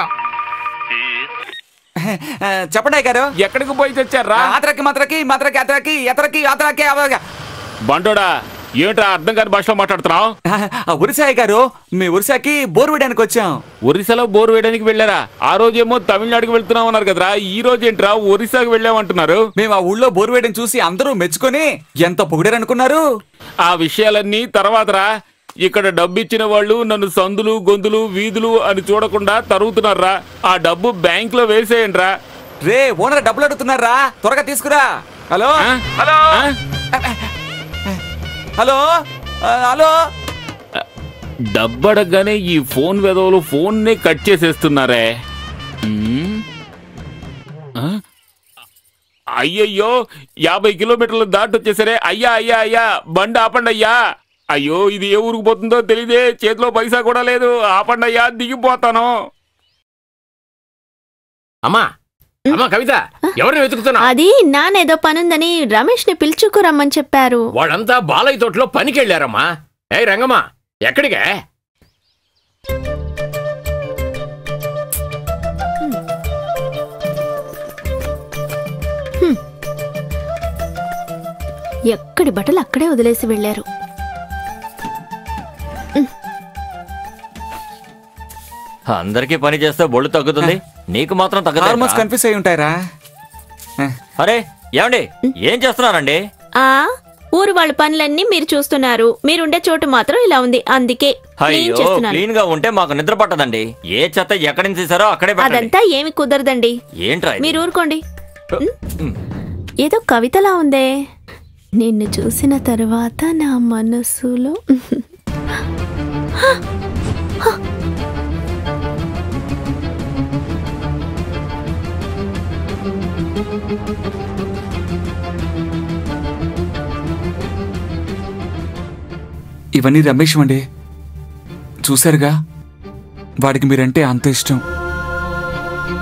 చెప్పండి అయ్య గారు ఎక్కడికి పోయి తెచ్చారా ఆతరకి మాత్రకి మాత్రకి అతరకి ఎతరకి అతరకి అవగా బండోడా ఏమిట్రా అర్థం కాని భాషలో మాట్లాడుతున్నావు ఒరిసాయి గారు మీ ఒరిసాకి బోర్ వేయడానికి వచ్చాం ఒరిస్సాలో బోర్ వేయడానికి వెళ్ళారా ఆ రోజేమో తమిళనాడుకి వెళ్తున్నాం అన్నారు కదరా ఈ రోజు ఏంట్రా ఒరిస్సాకి వెళ్ళామంటున్నారు మేము ఆ ఊళ్ళో బోర్ వేయడం చూసి అందరూ మెచ్చుకొని ఎంత పొగిడారనుకున్నారు ఆ విషయాలన్నీ తర్వాతరా ఇక్కడ డబ్బు ఇచ్చిన వాళ్ళు నన్ను సందులు గొంతులు వీధులు అని చూడకుండా తరుగుతున్నారా ఆ డబ్బు బ్యాంక్ లో వేసేయండి రే ఓనర్ డబ్బులు అడుగుతున్నారా త్వరగా తీసుకురా హలో హలో హలో ఆ, హలో డబ్బు అడగగానే ఈ ఫోన్ వెదవులు ఫోన్ నే కట్ చేసేస్తున్నారే ఉమ్. ఆ? అయ్యయ్యో యాభై కిలోమీటర్లు దాటి వచ్చేసరే అయ్యా అయ్యా అయ్యా బండి ఆపండి అయ్యా అయ్యో ఇది ఏ ఊరికి పోతుందో తెలియదే చేతిలో పైసా కూడా లేదు ఆపండి అయ్యా దిగిపోతాను అమ్మా అమ్మా కవిత ఎవరిని వెతుకుతున్నా అది నానేదో పనుందని రమేష్ ని పిలుచుకురమ్మని చెప్పారు వాళ్ళంతా బాలయ్య తోటలో పనికి వెళ్ళారమ్మా ఏ రంగమ్మా ఎక్కడికే ఎక్కడి బట్టలు అక్కడే వదిలేసి వెళ్ళారు అందరికీ పని చేస్తే బొళ్ళు తగ్గుతుంది నీకు మాత్రం హార్మోన్స్ తగ్గదు కన్ఫ్యూజ్ అయి ఉంటాయరా అరే ఏమండి ఏం చేస్తున్నారండి ఆ ఊరు వాళ్ళ పనులన్నీ మీరు చూస్తున్నారు మీరుండే చోటు మాత్రం ఇలా ఉంది అందుకే క్లీన్ అయ్యో చేస్తున్నాను క్లీన్ గా ఉంటే మాకు నిద్ర పట్టదండి ఏ చెత్త ఎక్కడి నుంచి తీసారో అక్కడే పెట్టండి అదంతా ఏమి కుదరదండి ఏంట్రా ఇది? మీరు ఊరుకోండి ఉమ్. ఏదో కవితలా ఉందే నిన్ను చూసిన తర్వాత నా మనసులో ఇవన్నీ రమేష్ అండి చూశారుగా వాడికి మీరంటే అంత ఇష్టం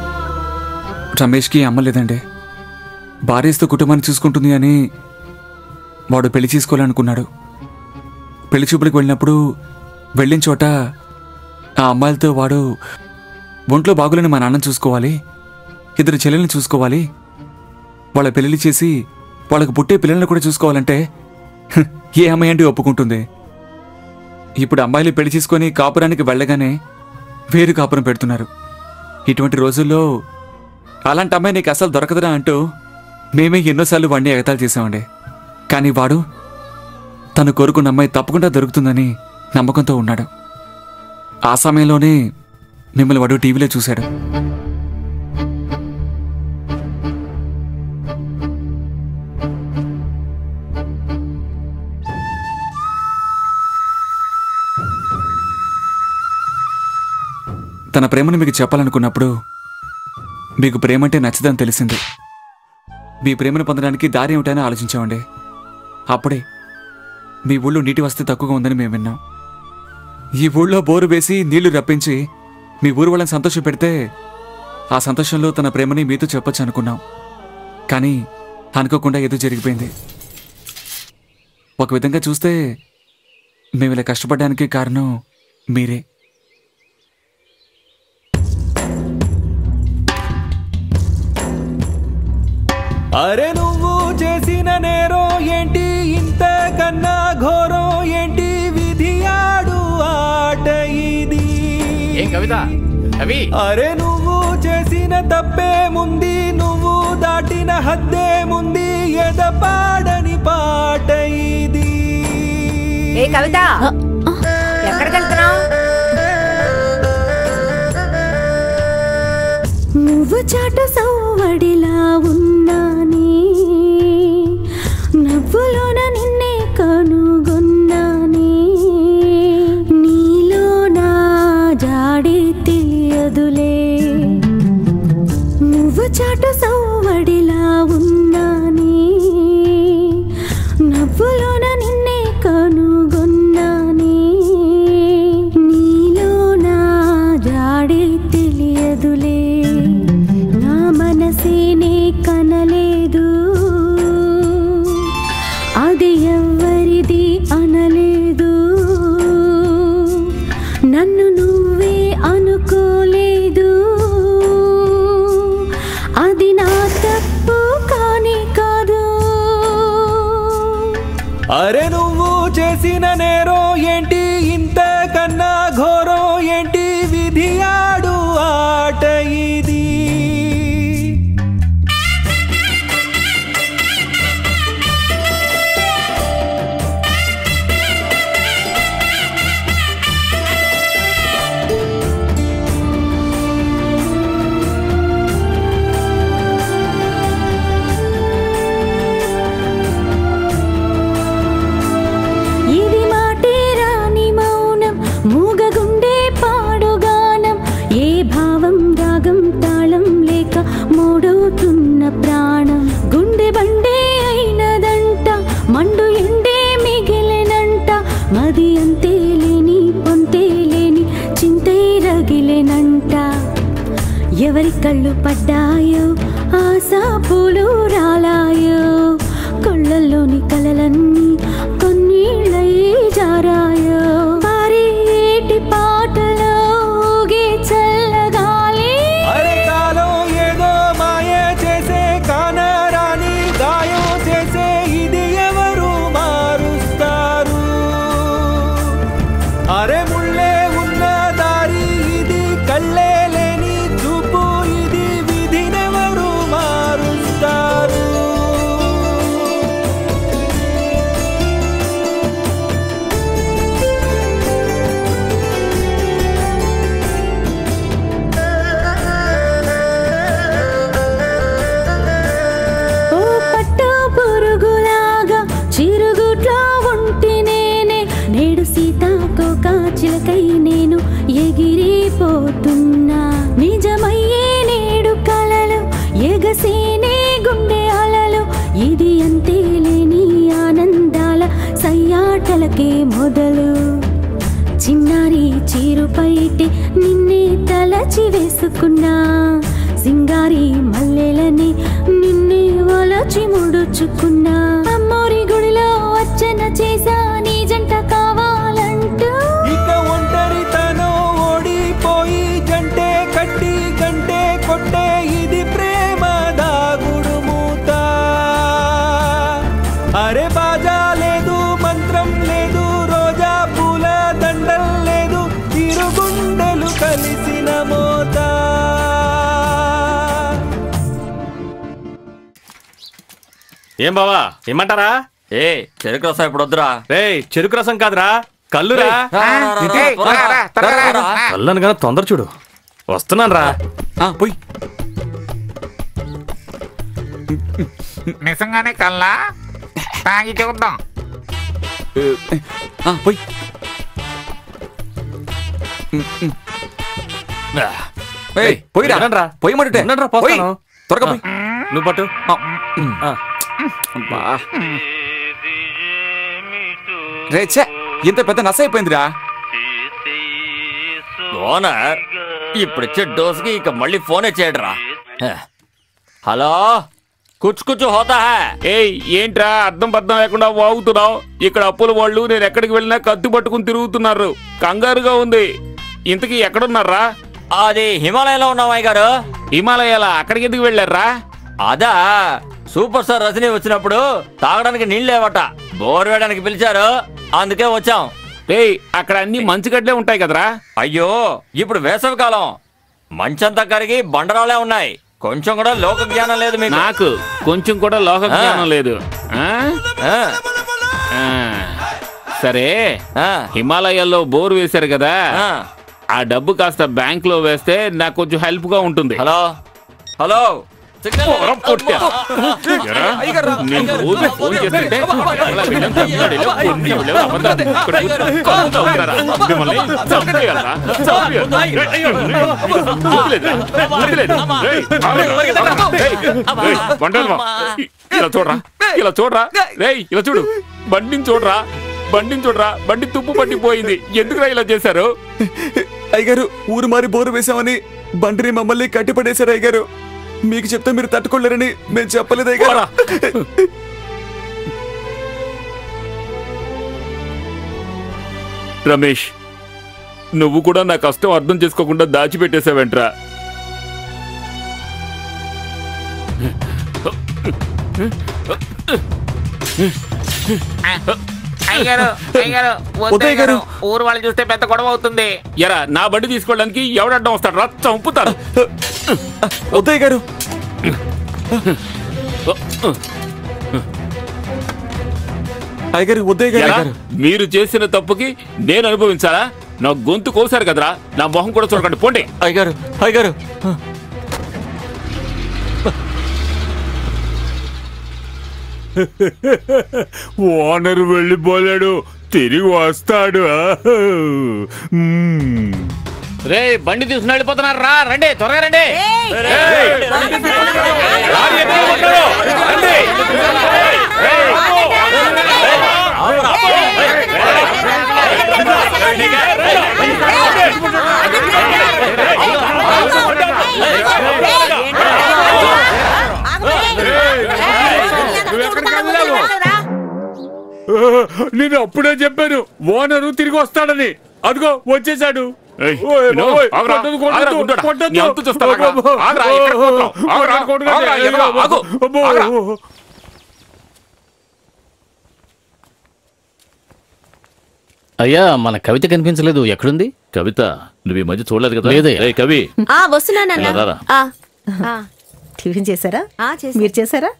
రమేష్కి అమ్మ లేదండి భార్యతో కుటుంబాన్ని చూసుకుంటుంది అని వాడు పెళ్లి చేసుకోవాలనుకున్నాడు పెళ్లి చూపులకు వెళ్ళినప్పుడు వెళ్ళిన చోట ఆ అమ్మాయిలతో వాడు ఒంట్లో బాగులని మా నాన్న చూసుకోవాలి ఇద్దరు చెల్లెల్ని చూసుకోవాలి వాళ్ళ పెళ్లి చేసి వాళ్ళకు పుట్టే పిల్లల్ని కూడా చూసుకోవాలంటే హ్, ఏ అమ్మాయి అంటే ఒప్పుకుంటుంది ఇప్పుడు అమ్మాయిలు పెళ్లి చేసుకొని కాపురానికి వెళ్ళగానే వేరు కాపురం పెడుతున్నారు ఇటువంటి రోజుల్లో అలాంటి అమ్మాయి నీకు అసలు దొరకదురా అంటూ మేమే ఎన్నోసార్లు వాడిని ఎగతాళి చేసామండి కానీ వాడు తను కోరుకున్న అమ్మాయి తప్పకుండా దొరుకుతుందని నమ్మకంతో ఉన్నాడు ఆ సమయంలోనే మిమ్మల్ని వాడు టీవీలో చూశాడు తన ప్రేమను మీకు చెప్పాలనుకున్నప్పుడు మీకు ప్రేమంటే నచ్చదని తెలిసింది మీ ప్రేమను పొందడానికి దారి ఏమిటని ఆలోచించామండి అప్పుడే మీ ఊళ్ళో నీటి వసతి తక్కువగా ఉందని మేము విన్నాం ఈ ఊళ్ళో బోరు వేసి నీళ్లు రప్పించి మీ ఊరు వాళ్ళని సంతోష పెడితే ఆ సంతోషంలో తన ప్రేమని మీతో చెప్పొచ్చు అనుకున్నాం కానీ అనుకోకుండా ఏదో జరిగిపోయింది ఒక విధంగా చూస్తే మేము ఇలా కష్టపడడానికి కారణం మీరే అరే నువ్వు చేసిన నేరం ఏంటి ఇంత కన్నా ఘోరం ఏంటి విధి ఆడు ఆట ఇది ఏం కవిత అవి అరే నువ్వు చేసిన తప్పేముంది నువ్వు దాటిన హద్దేముంది ఎదపాడని పాట ఇది ఏ కవిత ఎక్కడికి వెళ్తున్నావు నువ్వు చాటు సవ్వడిలా ఉన్నానే నవ్వులోన నిన్నే కనుగొన్నానే నీలో నా జాడి తెలియదులే నువ్వు చాటు సవ్వడిలా ఉన్నానే నవ్వులోన నిన్నే కనుగొన్నానే నీలో నా జాడి తెలియదులే నా మనసేనే కనలేదు అది ఎవ్వరిది అనలేదు నన్ను నువ్వే అనుకోలేదు అది నా తప్పు కానీ కాదు అరే నువ్వు చేసిన నేరం ఏంటి ఇంత కన్నా ఘోరం ఏంటి విధి ఆడు ఆట ఇది ఇది మాటే రాని మౌనం మూగగుండే పాడుగానం ఏ భావం రాగం తాళం లేక మూడవుతున్న ప్రాణం గుండె బండే అయినదంట మండు ఎండే మిగిలినంట మది అంతే లేని పొంతే లేని చింతే రగిలేనంట ఎవరి కళ్ళు పడ్డాయో ఆశా పూలు రాలాయో కళ్ళల్లోని కలలన్నీ కొన్నీళ్ళై జారాయో పారేటి పాటలో ఊగే చల్లగాలి అరే కాలం ఏదో మాయ చేసే కానరాని గాయం చేసే ఇది ఎవరు మారుస్తారు అరే ముళ్ళే ఉన్న దారి ఇది కళ్ళే లేని చూపు ఇది విధినెవరు మారుస్తారు ఓ పట్ట పురుగులాగా చిరుగుట్లో ఉంటి నేనే నేడు సీతాకోక చిలకై నేను ఎగిరిపోతున్నా నిజమయ్యే నేడు కలలు ఎగసేనే గుండె అలలు ఇది అంతే లేని ఆనందాల సయ్యాటలకే మొదలు చిన్నారి చీరు పైటి నిన్నే తలచి వేసుకున్నా సింగారి మల్లెలని నిన్నే వలచి ముడుచుకున్నా అమ్మోరి గుడిలో అర్చన చేసా నీ జంట కావాలంటూ ఇక ఒంటరితనం ఓడిపోయి జంటే కట్టి గంటే కొట్టే ఇది ప్రేమ దాగుడు మూత అరే బాజా లేదు మంత్రం లేదు రోజా పూల దండల్ లేదు ఇరు గుండెలు కలిసిన మోత ఏం బావా ఏమంటారా ఏ చెరుకు రసం ఇప్పుడు వద్దురా రే చెరుకు రసం కాదురా కల్లురా కళ్ళు అనగానే తొందర చూడు వస్తున్నాను రా పోయి నిజంగానే కల్లా తాగి చూద్దాం పోయి ఏయ్, పోయిరా రా పోయమంటే ఉండండిరా, పోస్తాను. త్వరగా పోయి నువ్వు పట్టు ఆ. బా. రే ఛే, ఇంత పెద్ద నస అయిపోయిందిరా ఓనర్ ఇప్పుడు ఇచ్చే డోసుకి ఇక మళ్ళీ ఫోనే చేయడరా హలో కుచ్చు కుచ్చు హోతా హై ఏయ్ ఏంట్రా అర్థం పర్థం లేకుండా వాగుతున్నావు ఇక్కడ అప్పుల వాళ్ళు నేను ఎక్కడికి వెళ్ళినా కత్తి పట్టుకుని తిరుగుతున్నారు కంగారుగా ఉంది ఇంతకీ ఎక్కడున్నారా అది హిమాలయంలో ఉన్నామాయి గారు హిమాలయాల అక్కడికి ఎందుకు వెళ్ళారా అదా సూపర్ స్టార్ రజనీ వచ్చినప్పుడు తాగడానికి నీళ్ళు లేవట బోర్ వేయడానికి పిలిచారు అందుకే వచ్చాం ఏయ్ అక్కడ అన్ని మంచుగడ్డలే ఉంటాయి కదరా అయ్యో ఇప్పుడు వేసవి కాలం మంచంతా కరిగి బండరాలే ఉన్నాయి కొంచెం కూడా లోక జ్ఞానం లేదు మీకు నాకు కొంచెం కూడా లోక జ్ఞానం లేదు ఆ? ఆ. సరే హిమాలయాల్లో బోర్ వేశారు కదా ఆ డబ్బు కాస్త బ్యాంక్ లో వేస్తే నాకు కొంచెం హెల్ప్ గా ఉంటుంది హలో హలో పోరా, పొట్టా. ఎరా? నేను రోజు ఫోన్ చేస్తుంటే ఎలా వెళ్ళాం, తమిళనాడు వెళ్ళాం, కొన్ని వెళ్ళాం, అబద్ధాలు. ఇక్కడ కూర్చొని కబుర్లు అవుతారా? మిమ్మల్ని చంపేయాలరా? చంపేయాలి. వదిలేదురా? వదిలేదు. రేయ్, ఆగరా. రేయ్, రేయ్, వంటలమా. ఇలా చూడరా ఇలా చూడరా రేయ్ ఇలా చూడు బండిని చూడరా బండిని చూడరా బండి తుప్పు పట్టిపోయింది ఎందుకురా ఇలా చేశారు అయ్యగారు ఊరు మారి బోరు వేశామని బండిని మమ్మల్ని కట్టిపడేశారు అయ్యగారు మీకు చెప్తే మీరు తట్టుకోలేరని మేము చెప్పలేదు అయ్యగారు రమేష్ నువ్వు కూడా నా కష్టం అర్థం చేసుకోకుండా దాచిపెట్టేశావేంట్రా అయ్యారు అయ్యారు ఉదయ్ గారు. ఊరు వాళ్ళు చూస్తే పెద్ద గొడవ అవుతుంది ఎరా నా బండి తీసుకోవడానికి ఎవడడ్డం వస్తాడు రా చంపుతాను ఉదయ్ గారు అయ్యగారు ఉదయ్ గారు ఎరా? అయ్యగారు. మీరు చేసిన తప్పుకి నేను అనుభవించాలా నా గొంతు కోసారు కదరా నా మొహం కూడా చూడకండి పోండి అయ్యగారు అయ్యగారు ఓనర్ వెళ్ళిపోలేడు తిరిగి వస్తాడు మ్మ్. రే బండి తీసుకుని వెళ్ళిపోతున్నారు రా రండి త్వరగా రండి నేను అప్పుడే చెప్పాను ఓనరు తిరిగి వస్తాడని అదిగో వచ్చేసాడు ఏయ్, ఓయ్ విను, బాబోయ్, ఆగురా, కొట్టొద్దు, ఆగురా, కొట్టొద్దు, గుడ్డోడా. కొట్టొద్దు. నీ అంతు చూస్తాను, ఆగురా. ఆగురా, ఎక్కడ పోతున్నావు? ఆగురా, కొట్టొద్దు. ఆగురా, ఎదురా, ఆగు. అబ్బో. అయ్యా మన కవిత కనిపించలేదు ఎక్కడుంది కవిత నువ్వు ఈ మధ్య చూడలేదు కదా లేదయ్యా. ఏయ్, కవి ఆ వస్తున్నానన్నా ఇలా రారా. ఆ, ఆ. టిఫిన్ చేశారా ఆ, చేశా. మీరు చేశారా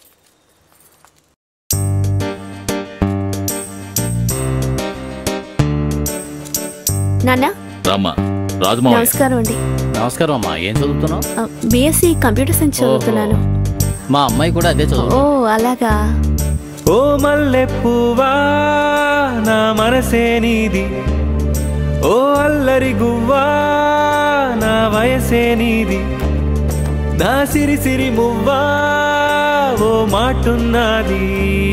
నాన్న రామ్మా రాజమావయ్య నమస్కారం అండి నమస్కారం అమ్మా ఏం చదువుతున్నావు బిఎస్సి కంప్యూటర్ సైన్స్ చదువుతున్నాను మా అమ్మాయి కూడా అదే చదువు ఓ అలాగా ఓ మల్లె పువ్వా నా మనసే నీది ఓ అల్లరి గువ్వా నా వయసే నీది నా సిరి సిరి మువ్వా ఓ మాటున్నది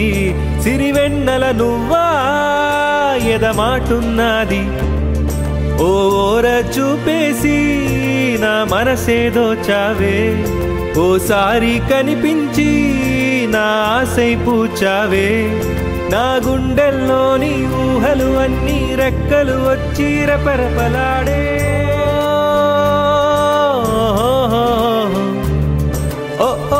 సిరి వెన్నెల నువ్వా ఎద మాటున్నది ఓ ఓర చూపేసి నా మనసేదో చావే ఓసారి కనిపించి నా ఆశై పూచావే నా గుండెల్లోని ఊహలు అన్నీ రెక్కలు వచ్చి రెపరెపలాడే ఓ ఓ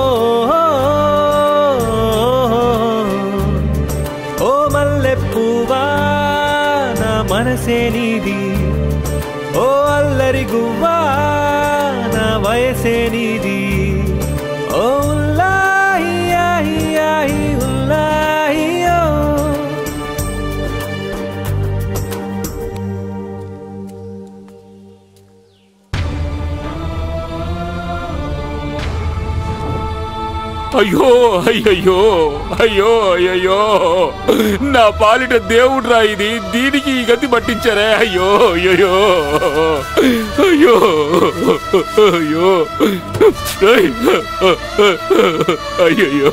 ఓ మల్లె పువ్వా నా మనసే నీది ఓ అల్లరి గువ్వా నా వయసే నీది ఓ ఉల్లాహి ఆహి ఆహి ఉల్లాహి ఓ అయ్యో అయ్యయ్యో అయ్యో అయ్యయ్యో నా పాలిట దేవుడ్రా ఇది దీనికి ఈ గతి పట్టించారే అయ్యో అయ్యయ్యో అయ్యో అయ్యో ఏయ్, అయ్యయ్యో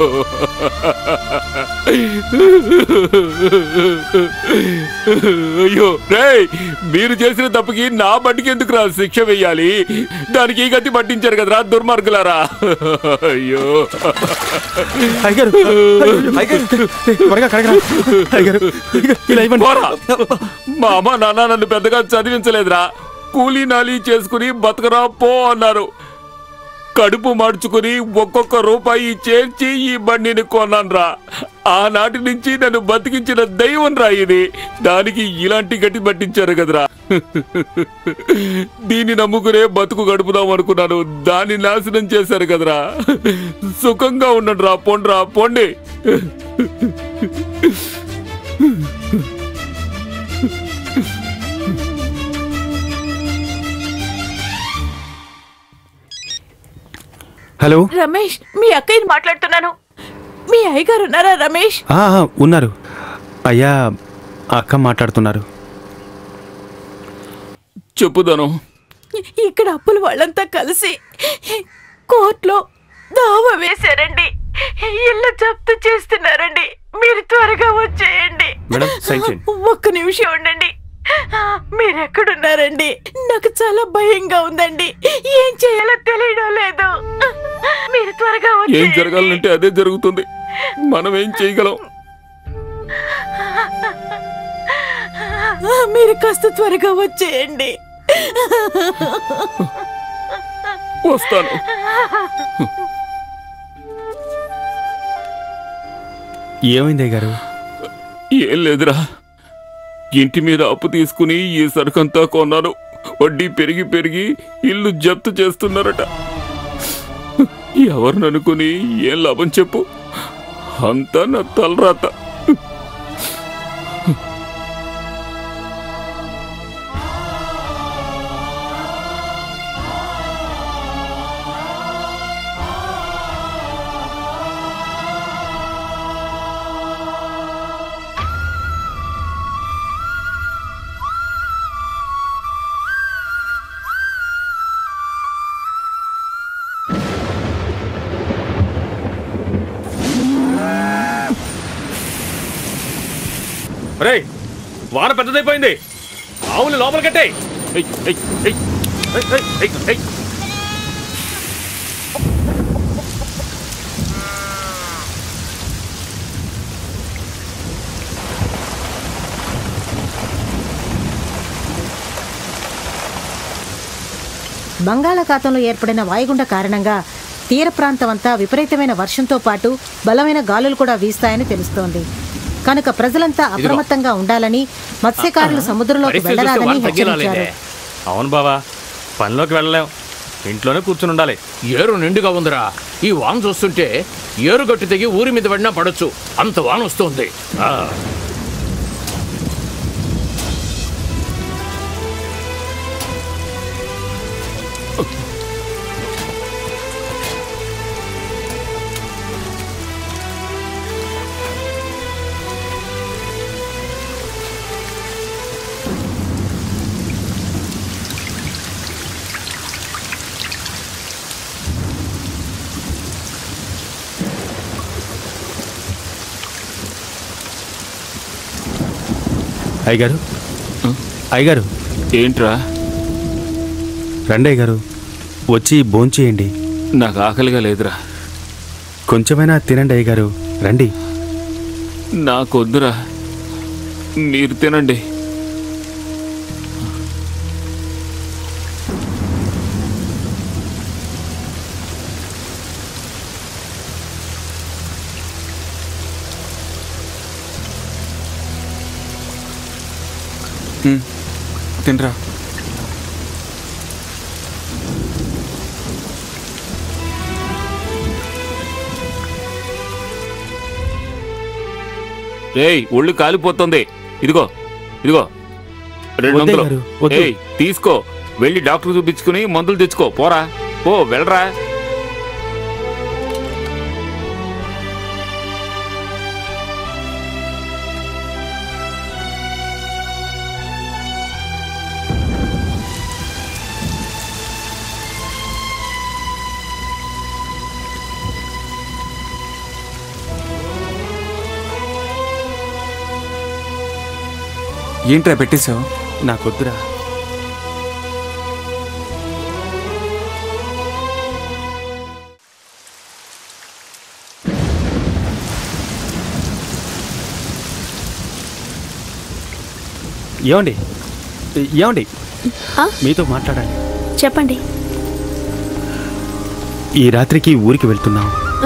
అయ్యో రేయ్ మీరు చేసిన తప్పుకి నా బండికి ఎందుకు రా శిక్ష వెయ్యాలి దానికి ఈ గతి పట్టించారు కదరా దుర్మార్గులారా అయ్యో అయ్యగారు అయ్యగారు త్వరగా కడగరా అయ్యగారు ఇలా ఇవ్వండి పోరా. మా అమ్మ నాన్న నన్ను పెద్దగా చదివించలేదురా కూలీ నాలీ చేసుకుని బతకరా పో అన్నారు కడుపు మార్చుకుని ఒక్కొక్క రూపాయి చేర్చి ఈ బండిని కొన్నానురా ఆనాటి నుంచి నన్ను బతికించిన దైవం రా ఇది దానికి ఇలాంటి గట్టి పట్టించారు కదరా దీన్ని నమ్ముకునే బతుకు గడుపుదాం అనుకున్నాను దాన్ని నాశనం చేశారు కదరా సుఖంగా ఉండండి రా పొండ్రా పొండి హలో రమేష్ మీ అక్కయ్యని మాట్లాడుతున్నాను మీ అయ్యగారు ఉన్నారా రమేష్ ఆ, ఆ, ఉన్నారు అయ్యా అక్క మాట్లాడుతున్నారు చెప్పుదాను ఇక్కడ అప్పుల వాళ్ళంతా కలిసి కోర్టులో దావా వేశారండి ఇల్లు జప్తు చేస్తున్నారండి మీరు త్వరగా వచ్చేయండి మేడం సైన్ చేయండి ఒక్క నిమిషం ఉండండి మీరెక్కడున్నారండి నాకు చాలా భయంగా ఉందండి ఏం చేయాలో తెలియడం లేదు మీరు త్వరగా ఏం వచ్చేయండి. జరగాలంటే అదే జరుగుతుంది మనం ఏం చేయగలం మీరు కాస్త త్వరగా వచ్చేయండి వస్తాను ఏమైంది అయ్యగారు ఏం లేదురా ఇంటి మీద అప్పు తీసుకుని ఈ సరుకంతా కొన్నాను వడ్డీ పెరిగి పెరిగి ఇల్లు జప్తు చేస్తున్నారట ఎవరిని అనుకుని ఏం లాభం చెప్పు అంతా నా తలరాత రేయ్ వాన పెద్దదైపోయింది ఆవులు లోపల కట్టే బంగాళాఖాతంలో ఏర్పడిన వాయుగుండ కారణంగా తీర ప్రాంతం అంతా విపరీతమైన వర్షంతో పాటు బలమైన గాలులు కూడా వీస్తాయని తెలుస్తోంది కనుక ప్రజలంతా అప్రమత్తంగా ఉండాలని మత్స్యకారులు సముద్రంలోకి పరిస్థితి చూస్తే వెళ్లరాదని వాన తగ్గేలా హెచ్చరించారు లేదే. అవును బావా పనిలోకి వెళ్ళలేం ఇంట్లోనే కూర్చుని ఉండాలి ఏరు నిండుగా ఉందిరా ఈ వాన చూస్తుంటే ఏరు గట్టు తెగి ఊరి మీద పడినా పడొచ్చు అంత వాన వస్తుంది ఆ. అయ్యగారు అయ్యగారు ఏంట్రా రండయ్య గారు వచ్చి భోంచేయండి నాకు ఆకలిగా లేదురా కొంచెమైనా తినండి అయ్య గారు రండి నాకొద్దురా మీరు తినండి ఉమ్, తినరా రేయ్ ఒళ్ళు కాలిపోతుంది ఇదిగో ఇదిగో రెండు వద్దయ్య వందలు గారు, వద్దు. ఏయ్ తీసుకో వెళ్ళి డాక్టర్ చూపించుకుని మందులు తెచ్చుకో పోరా పో వెళ్ళరా ఏంట్రా పెట్టేశావు నాకొద్దురా ఏమండి ఏమండి ఆ? మీతో మాట్లాడాలి చెప్పండి ఈ రాత్రికి ఊరికి వెళ్తున్నాం ఆ?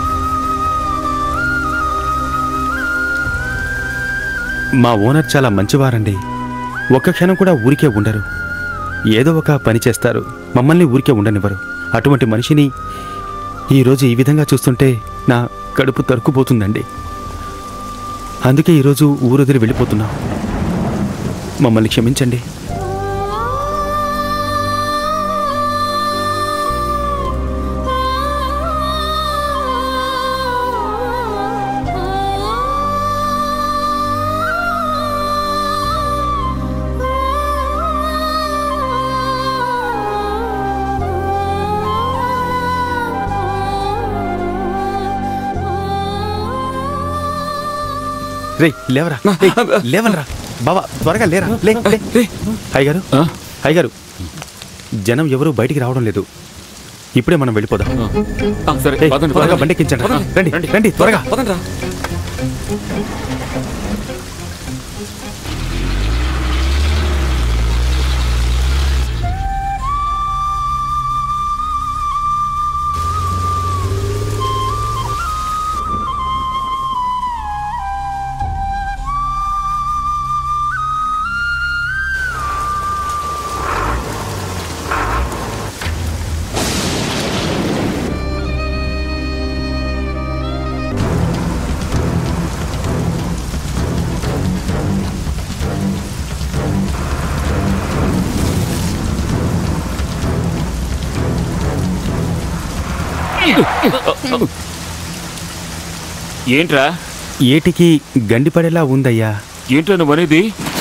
మా ఓనర్ చాలా మంచివారండి ఒక్క క్షణం కూడా ఊరికే ఉండరు ఏదో ఒక పని చేస్తారు మమ్మల్ని ఊరికే ఉండనివ్వరు అటువంటి మనిషిని ఈరోజు ఈ విధంగా చూస్తుంటే నా కడుపు తరుక్కుపోతుందండి అందుకే ఈరోజు ఊరొదిలి వెళ్ళిపోతున్నాం మమ్మల్ని క్షమించండి రే లేవరా రేయ్, లేవనరా బావా త్వరగా లేరా లే లే అయ్యగారు అయ్యగారు జనం ఎవరు బయటికి రావడం లేదు ఇప్పుడే మనం వెళ్ళిపోదాం సరే ఏయ్, పదండి, త్వరగా పదండి. బండి ఎక్కించండి పదండి, రండి రండి. రండి త్వరగా పదండ్రా ఏంట్రా ఏటికి గండిపడేలా ఉందయ్యా ఏంట్రా నువ్వు అనేది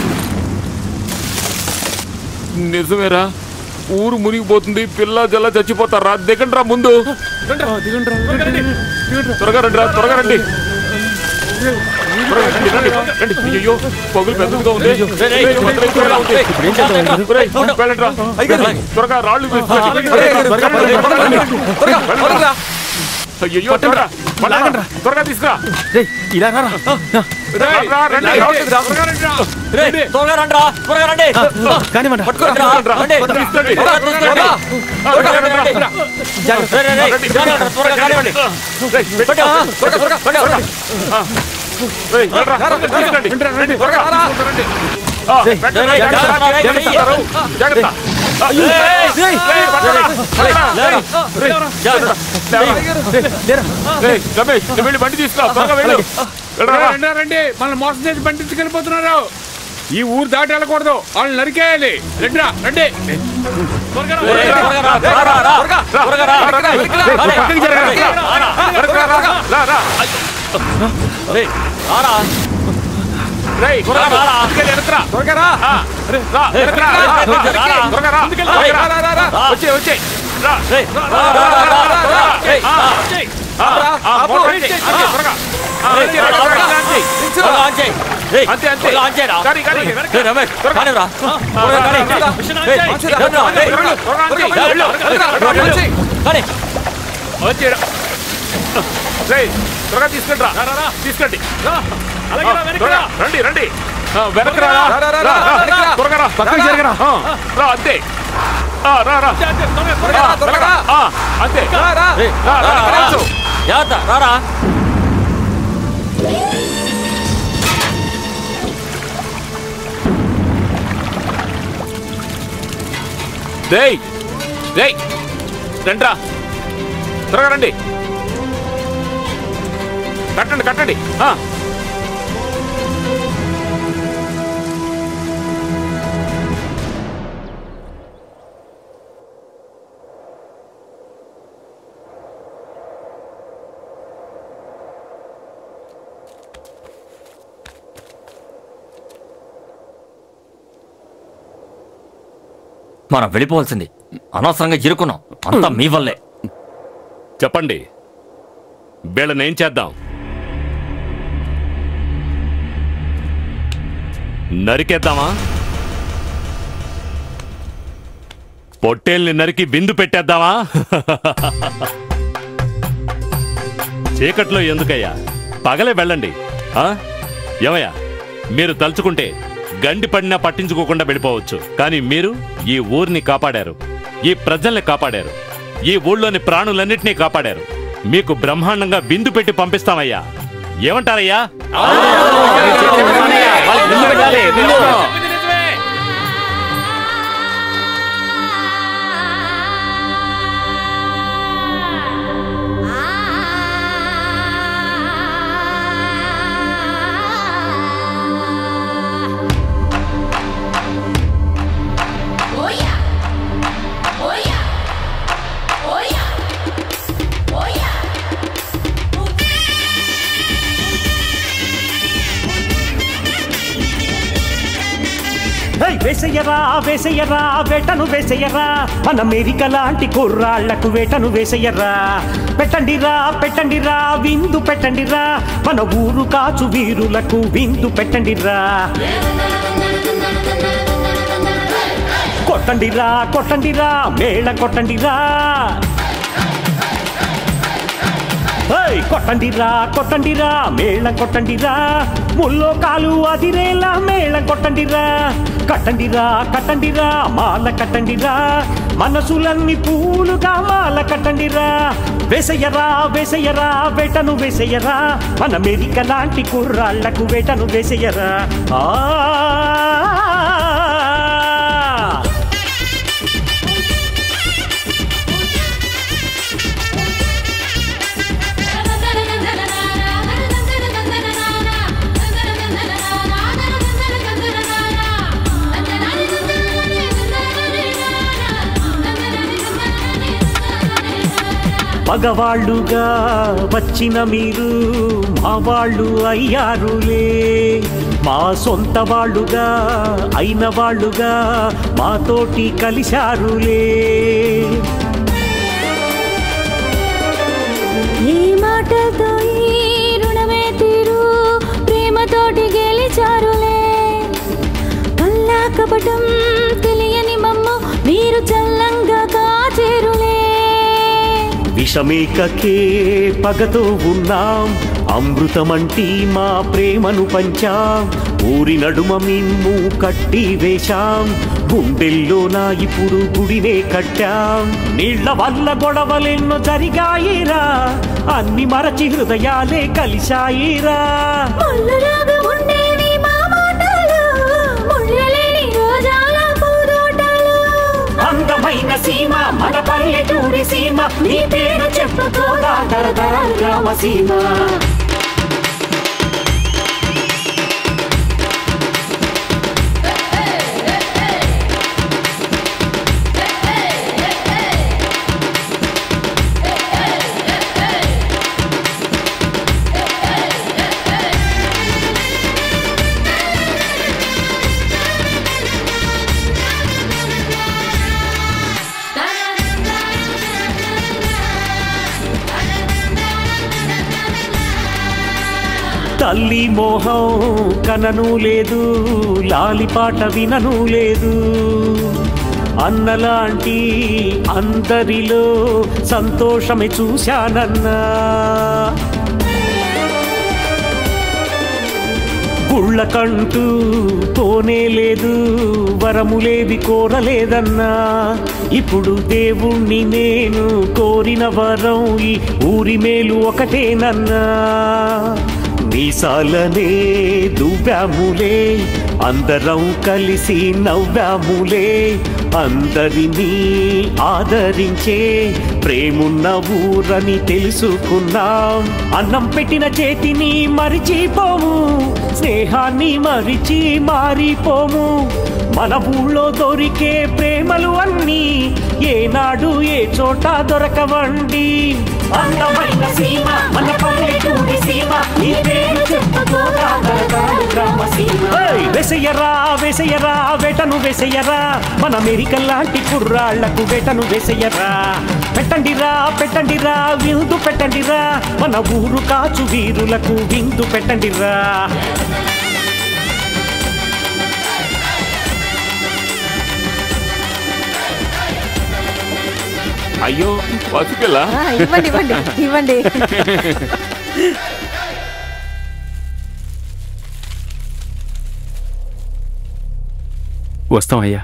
నిజమేరా ఊరు మునిగిపోతుంది పిల్ల జల్ల చచ్చిపోతారా దిగండి రా ముందు త్వరగా రండి రా త్వరగా రండి త్వరగా రండి, రండి, రండి. అయ్యయ్యో పగులు పెద్దదిగా ఉంది రేయ్, రేయ్, త్వరగా, త్వరగా ఉంది. ఇప్పుడు ఏం చేద్దాం, అయ్యగారు? రేయ్, వెళ్ళండి రా. త్వరగా రాళ్ళు తీసుకురండి. త్వరగా, త్వరగా. అయ్యయ్యో, త్వరగా. త్వరగా, త్వరగా తీసుకురా ఇలా రారా రేయ్, రా, రండి, రావట్లేదు రా. త్వరగా రండి రా. రేయ్, త్వరగా రండి రా, త్వరగా రండి. కానివ్వండి పట్టుకోరా, రండి. తీసుకురండి. త్వరగా తీసుకురండి. త్వరగా రండి. జాగ్రత్త. రేయ్, రేయ్, రేయ్, త్వరగా, త్వరగా కానివ్వండి. రేయ్, పెట్టు. త్వరగా, త్వరగా, త్వరగా. ఆ. రేయ్, రా, రా, తీసుకురండి. రండి, త్వరగా. రండి. ఆ, పెట్టండి, రేయ్, జాగ్రత్త, జాగ్రత్త, రేయ్, జాగ్రత్త, జాగ్రత్త. ఆ, రేయ్, రేయ్, రేయ్, పట్టుకోరా. పట్టుకోరా. లేరా. రేయ్, జాగ్రత్త. రేయ్, రమేష్ నువ్వు వెళ్ళి బండి తీసుకురా త్వరగా వెళ్ళు వెళ్ళరా, రా. రండి రండి మనల్ని మోసం చేసి బండించుకెళ్ళిపోతున్నారు ఈ ఊరు దాటి వెళ్ళకూడదు వాళ్ళని నరికేయాలి రండిరా రండి త్వరగా రా. రేయ్, త్వరగా రా, త్వరగా రా, రా. త్వరగా రా. రేయ్, పక్కకి జరగరా. రా, రా. రా, రా, రా, రా, రా. రేయ్, రారా. రేయ్, త్వరగా రా, రా. ముందుకెళ్ళి వెనక్కి రా. త్వరగా రా. ఆ, రా, వెనక్కి రా. రేయ్, రా, రా, రా, రా. త్వరగా రా. రేయ్, రా, రా, రా, రా. రా. వచ్చేయ్, వచ్చేయ్. రా. రేయ్, రా, రా, రా, రా, రా, రా, రా, రా. రా. రేయ్, ఆ, రా. ఆ, ఆ, మోటార్ ఆన్ చేయి, ఆన్ చేయి, త్వరగా. ఆ, రేయ్, ఆన్ చేయి, రా, త్వరగా ఆన్ చేయి. త్వరగా ఆన్ చేయి. ఏయ్, అంతే అంతే త్వరగా ఆన్ చేయరా. కానీ కానీ ఏయ్, రమేష్, కానివ్వరా. త్వరగా కాని. ఏయ్, రండ్రా, ఏయ్, కాని. వచ్చేరా రేయ్ త్వరగా తీసుకెళ్ళరా తీసుకెళ్ళి అలాగే రా, వెనక్కి త్వరగా, రా. రండి రండి ఆ, వెనక్కి రా రా, రా, రా, రా, రా, రా, రా. త్వరగా రా పక్కకి రా, జరగరా. ఆ, రా అంతే ఆ, రా రా ఆ, వెనక్కి రా. ఆ, అంతే ఏయ్, రా, రా, రా, రా. కరెక్ట్. జాగ్రత్త, రారా రేయ్ రేయ్ రండ్రా త్వరగా రండి కట్టండి కట్టండి ఆ. మనం వెళ్ళిపోవాల్సింది అనవసరంగా ఇరుకున్నాం అంతా మీ వల్లే చెప్పండి వీళ్ళని ఏం చేద్దాం నరికేద్దామా పొట్టేల్ని నరికి బిందు పెట్టేద్దామా చీకట్లో ఎందుకయ్యా పగలే వెళ్ళండి ఆ? ఏమయ్యా మీరు తలుచుకుంటే గండి పడినా పట్టించుకోకుండా వెళ్ళిపోవచ్చు కానీ మీరు ఈ ఊరిని కాపాడారు ఈ ప్రజల్ని కాపాడారు ఈ ఊళ్ళోని ప్రాణులన్నింటినీ కాపాడారు మీకు బ్రహ్మాండంగా బిందు పెట్టి పంపిస్తామయ్యా ఏమంటారయ్యా బిందు పెట్టాలి, బిందు. ఏయ్, వేసయ్యరా వేసయ్యరా వేటను వేసయ్యరా మన అమెరికా లాంటి కుర్రాళ్లకు వేటను వేసయ్యరా పెట్టండిరా పెట్టండిరా విందు పెట్టండిరా మన ఊరు కాచు వీరులకు విందు పెట్టండిరా కొట్టండిరా కొట్టండిరా మేళ కొట్టండిరా ఏయ్, కొట్టండిరా కొట్టండిరా మేళం కొట్టండిరా ముల్లో కాలు అదిరేలా మేళం కొట్టండిరా కట్టండిరా కట్టండిరా మాల కట్టండిరా మనసులన్నీ పూలుగా మాల కట్టండిరా వేసయ్యరా వేసయ్యరా వేటను వేసయ్యరా మన అమెరికా లాంటి కుర్రాళ్లకు వేటను వేసయ్యరా ఆ మగవాళ్ళుగా వచ్చిన మీరు మా వాళ్ళు అయ్యారులే మా సొంత వాళ్ళుగా అయిన వాళ్ళుగా మాతోటి కలిశారులే ఈ మాటతో ఈ రుణమే తీరు ప్రేమతోటి గెలిచారులే కల్లా కపటం తెలియని మమ్మ మీరు చల్లంగా కాచేరులే విషమేకకే పగతో ఉన్నాం అమృతమంటి మా ప్రేమను పంచాం ఊరి నడుమ మిమ్ము కట్టి వేశాం గుండెల్లోన ఇప్పుడు గుడినే కట్టాం నీళ్ల వల్ల గొడవలెన్నో జరిగాయిరా అన్ని మరచి హృదయాలే కలిశాయిరా ముళ్ళలాగా ఉండేవి మా మాటలు ముళ్ళలేని రోజాల పూదోటలు అందమైన సీమ మన పల్లెటూరి సీమ నీ పేరు చెప్పుకోరా తరతరాల గ్రామ సీమ ఆ తల్లి మోహం కనను లేదు లాలిపాట వినను లేదు అన్నలాంటి అందరిలో సంతోషమే చూశానన్నా గుళ్ళకంటూ పోనే లేదు వరములేవి కోరలేదన్నా ఇప్పుడు దేవుణ్ణి నేను కోరిన వరం ఈ ఊరి మేలు ఒకటేనన్నా మీసాలనే దువ్వాములే అందరం కలిసి నవ్వాములే అందరినీ ఆదరించే ప్రేమున్న ఊరని తెలుసుకున్నాం అన్నం పెట్టిన చేతిని మరిచిపోము స్నేహాన్ని మరిచి మారిపోము మన ఊళ్ళో దొరికే ప్రేమలు అన్నీ ఏనాడు ఏ చోట దొరకవండి అందమైన సీమ మన పల్లెటూరి సీమ ఈ పేరు చెప్పుకోగా గలగాడు గ్రామ సీమ ఏయ్, వేసయ్యరా వేసయ్యరా వేటను వేసయ్యరా మన అమెరికన్ లాంటి కుర్రాళ్లకు వేటను వేసయ్యరా పెట్టండిరా పెట్టండిరా విందు పెట్టండిరా మన ఊరు కాచు వీరులకు విందు పెట్టండిరా అయ్యో పసిపిల్ల ఆ, ఇవ్వండి ఇవ్వండి ఇవ్వండి వస్తాం అయ్యా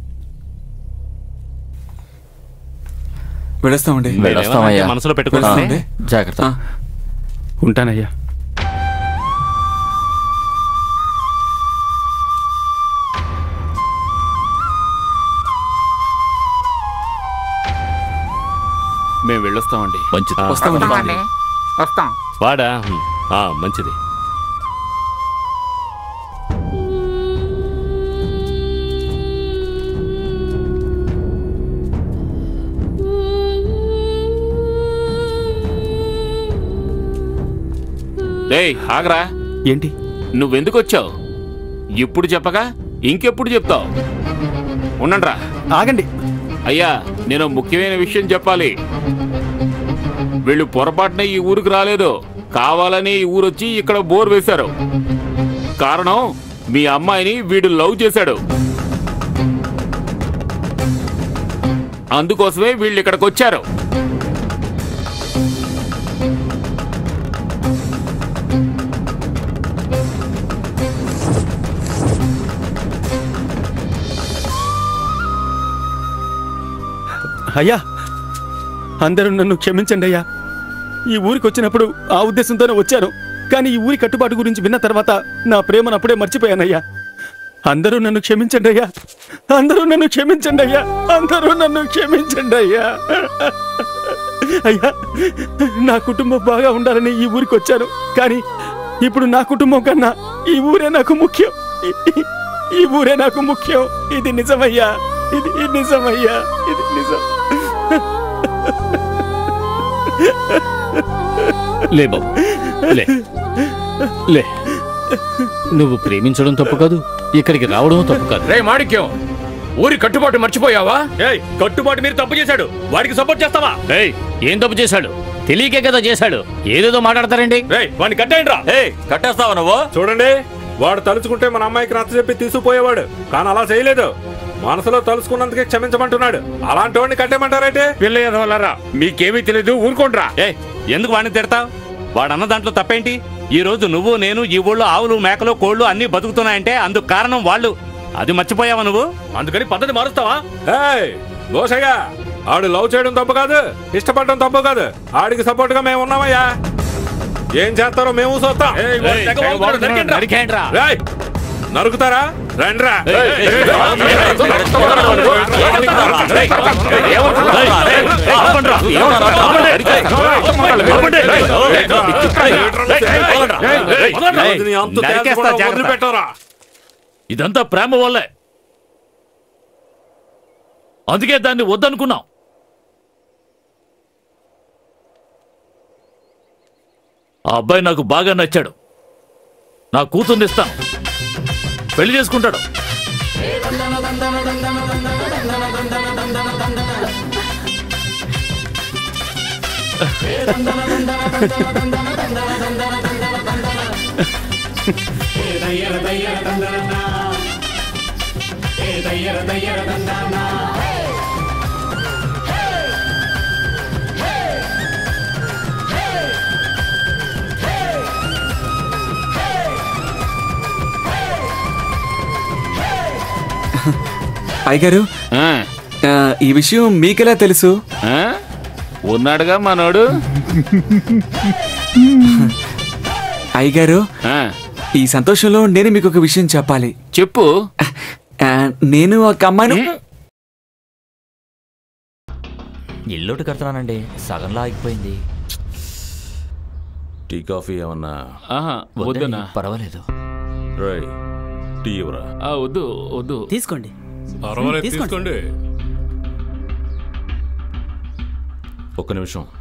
వెళ్ళొస్తామండి వెళ్ళొస్తామయ్యా. మనసులో పెట్టుకోండి. వెళ్ళొస్తామండి. జాగ్రత్త. ఆ. ఉంటానయ్యా మేము వెళ్ళొస్తామండి మంచిది వస్తామండి వస్తాం వాడా ఆ, మంచిది డేయ్ ఆగరా ఏంటి నువ్వెందుకు వచ్చావు ఇప్పుడు చెప్పగా ఇంకెప్పుడు చెప్తావు ఉండండిరా ఆగండి అయ్యా నేను ముఖ్యమైన విషయం చెప్పాలి వీళ్ళు పొరపాటున ఈ ఊరికి రాలేదు కావాలని ఈ ఊరొచ్చి ఇక్కడ బోర్ వేశారు కారణం మీ అమ్మాయిని వీడు లవ్ చేశాడు అందుకోసమే వీళ్ళు ఇక్కడికి వచ్చారు అయ్యా అందరూ నన్ను క్షమించండి అయ్యా ఈ ఊరికి వచ్చినప్పుడు ఆ ఉద్దేశంతోనే వచ్చాను కానీ ఈ ఊరి కట్టుబాటు గురించి విన్న తర్వాత నా ప్రేమను అప్పుడే మర్చిపోయానయ్యా అందరూ నన్ను క్షమించండి అయ్యా అందరూ నన్ను క్షమించండి అయ్యా అందరూ నన్ను క్షమించండి అయ్యా అయ్యా నా కుటుంబం బాగా ఉండాలని ఈ ఊరికి వచ్చాను కానీ ఇప్పుడు నా కుటుంబం కన్నా ఈ ఊరే నాకు ముఖ్యం ఈ- ఈ ఊరే నాకు ముఖ్యం ఇది నిజమయ్యా ఇది ఇది నిజమయ్యా ఇది నిజం లే బాబు లే లే నువ్వు ప్రేమించడం తప్పు కాదు ఇక్కడికి రావడం తప్పు కాదు రే మాణిక్యం ఊరి కట్టుబాటు మర్చిపోయావా ఏయ్ కట్టుబాటు మీరు తప్పు చేశాడు వాడికి సపోర్ట్ చేస్తావా ఏయ్ ఏం తప్పు చేశాడు తెలియకే కదా చేశాడు ఏదేదో మాట్లాడతారండి వాడిని కట్టేయండి రా ఏ కట్టేస్తావా నువ్వు చూడండి వాడు తలుచుకుంటే మన అమ్మాయికి నచ్చ చెప్పి తీసుకుపోయేవాడు కానీ అలా చేయలేదు మనసులో తలుచుకున్నందుకే క్షమించమంటున్నాడు అలాంటి వాడిని కట్టేమంటారైతే పిల్లయ్యరా మీకేమీ తెలియదు ఊరుకోండ్రా ఏ ఎందుకు వాడిని తిడతావు వాడన్న దాంట్లో తప్పేంటి ఈ రోజు నువ్వు నేను ఈ ఊళ్ళో ఆవులు మేకలు కోళ్ళు అన్ని బతుకుతున్నాయంటే అందుకు కారణం వాళ్ళు అది మర్చిపోయావా నువ్వు అందుకని పద్ధతి మారుస్తావా ఏయ్, దోసయ్య ఆడు లవ్ చేయడం తప్పు కాదు ఇష్టపడడం తప్పు కాదు ఆడికి సపోర్ట్ గా మేము ఉన్నామయ్యా ఏం చేస్తారో మేము చూస్తాం ఏయ్, వాడు తెగ వాగుతున్నాడు, నరికేయండి రా. నరికేయండ్రా. రేయ్, నరుకుతారా రండ్రా నరికేస్తా జాగ్రత్త. వదిలిపెట్టరా ఇదంతా ప్రేమ వల్లే అందుకే దాన్ని వద్దనుకున్నాం ఆ అబ్బాయి నాకు బాగా నచ్చాడు నా కూతుర్ని ఇస్తాను పెళ్లి చేసుకుంటాడు దయ్యర దయ్యర దందన ఏ దయ్యర దయ్యర దందన అయ్యగారు ఆ, ఈ విషయం మీకెలా తెలుసు ఉన్నాడుగా మనోడు అయ్యగారు ఈ సంతోషంలో నేను మీకు ఒక విషయం చెప్పాలి చెప్పు నేను ఒక అమ్మాయిని ఇల్లుటి కడుతున్నానండి సగంలో ఆగిపోయింది టీ కాఫీ ఏమన్నా ఆహా వద్దండి, వద్దునా పర్వాలేదు రై టీ ఇవ్వరా ఆ, వద్దు వద్దు తీసుకోండి పర్వాలేదు తీసుకోండి. తీసుకోండి ఒక్క నిమిషం